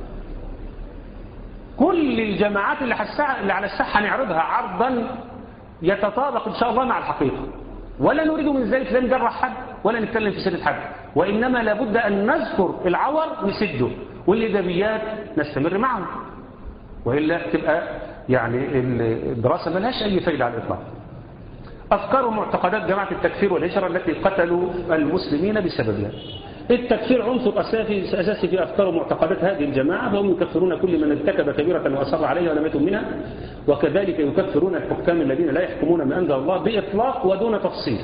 كل الجماعات اللي, اللي على الساحة هنعرضها عرضا يتطابق إن شاء الله مع الحقيقة ولا نريد من ذلك لا نجرح حد ولا نتكلم في سيرة حد وإنما لابد أن نذكر العور نسده والإيجابيات نستمر معهم وإلا تبقى يعني الدراسة ملهاش أي فايدة على الإطلاق أفكار ومعتقدات جماعة التكفير والهجرة التي قتلوا المسلمين بسببها التكفير عنصر أساسي أساسي في أفكار ومعتقدات هذه الجماعة فهم يكفرون كل من ارتكب كبيرة وأصر عليها ولم يتم منها وكذلك يكفرون الحكام الذين لا يحكمون ما أنزل الله بإطلاق ودون تفصيل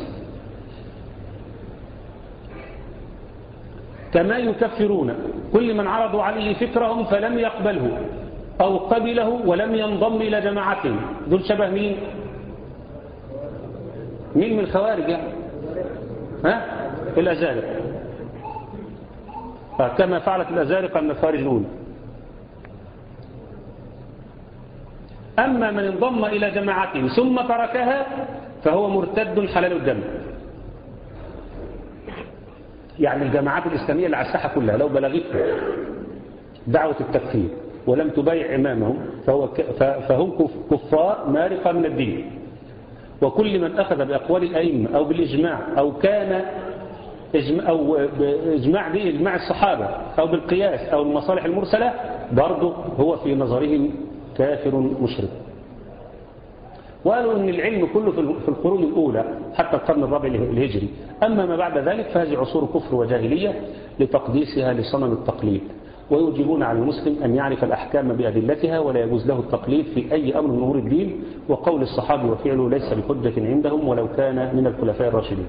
كما يكفرون كل من عرضوا عليه فكرهم فلم يقبله أو قبله ولم ينضم إلى جماعتهم دول شبه مين مين من الخوارج يعني ها الأزالق كما فعلت الأزارقة من الخارج الأولى أما من انضم إلى جماعتهم ثم تركها فهو مرتد حلال الدم يعني الجماعات الإسلامية اللي على الساحة كلها لو بلغتهم دعوة التكفير ولم تبايع إمامهم فهو فهم كفار مارقة من الدين وكل من أخذ بأقوال الأئمة أو بالإجماع أو كان إجماع أو إجماع دي إجماع الصحابة أو بالقياس أو المصالح المرسلة برضه هو في نظرهم كافر مشرك وقالوا أن العلم كله في القرون الأولى حتى القرن الرابع الهجري أما ما بعد ذلك فهذه عصور كفر وجاهلية لتقديسها لصنم التقليد ويوجبون على المسلم أن يعرف الأحكام بأدلتها ولا يجوز له التقليد في أي أمر من أمور الدين وقول الصحابي وفعله ليس بحجة عندهم ولو كان من الخلفاء الراشدين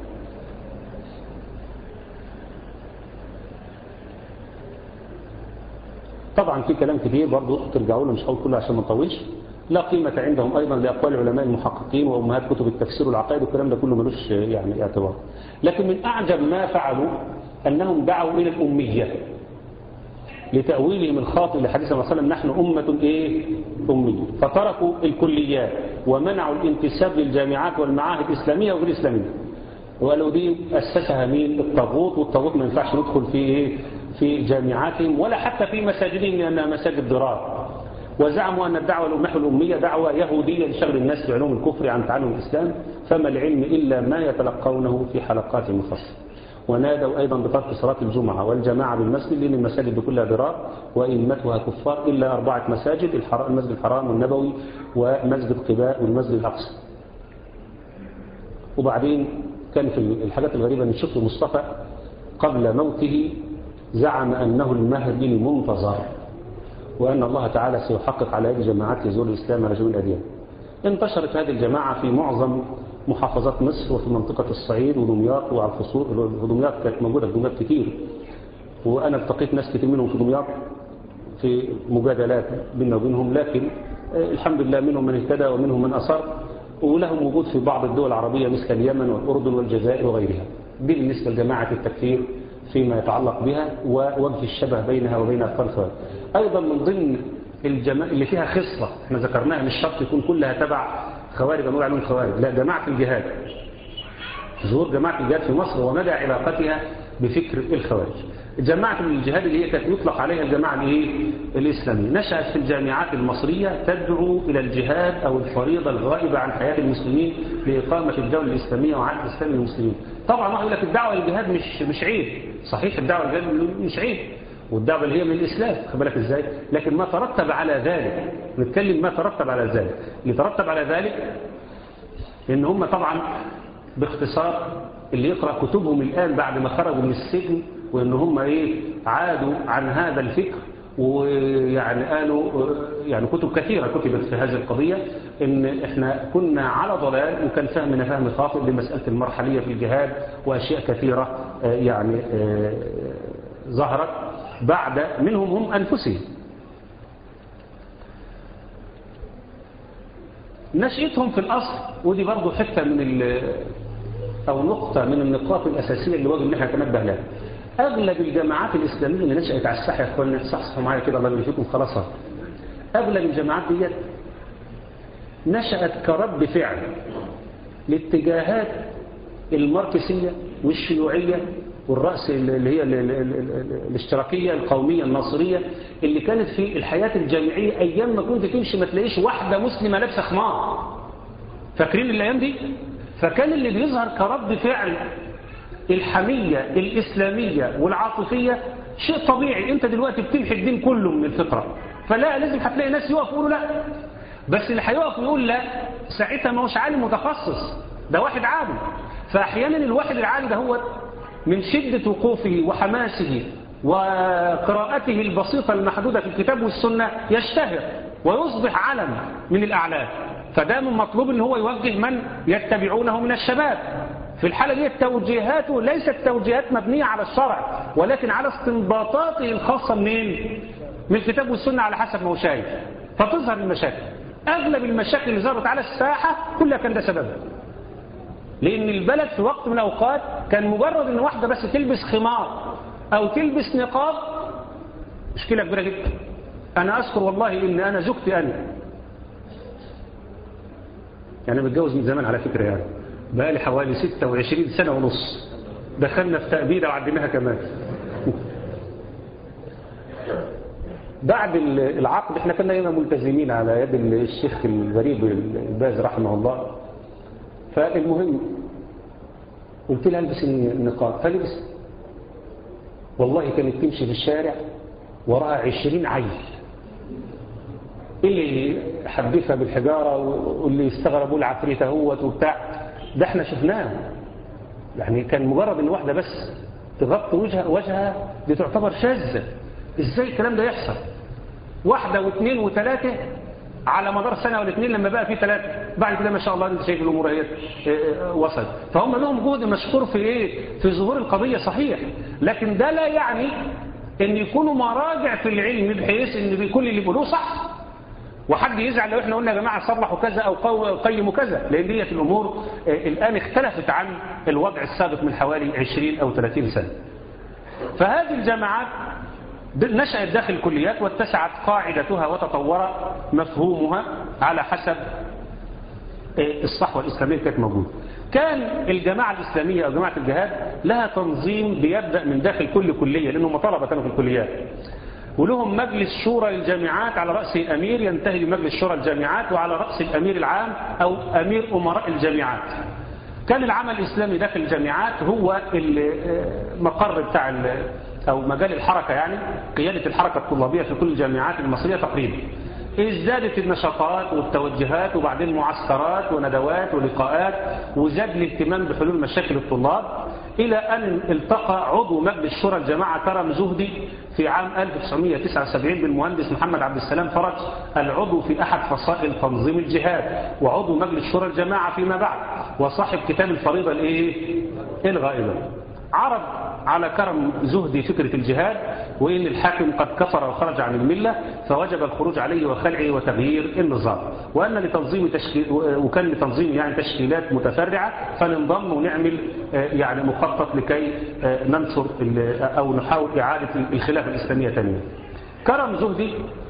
طبعا في كلام كتير برضو ترجعوا له مش هقول كله عشان ما نطولش لا قيمة عندهم أيضا لأقوال العلماء المحققين وأمهات كتب التفسير والعقائد والكلام ده كله ملوش يعني اعتبار لكن من أعجب ما فعلوا أنهم دعوا إلى الأمية لتأويلهم الخاطئ لحديث صلى الله عليه وسلم نحن أمة إيه؟ أمية فتركوا الكليات ومنعوا الانتساب للجامعات والمعاهد الإسلامية وغير الإسلامية وقالوا دي أسسها مين الطاغوت والطاغوت ما ينفعش ندخل في إيه؟ في جامعاتهم ولا حتى في مساجدهم لأنها مساجد ضرار وزعموا أن الدعوة نحو الأمية دعوة يهودية لشغل الناس بعلوم الكفر عن تعلم الإسلام فما العلم إلا ما يتلقونه في حلقات مخصصة ونادوا أيضا بترك صلاة الجمعة والجماعة بالمسجد لأن المساجد كلها ضرار وإمتها كفار إلا أربعة مساجد المسجد الحرام والنبوي ومسجد قباء والمسجد الأقصى وبعدين كان في الحاجات الغريبة أن شفت مصطفى قبل موته زعم أنه المهدي المنتظر وأن الله تعالى سيحقق على يد جماعات يزور الإسلام على جميع الأديان انتشرت هذه الجماعة في معظم محافظات مصر وفي منطقة الصعيد ودمياط وعلى الفصول ودمياط كانت موجودة في دمياط كتير وأنا التقيت ناس كتير منهم في دمياط في مجادلات بيننا وبينهم لكن الحمد لله منهم من اهتدى ومنهم من أصر ولهم وجود في بعض الدول العربية مثل اليمن والأردن والجزائر وغيرها دي بالنسبة لجماعة التكفير فيما يتعلق بها ووجه الشبه بينها وبين أطفال الخوارج أيضا من ضمن الجماعة اللي فيها خصلة احنا ذكرناها مش شرط يكون كلها تبع خوارج ونقول عليهم خوارج لا جماعة الجهاد ظهور جماعة الجهاد في مصر ومدى علاقتها بفكر الخوارج جماعة الجهاد اللي هي كانت يطلق عليها الجماعة الايه الإسلامية نشأت في الجامعات المصرية تدعو إلى الجهاد أو الفريضة الغائبة عن حياة المسلمين لإقامة الدولة الإسلامية وعهد الإسلام للمسلمين طبعا واحد يقول لك الدعوة للجهاد مش مش عيب صحيح الدعوة للجهاد مش عيب والدعوة اللي هي من الإسلام خد بالك إزاي لكن ما ترتب على ذلك نتكلم ما ترتب على ذلك اللي ترتب على ذلك إن هم طبعا باختصار اللي يقرأ كتبهم الآن بعد ما خرجوا من السجن وإن هم إيه عادوا عن هذا الفكر ويعني قالوا يعني كتب كثيرة كتبت في هذه القضية إن إحنا كنا على ضلال وكان فهمنا فهم خاطئ لمسألة المرحلية في الجهاد وأشياء كثيرة يعني ظهرت بعد منهم هم أنفسهم نشأتهم في الأصل ودي برضو حتة من أو نقطة من النقاط الأساسية اللي واجب نحن نتنبه لها أغلب الجماعات الإسلامية اللي نشأت على الساحة يا إخواني صحصحوا معايا كده الله يبارك فيكم خلاص أغلب الجماعات ديت نشأت كرد فعل لاتجاهات الماركسية والشيوعية والرأس اللي هي الاشتراكية القومية الناصرية اللي كانت في الحياة الجامعية أيام ما كنت تمشي ما تلاقيش واحدة مسلمة لابسة خمار فاكرين الأيام دي فكان اللي بيظهر كرد فعل الحمية الإسلامية والعاطفية شيء طبيعي انت دلوقتي بتمحي الدين كله من الفطرة فلا لازم هتلاقي ناس يقف يقولوا لا بس اللي هيقف يقول لا ساعتها ما هوش عالم متخصص ده واحد عالم فأحيانا الواحد العالم ده هو من شدة وقوفه وحماسه وقراءته البسيطة المحدودة في الكتاب والسنة يشتهر ويصبح علم من الأعلام فده من مطلوب ان هو يوجه من يتبعونه من الشباب في الحالة دي توجيهاته ليست توجيهات مبنية على الشرع ولكن على استنباطاته الخاصة منين؟ من الكتاب والسنة على حسب ما هو شايف فتظهر المشاكل أغلب المشاكل اللي ظهرت على الساحة كلها كان ده سببها لأن البلد في وقت من الأوقات كان مجرد أن واحدة بس تلبس خمار أو تلبس نقاب مشكلة كبيرة جدا أنا أذكر والله إن أنا زوجتي أنا يعني متجوز من زمان على فكرة يعني بقى لي حوالي 26 سنة ونص دخلنا في تأبيدة وعديناها كمان بعد العقد احنا كنا هنا ملتزمين على يد الشيخ الغريب الباز رحمه الله فالمهم قلت لها البس النقاب فلبس والله كانت تمشي في الشارع وراها عشرين عيل اللي حدثها بالحجارة واللي استغربوا العفريت اهوت وبتاع ده احنا شفناه يعني كان مجرد ان واحدة بس تغطي وجهها وجهها دي تعتبر شاذة ازاي الكلام ده يحصل واحدة واثنين وثلاثة على مدار سنة ولا اثنين لما بقى في ثلاثة بعد كده ما شاء الله انت شايف الامور هي وصلت فهم لهم جهد مشكور في ايه في ظهور القضية صحيح لكن ده لا يعني ان يكونوا مراجع في العلم بحيث ان كل اللي بيقولوه صح وحد يزعل لو احنا قلنا يا جماعة صلحوا كذا او قيموا كذا لان ديت الامور الان اختلفت عن الوضع السابق من حوالي 20 او 30 سنة فهذه الجماعات نشأت داخل الكليات واتسعت قاعدتها وتطور مفهومها على حسب الصحوة الإسلامية كانت موجودة كان الجماعة الإسلامية أو جماعة الجهاد لها تنظيم بيبدأ من داخل كل كلية لأنهم طلبة كانوا في الكليات ولهم مجلس شورى للجامعات على رأس أمير ينتهي بمجلس شورى الجامعات وعلى رأس الأمير العام أو أمير أمراء الجامعات كان العمل الإسلامي داخل الجامعات هو المقر بتاع أو مجال الحركة يعني قيادة الحركة الطلابية في كل الجامعات المصرية تقريبا ازدادت النشاطات والتوجهات وبعدين معسكرات وندوات ولقاءات وزاد الاهتمام بحلول مشاكل الطلاب إلى أن التقى عضو مجلس شورى الجماعة كرم زهدي في عام 1979 بالمهندس محمد عبد السلام فرج العضو في أحد فصائل تنظيم الجهاد وعضو مجلس شورى الجماعة فيما بعد وصاحب كتاب الفريضة الإيه؟ الغائبة عرض على كرم زهدي فكرة الجهاد وإن الحاكم قد كفر وخرج عن الملة فوجب الخروج عليه وخلعه وتغيير النظام وأن لتنظيم تشكيل وكان لتنظيم يعني تشكيلات متفرعة فننضم ونعمل يعني مخطط لكي ننشر أو نحاول إعادة الخلافة الإسلامية تانية كرم زهدي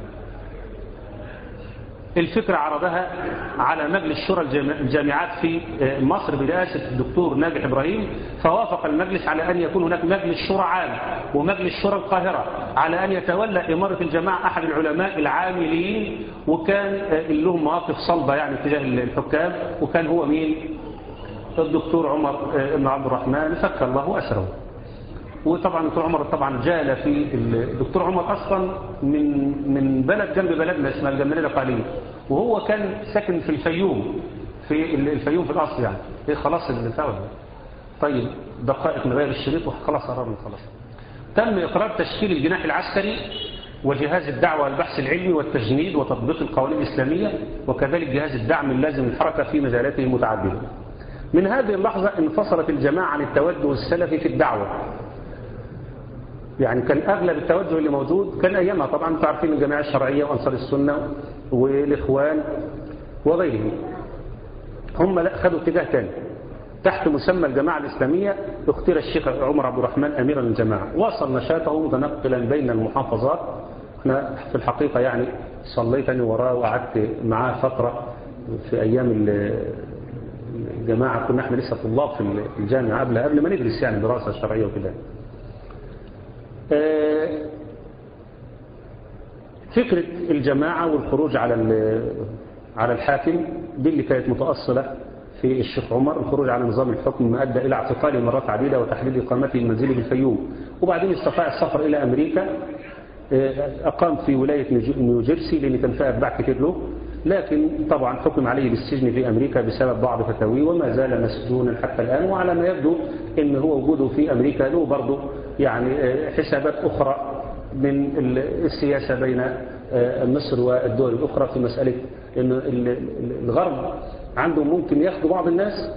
الفكرة عرضها على مجلس شورى الجامعات في مصر برئاسة الدكتور ناجح إبراهيم فوافق المجلس على أن يكون هناك مجلس شورى عام ومجلس شورى القاهرة على أن يتولى إمارة الجماعة أحد العلماء العاملين وكان لهم مواقف صلبة يعني تجاه الحكام وكان هو مين الدكتور عمر بن عبد الرحمن فك الله أسره وطبعا الدكتور عمر طبعا جال في الدكتور عمر اصلا من من بلد جنب بلدنا اسمها الجماليه الاقاليه وهو كان ساكن في الفيوم في الفيوم في الاصل يعني ايه خلاص البتاع طيب دقائق نغير الشريط وخلاص قررنا خلاص تم اقرار تشكيل الجناح العسكري وجهاز الدعوة والبحث العلمي والتجنيد وتطبيق القوانين الإسلامية وكذلك جهاز الدعم اللازم للحركة في مجالاته المتعددة من هذه اللحظة انفصلت الجماعة عن التوجه السلفي في الدعوة يعني كان أغلب التوجه اللي موجود كان أيامها طبعا انتم عارفين الجماعة الشرعية وأنصار السنة والإخوان وغيرهم هم لا خدوا اتجاه ثاني تحت مسمى الجماعة الإسلامية اختير الشيخ عمر عبد الرحمن أميرا للجماعة واصل نشاطه متنقلا بين المحافظات احنا في الحقيقة يعني صليت أنا وراه وقعدت معاه فترة في أيام الجماعة كنا احنا لسه طلاب في الجامعة قبل قبل ما ندرس يعني دراسة شرعية وكده فكرة الجماعة والخروج على على الحاكم دي اللي كانت متأصلة في الشيخ عمر الخروج على نظام الحكم ما أدى إلى اعتقاله مرات عديدة وتحديد إقامته المنزلي بالفيوم وبعدين استطاع السفر إلى أمريكا أقام في ولاية نيوجيرسي لأن كان فيها أتباع كتير له لكن طبعا حكم عليه بالسجن في أمريكا بسبب بعض فتاويه وما زال مسجونا حتى الآن وعلى ما يبدو أن هو وجوده في أمريكا له برضه يعني حسابات أخرى من السياسة بين مصر والدول الأخرى في مسألة أن الغرب عندهم ممكن ياخدوا بعض الناس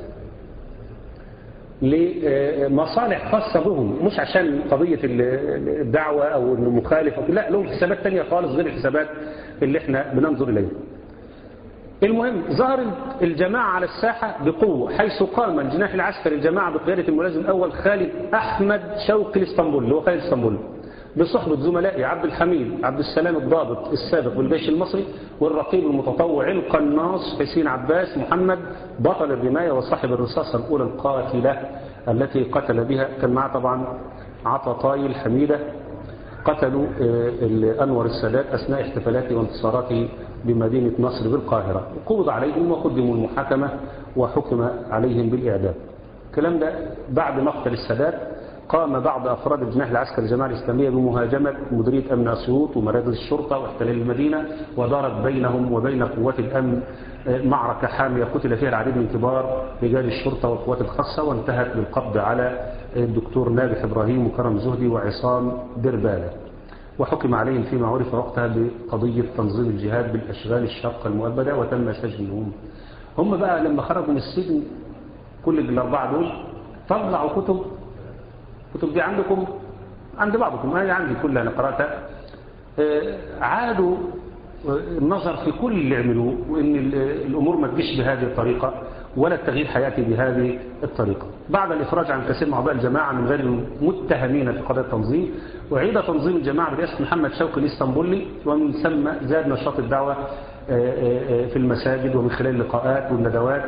لمصالح خاصة بهم مش عشان قضية الدعوة أو أنه مخالف لا لهم حسابات تانية خالص غير الحسابات اللي احنا بننظر إليها المهم ظهر الجماعة على الساحة بقوة حيث قام الجناح العسكري الجماعة بقيادة الملازم الأول خالد أحمد شوقي الاسطنبول اللي هو خالد اسطنبول بصحبة زملائي عبد الحميد عبد السلام الضابط السابق بالجيش المصري والرقيب المتطوع القناص حسين عباس محمد بطل الرماية وصاحب الرصاصة الأولى القاتلة التي قتل بها كان معه طبعا عطا الحميدة قتلوا أنور السادات أثناء احتفالاته وانتصاراته بمدينة نصر بالقاهرة قبض عليهم وقدموا المحاكمة وحكم عليهم بالإعدام الكلام ده بعد مقتل السادات قام بعض أفراد الجناح العسكري الجماعة الإسلامية بمهاجمة مديرية أمن أسيوط ومراكز الشرطة واحتلال المدينة ودارت بينهم وبين قوات الأمن معركة حامية قتل فيها العديد من كبار رجال الشرطة والقوات الخاصة وانتهت بالقبض على الدكتور ناجح إبراهيم وكرم زهدي وعصام دربالة وحكم عليهم فيما عرف وقتها بقضية تنظيم الجهاد بالأشغال الشاقة المؤبدة وتم سجنهم هم بقى لما خرجوا من السجن كل الأربعة دول طلعوا كتب كتب دي عندكم عند بعضكم أنا عندي كلها أنا قرأتها عادوا النظر في كل اللي عملوه وإن الأمور ما تجيش بهذه الطريقة ولا التغيير حياتي بهذه الطريقة بعد الإفراج عن كثير من أعضاء الجماعة من غير المتهمين في قضايا التنظيم وعيد تنظيم الجماعة برئاسة محمد شوقي الإسطنبولي ومن ثم زاد نشاط الدعوة في المساجد ومن خلال اللقاءات والندوات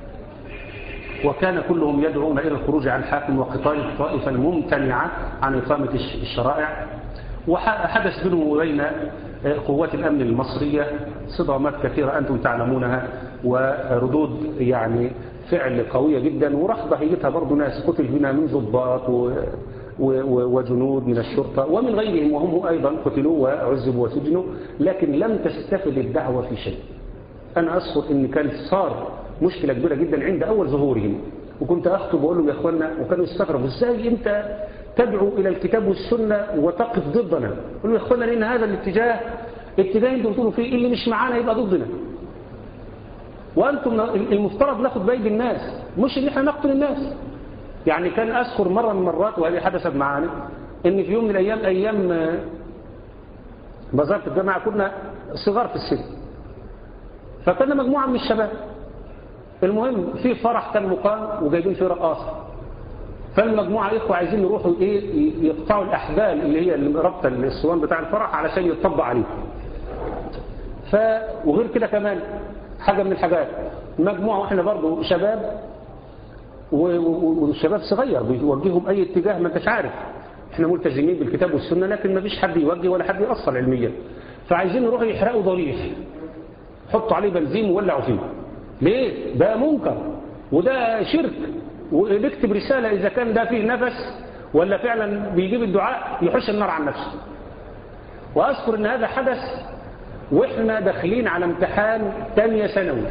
وكان كلهم يدعون إلى الخروج عن الحاكم وقتال الطائفة الممتنعة عن إقامة الشرائع وحدث بينهم وبين قوات الأمن المصرية صدامات كثيرة أنتم تعلمونها وردود يعني فعل قوية جدا ورفض هيئتها برضه ناس قتل هنا من ضباط وجنود من الشرطة ومن غيرهم وهم أيضا قتلوا وعذبوا وسجنوا لكن لم تستفد الدعوة في شيء أنا أذكر أن كان صار مشكلة كبيرة جدا عند أول ظهورهم وكنت أخطب وأقول لهم يا أخوانا وكانوا يستغربوا إزاي أنت تدعو إلى الكتاب والسنة وتقف ضدنا قلوا يا أخوانا لأن هذا الاتجاه اتجاه انتم بتقولوا فيه اللي مش معانا يبقى ضدنا وأنتم المفترض ناخد بأيدي الناس مش ان احنا نقتل الناس يعني كان أذكر مرة من المرات وهذه حدثت معنا إن في يوم من الأيام أيام بزارة الجامعة كنا صغار في السن فكنا مجموعة من الشباب المهم في فرح كان مقام وجايبين فيه رقاصة فالمجموعة إخوة عايزين يروحوا إيه يقطعوا الأحبال اللي هي ربط الصوان بتاع الفرح علشان يتطبق عليه ف وغير كده كمان حاجة من الحاجات مجموعة واحنا برضو شباب والشباب صغير بيوجههم أي اتجاه ما انتش عارف احنا ملتزمين بالكتاب والسنة لكن ما فيش حد يوجه ولا حد يأصل علميا فعايزين يروحوا يحرقوا ضريح حطوا عليه بنزين وولعوا فيه ليه؟ ده منكر وده شرك ونكتب رسالة إذا كان ده فيه نفس ولا فعلا بيجيب الدعاء يحش النار عن نفسه وأذكر أن هذا حدث وإحنا داخلين على امتحان تانية ثانوي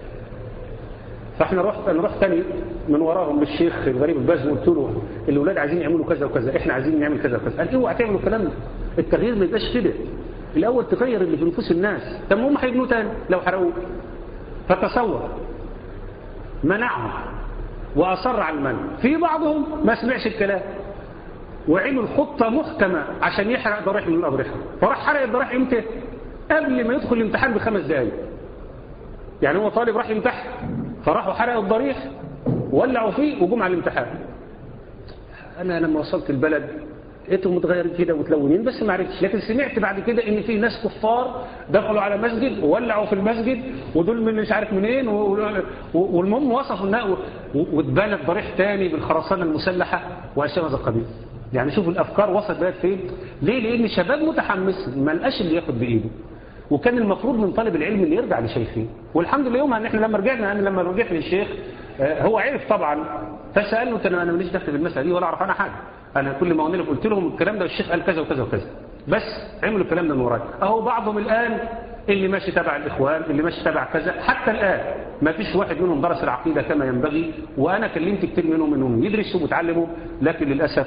فاحنا رحت انا رحت تاني من وراهم للشيخ الغريب الباز وقلت له الاولاد عايزين يعملوا كذا وكذا احنا عايزين نعمل كذا وكذا قال اوعى تعملوا الكلام ده التغيير ما يبقاش كده الاول تغير اللي في نفوس الناس طب هم هيبنوا تاني لو حرقوه فتصور منعهم واصر على المنع في بعضهم ما سمعش الكلام وعمل خطه محكمه عشان يحرق ضرائح من الاضرحه فراح حرق الضرائح امتى قبل ما يدخل الامتحان بخمس دقائق يعني هو طالب راح يمتحن فراحوا حرقوا الضريح ولعوا فيه وجم على الامتحان انا لما وصلت البلد لقيتهم متغيرين كده ومتلونين بس ما عرفتش لكن سمعت بعد كده ان في ناس كفار دخلوا على مسجد وولعوا في المسجد ودول من مش عارف منين والمهم وصفوا الناس واتبنت ضريح تاني بالخرسانه المسلحه واشياء هذا القبيل يعني شوفوا الافكار وصلت بقت فين ليه لان شباب متحمس ما لقاش اللي ياخد بايده وكان المفروض من طالب العلم اللي يرجع لشيخه والحمد لله يومها ان احنا لما رجعنا انا لما رجعت للشيخ هو عرف طبعا فسالني قلت انا ماليش دخل في المساله دي ولا اعرف انا حاجه انا كل ما قلت لهم قلت لهم الكلام ده والشيخ قال كذا وكذا وكذا بس عملوا الكلام ده من ورايا اهو بعضهم الان اللي ماشي تبع الاخوان اللي ماشي تبع كذا حتى الان ما فيش واحد منهم درس العقيده كما ينبغي وانا كلمت كتير منهم انهم يدرسوا ويتعلموا لكن للاسف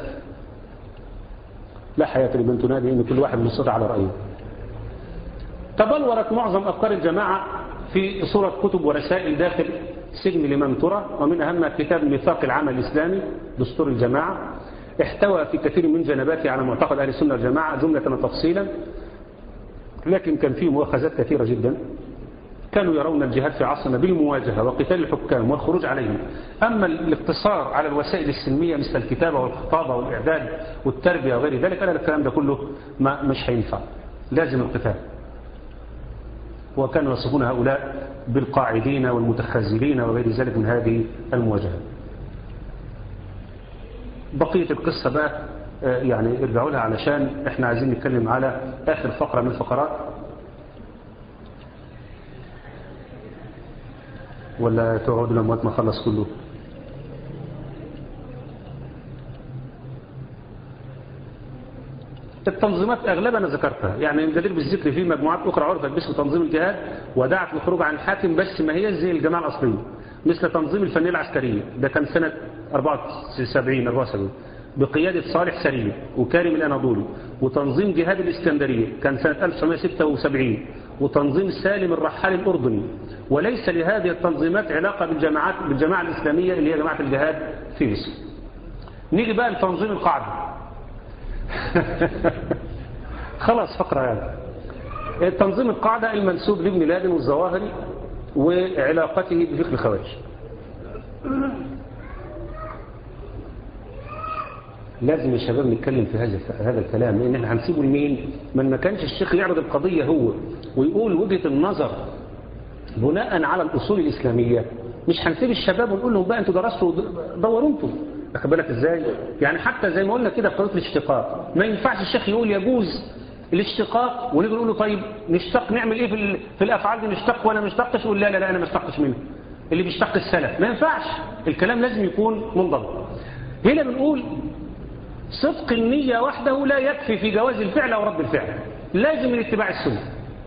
لا حياه لمن تنادي ان كل واحد مصر على رايه تبلورت معظم أفكار الجماعة في صورة كتب ورسائل داخل سجن الإمام ترى ومن أهمها كتاب ميثاق العمل الإسلامي دستور الجماعة احتوى في كثير من جنباته على معتقد أهل السنة والجماعة جملة وتفصيلا لكن كان فيه مؤاخذات كثيرة جدا كانوا يرون الجهاد في عصرنا بالمواجهة وقتال الحكام والخروج عليهم أما الاقتصار على الوسائل السلمية مثل الكتابة والخطابة والإعداد والتربية وغير ذلك أنا الكلام ده كله ما مش هينفع لازم القتال وكانوا يصفون هؤلاء بالقاعدين والمتخاذلين وغير ذلك من هذه المواجهة بقية القصة بقى يعني ارجعوا لها علشان احنا عايزين نتكلم على آخر فقرة من الفقرات ولا تقعدوا لما ما خلص كله التنظيمات أغلبها أنا ذكرتها يعني الجدير بالذكر في مجموعات أخرى عرفت باسم تنظيم الجهاد ودعت للخروج عن الحاكم بس ما هي زي الجماعة الأصلية مثل تنظيم الفنية العسكرية ده كان سنة 74 74 بقيادة صالح سرية وكارم الأناضولي وتنظيم جهاد الإسكندرية كان سنة 1976 وتنظيم سالم الرحال الأردني وليس لهذه التنظيمات علاقة بالجماعات بالجماعة الإسلامية اللي هي جماعة الجهاد في مصر نيجي بقى لتنظيم القاعدة خلاص فقرة يعني تنظيم القاعدة المنسوب لابن لادن والظواهري وعلاقته بفكر الخوارج لازم يا شباب نتكلم في هذا هذا الكلام لان احنا هنسيبه لمين؟ من ما كانش الشيخ يعرض القضيه هو ويقول وجهه النظر بناء على الاصول الاسلاميه مش هنسيب الشباب ونقول لهم بقى انتوا درستوا دوروا انتوا واخد بالك ازاي؟ يعني حتى زي ما قلنا كده في قضيه الاشتقاق ما ينفعش الشيخ يقول يجوز الاشتقاق ونيجي نقول له طيب نشتق نعمل ايه في, في الافعال دي نشتق ولا ما نشتقش يقول لا لا لا انا ما اشتقش منه اللي بيشتق السلف ما ينفعش الكلام لازم يكون منضبط هنا بنقول صدق النية وحده لا يكفي في جواز الفعل أو رد الفعل لازم من اتباع السنة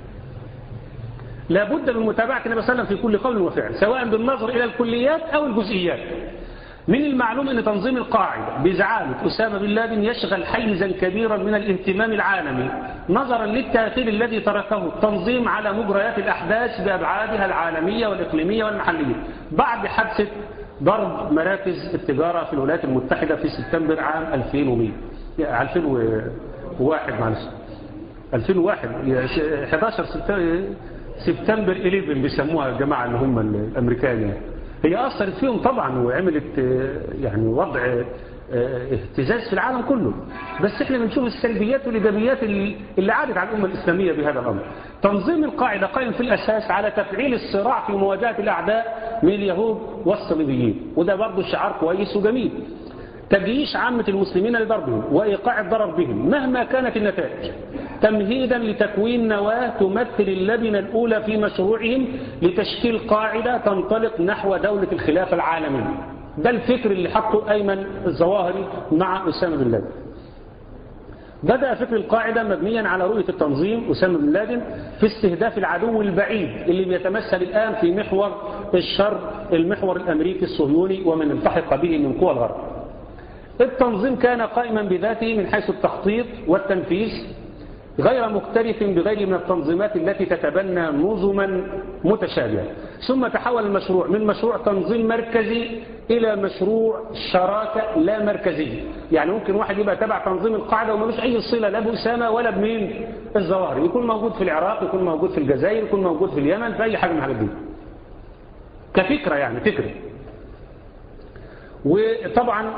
لابد من متابعة النبي صلى الله عليه وسلم في كل قول وفعل سواء بالنظر إلى الكليات أو الجزئيات من المعلوم أن تنظيم القاعدة بزعامة أسامة بن لادن يشغل حيزا كبيرا من الانتمام العالمي نظرا للتأثير الذي تركه التنظيم على مجريات الأحداث بأبعادها العالمية والإقليمية والمحلية بعد حادثة ضرب مراكز التجارة في الولايات المتحدة في سبتمبر عام 2100 يعني 2001 معلش 2001 يعني 11 سبتمبر سبتمبر 11 بيسموها الجماعة اللي هم الأمريكان يعني. هي أثرت فيهم طبعا وعملت يعني وضع اهتزاز في العالم كله بس احنا بنشوف السلبيات والإيجابيات اللي عادت على الأمة الإسلامية بهذا الأمر تنظيم القاعدة قائم في الأساس على تفعيل الصراع في مواجهة الأعداء من اليهود والصليبيين وده برضه شعار كويس وجميل تجيش عامة المسلمين لضربهم وإيقاع الضرر بهم مهما كانت النتائج تمهيدا لتكوين نواة تمثل اللبنة الأولى في مشروعهم لتشكيل قاعدة تنطلق نحو دولة الخلافة العالمية ده الفكر اللي حطه أيمن الظواهري مع أسامة بن لادن بدأ فكر القاعدة مبنيا على رؤية التنظيم أسامة بن لادن في استهداف العدو البعيد اللي بيتمثل الآن في محور الشر المحور الأمريكي الصهيوني ومن التحق به من قوى الغرب التنظيم كان قائما بذاته من حيث التخطيط والتنفيذ غير مختلف بغير من التنظيمات التي تتبنى نظما متشابهة ثم تحول المشروع من مشروع تنظيم مركزي إلى مشروع شراكة لا مركزية يعني ممكن واحد يبقى تبع تنظيم القاعدة وملوش أي صلة لا بأسامة ولا بمين الظواهر يكون موجود في العراق يكون موجود في الجزائر يكون موجود في اليمن في أي حاجة من الحاجات دي كفكرة يعني فكرة وطبعا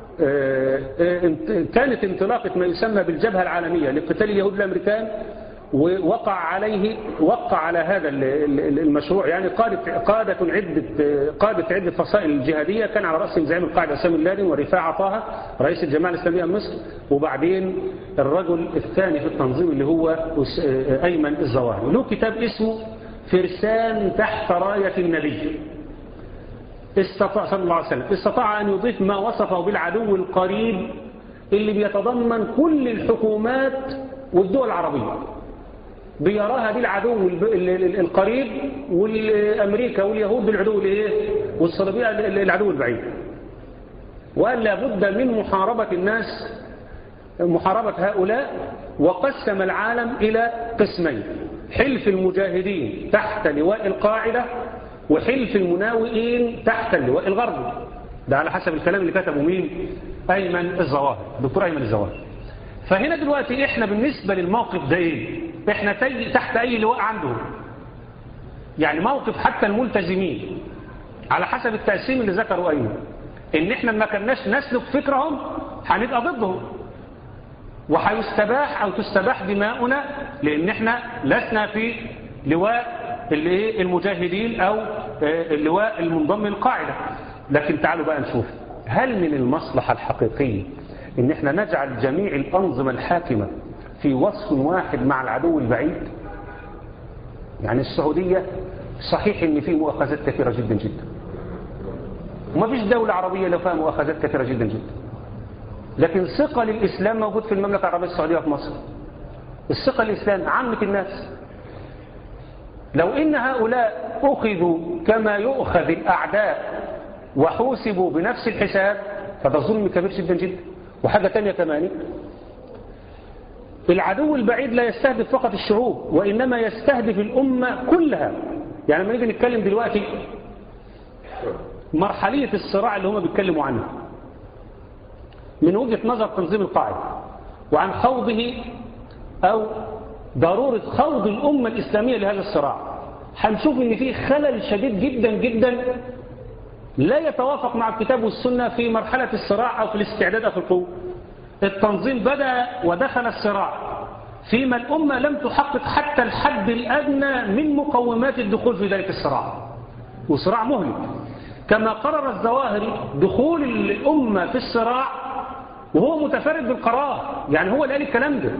كانت انطلاقة ما يسمى بالجبهة العالمية لقتال اليهود الأمريكان ووقع عليه وقع على هذا المشروع يعني قادة قادة عدة قادة عدة فصائل الجهادية كان على رأسهم زعيم القاعدة أسامة اللادن ورفاعة طه رئيس الجماعة الإسلامية مصر وبعدين الرجل الثاني في التنظيم اللي هو أيمن الظواهري له كتاب اسمه فرسان تحت راية النبي استطاع صلى الله عليه وسلم استطاع أن يضيف ما وصفه بالعدو القريب اللي بيتضمن كل الحكومات والدول العربية بيراها دي العدو القريب والأمريكا واليهود بالعدو الايه والصليبية العدو البعيد وقال لابد من محاربة الناس محاربة هؤلاء وقسم العالم إلى قسمين حلف المجاهدين تحت لواء القاعدة وحلف المناوئين تحت اللواء الغربي ده على حسب الكلام اللي كتبه مين أيمن الظواهر دكتور أيمن الظواهر فهنا دلوقتي احنا بالنسبة للموقف ده ايه احنا تحت اي لواء عندهم يعني موقف حتى الملتزمين على حسب التقسيم اللي ذكروا ايمن ان احنا ما كناش نسلك فكرهم هنبقى ضدهم وهيستباح او تستباح دماؤنا لان احنا لسنا في لواء المجاهدين او اللواء المنضم للقاعدة لكن تعالوا بقى نشوف هل من المصلحة الحقيقية ان احنا نجعل جميع الانظمة الحاكمة في وصف واحد مع العدو البعيد يعني السعودية صحيح ان في مؤاخذات كثيرة جدا جدا وما فيش دولة عربية لو فيها مؤاخذات كثيرة جدا جدا لكن ثقة للإسلام موجود في المملكة العربية السعودية في مصر الثقة للإسلام عامة الناس لو إن هؤلاء أخذوا كما يؤخذ الأعداء وحوسبوا بنفس الحساب فده ظلم كبير جدا جدا وحاجة تانية كمان العدو البعيد لا يستهدف فقط الشعوب وإنما يستهدف الأمة كلها يعني لما نيجي نتكلم دلوقتي مرحلية الصراع اللي هم بيتكلموا عنها من وجهة نظر تنظيم القاعدة وعن خوضه أو ضرورة خوض الأمة الإسلامية لهذا الصراع هنشوف ان في خلل شديد جدا جدا لا يتوافق مع الكتاب والسنة في مرحلة الصراع أو في الاستعداد أو في القوة التنظيم بدأ ودخل الصراع فيما الأمة لم تحقق حتى الحد الأدنى من مقومات الدخول في ذلك الصراع وصراع مهلك كما قرر الظواهري دخول الأمة في الصراع وهو متفرد بالقرار يعني هو اللي قال الكلام ده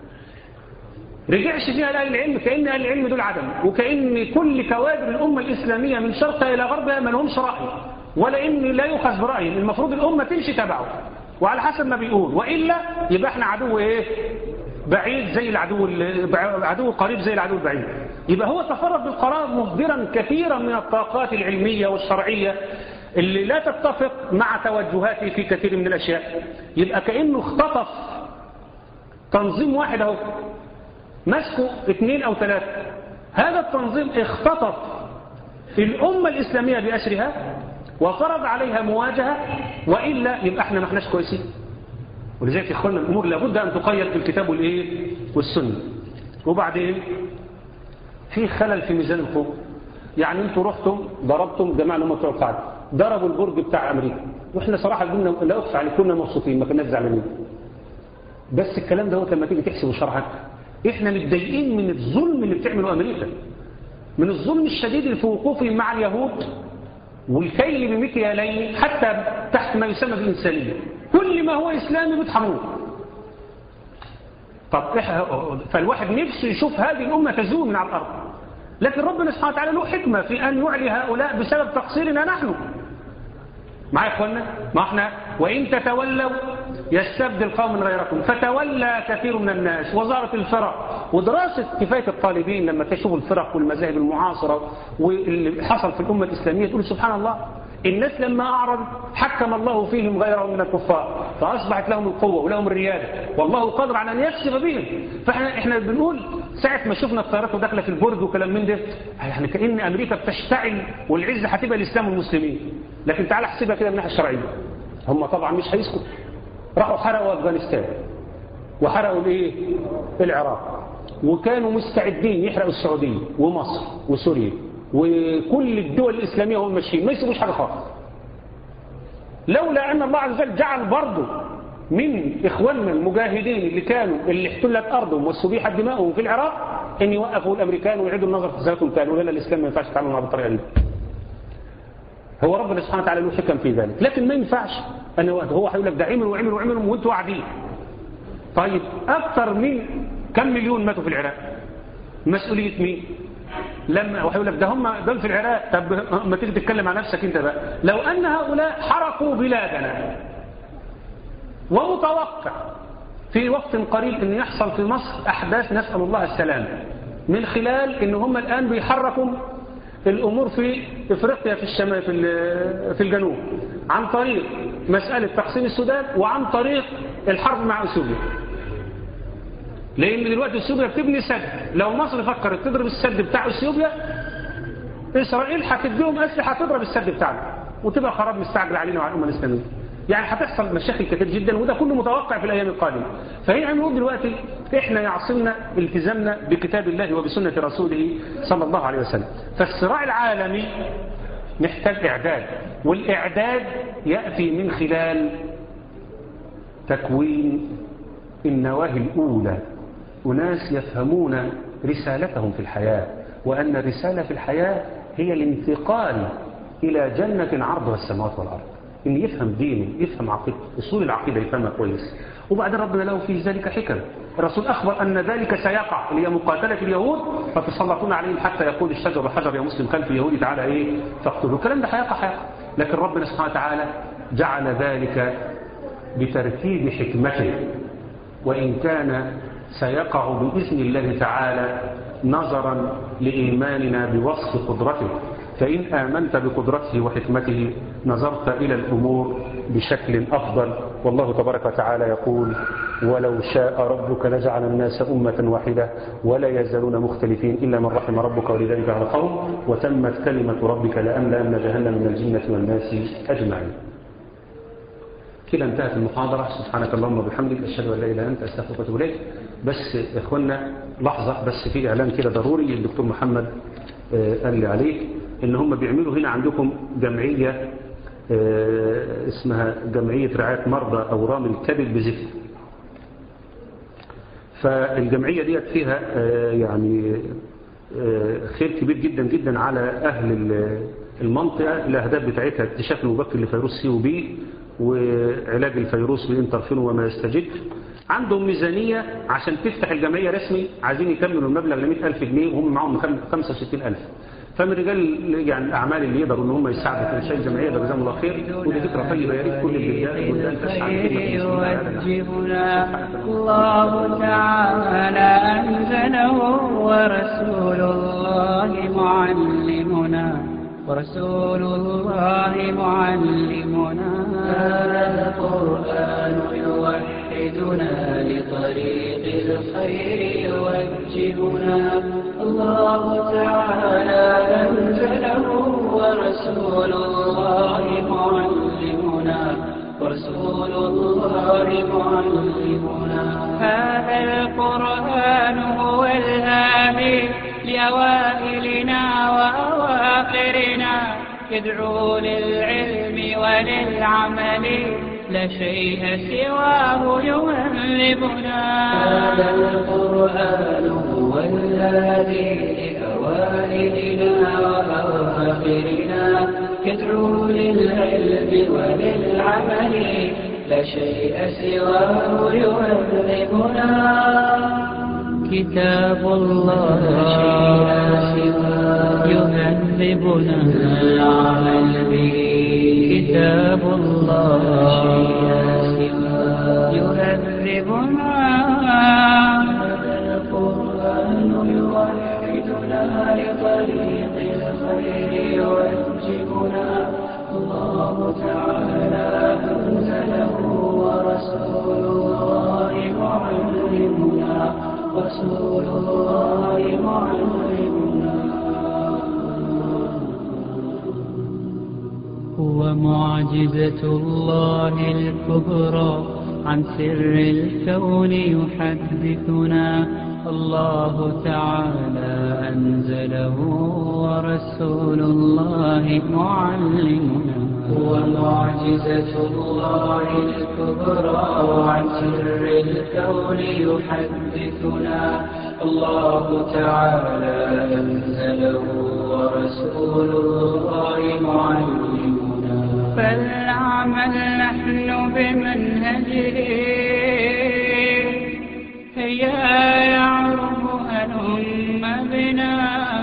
رجعش فيها لأهل العلم كأن أهل العلم دول عدم وكأن كل كوادر الأمة الإسلامية من شرقها إلى غربها ما لهمش رأي ولا إن لا يؤخذ برأيهم المفروض الأمة تمشي تبعه وعلى حسب ما بيقول وإلا يبقى احنا عدو إيه بعيد زي العدو عدو قريب زي العدو البعيد يبقى هو تفرد بالقرار مهدرا كثيرا من الطاقات العلمية والشرعية اللي لا تتفق مع توجهاته في كثير من الأشياء يبقى كأنه اختطف تنظيم واحد اهو مسكوا اثنين أو ثلاثة هذا التنظيم اختطف الأمة الإسلامية بأسرها وفرض عليها مواجهة وإلا يبقى احنا ما احناش كويسين ولذلك يا اخوانا الأمور لابد أن تقيد بالكتاب والإيه والسنة وبعدين في خلل في ميزان القوة يعني انتوا رحتم ضربتم جماعة اللي هم بتوع القاعدة ضربوا البرج بتاع أمريكا واحنا صراحة قلنا لا أخفى عليه كنا مبسوطين ما كناش زعلانين بس الكلام ده لما تيجي تحسبه شرعا احنا متضايقين من الظلم اللي بتعمله أمريكا من الظلم الشديد اللي في وقوفهم مع اليهود والكيل بمكيالين حتى تحت ما يسمى بالإنسانية كل ما هو إسلامي بيطحنوه طب فالواحد نفسه يشوف هذه الأمة تزول من على الأرض لكن ربنا سبحانه وتعالى له حكمة في أن يعلي هؤلاء بسبب تقصيرنا نحن معايا يا اخوانا ما احنا وإن تتولوا يستبدل قوم غيركم فتولى كثير من الناس وزارة الفرق ودراسة كفاية الطالبين لما تشوفوا الفرق والمذاهب المعاصرة واللي حصل في الأمة الإسلامية تقول سبحان الله الناس لما أعرض حكم الله فيهم غيرهم من الكفار فأصبحت لهم القوة ولهم الريادة والله قادر على أن يكسب بهم فإحنا إحنا بنقول ساعة ما شفنا الطيارات وداخلة في البرج وكلام من ده يعني كأن أمريكا بتشتعل والعزة هتبقى الإسلام والمسلمين لكن تعال احسبها كده من الناحية الشرعية هم طبعا مش هيسكتوا راحوا حرقوا أفغانستان وحرقوا الايه العراق وكانوا مستعدين يحرقوا السعودية ومصر وسوريا وكل الدول الإسلامية هم ماشيين ما يسيبوش حاجة خالص لولا أن الله عز وجل جعل برضه من إخواننا المجاهدين اللي كانوا اللي احتلت أرضهم واستبيحت دماؤهم في العراق أن يوقفوا الأمريكان ويعيدوا النظر في ذاتهم تاني ولا الإسلام ما ينفعش يتعامل معه بالطريقة دي هو ربنا سبحانه وتعالى له حكم في ذلك لكن ما ينفعش أن هو هيقول لك ده عمل وعمل وعمل وانتوا قاعدين طيب أكثر من كم مليون ماتوا في العراق مسؤولية مين لما وهيقول لك ده هم دول في العراق طب ما تيجي تتكلم عن نفسك انت بقى لو ان هؤلاء حرقوا بلادنا ومتوقع في وقت قريب ان يحصل في مصر احداث نسال الله السلامه من خلال ان هم الان بيحركوا الامور في افريقيا في الشمال في في الجنوب عن طريق مساله تقسيم السودان وعن طريق الحرب مع اثيوبيا لان دلوقتي اثيوبيا بتبني سد لو مصر فكرت تضرب السد بتاع اثيوبيا اسرائيل هتديهم اسلحه تضرب السد بتاعنا وتبقى خراب مستعجل علينا وعلى الامه الاسلاميه يعني هتحصل مشاكل كتير جدا وده كله متوقع في الايام القادمه فهي عم دلوقتي احنا يعصمنا التزامنا بكتاب الله وبسنه رسوله صلى الله عليه وسلم فالصراع العالمي محتاج اعداد والاعداد ياتي من خلال تكوين النواهي الاولى أناس يفهمون رسالتهم في الحياة وأن الرسالة في الحياة هي الانتقال إلى جنة عرضها السماوات والأرض إن يفهم دينه يفهم عقيدته أصول العقيدة يفهمها كويس وبعدين ربنا له في ذلك حكم الرسول أخبر أن ذلك سيقع اللي هي مقاتلة اليهود فتسلطون عليهم حتى يقول الشجر وحجر يا مسلم خلف اليهود تعالى إيه فاقتلوا الكلام ده هيقع هيقع لكن ربنا سبحانه وتعالى جعل ذلك بترتيب حكمته وإن كان سيقع بإذن الله تعالى نظرا لإيماننا بوصف قدرته فإن آمنت بقدرته وحكمته نظرت إلى الأمور بشكل أفضل والله تبارك وتعالى يقول ولو شاء ربك لجعل الناس أمة واحدة ولا يزالون مختلفين إلا من رحم ربك ولذلك على قوم وتمت كلمة ربك لأملأن جهنم من الجنة والناس أجمعين كده انتهت المحاضرة سبحانك اللهم وبحمدك أشهد أن لا إله إلا أنت أستغفرك وأتوب إليك بس يا إخوانا لحظة بس في إعلان كده ضروري الدكتور محمد قال لي عليه إن هم بيعملوا هنا عندكم جمعية اسمها جمعية رعاية مرضى أورام الكبد بزفت فالجمعية ديت فيها يعني خير كبير جدا جدا على أهل المنطقة الأهداف بتاعتها اكتشاف المبكر لفيروس سي وبي وعلاج الفيروس بالانترفين وما يستجد عندهم ميزانية عشان تفتح الجمعية رسمي عايزين يكملوا المبلغ ل 100000 جنيه وهم معاهم 65000 فمن رجال يعني الاعمال اللي يقدروا ان هم يساعدوا في انشاء الجمعيه ده جزاهم الله خير ودي فكره طيبه يا ريت كل البلدان يوجهنا الله تعالى انزله ورسول الله معلمنا ورسول الله معلمنا هذا القرآن يوحدنا لطريق الخير يوجهنا الله تعالى أنزله ورسول الله معلمنا ورسول الله معلمنا هذا القرآن هو الهادي لأوائلنا وأواخرنا يدعو للعلم وللعمل لا شيء سواه يهذبنا هذا القرآن هو الهادي لأوائلنا وأواخرنا يدعو للعلم وللعمل لا شيء سواه يهذبنا كتاب الله يهذبنا العمل به كتاب الله يهذبنا القرآن يوحدنا لطريق الخير يوجهنا الله تعالى أنزله ورسول الله معلمنا رسول الله معلمنا هو معجزة الله الكبرى عن سر الكون يحدثنا الله تعالى أنزله ورسول الله معلمنا هو معجزة الله الكبرى عن سر الكون يحدثنا الله تعالى أنزله ورسول الله معلمنا فلنعمل نحن بمنهجه هيا يعرف هلم بنا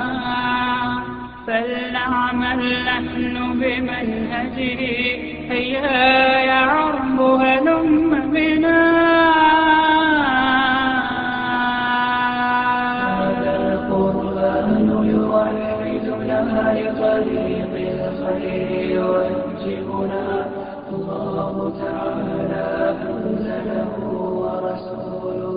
فلنعمل نحن بمنهجه هيا يعرف هلم بنا هذا القرآن يوحدنا لطريق الخير يوجهنا الله تعالى أنزله ورسوله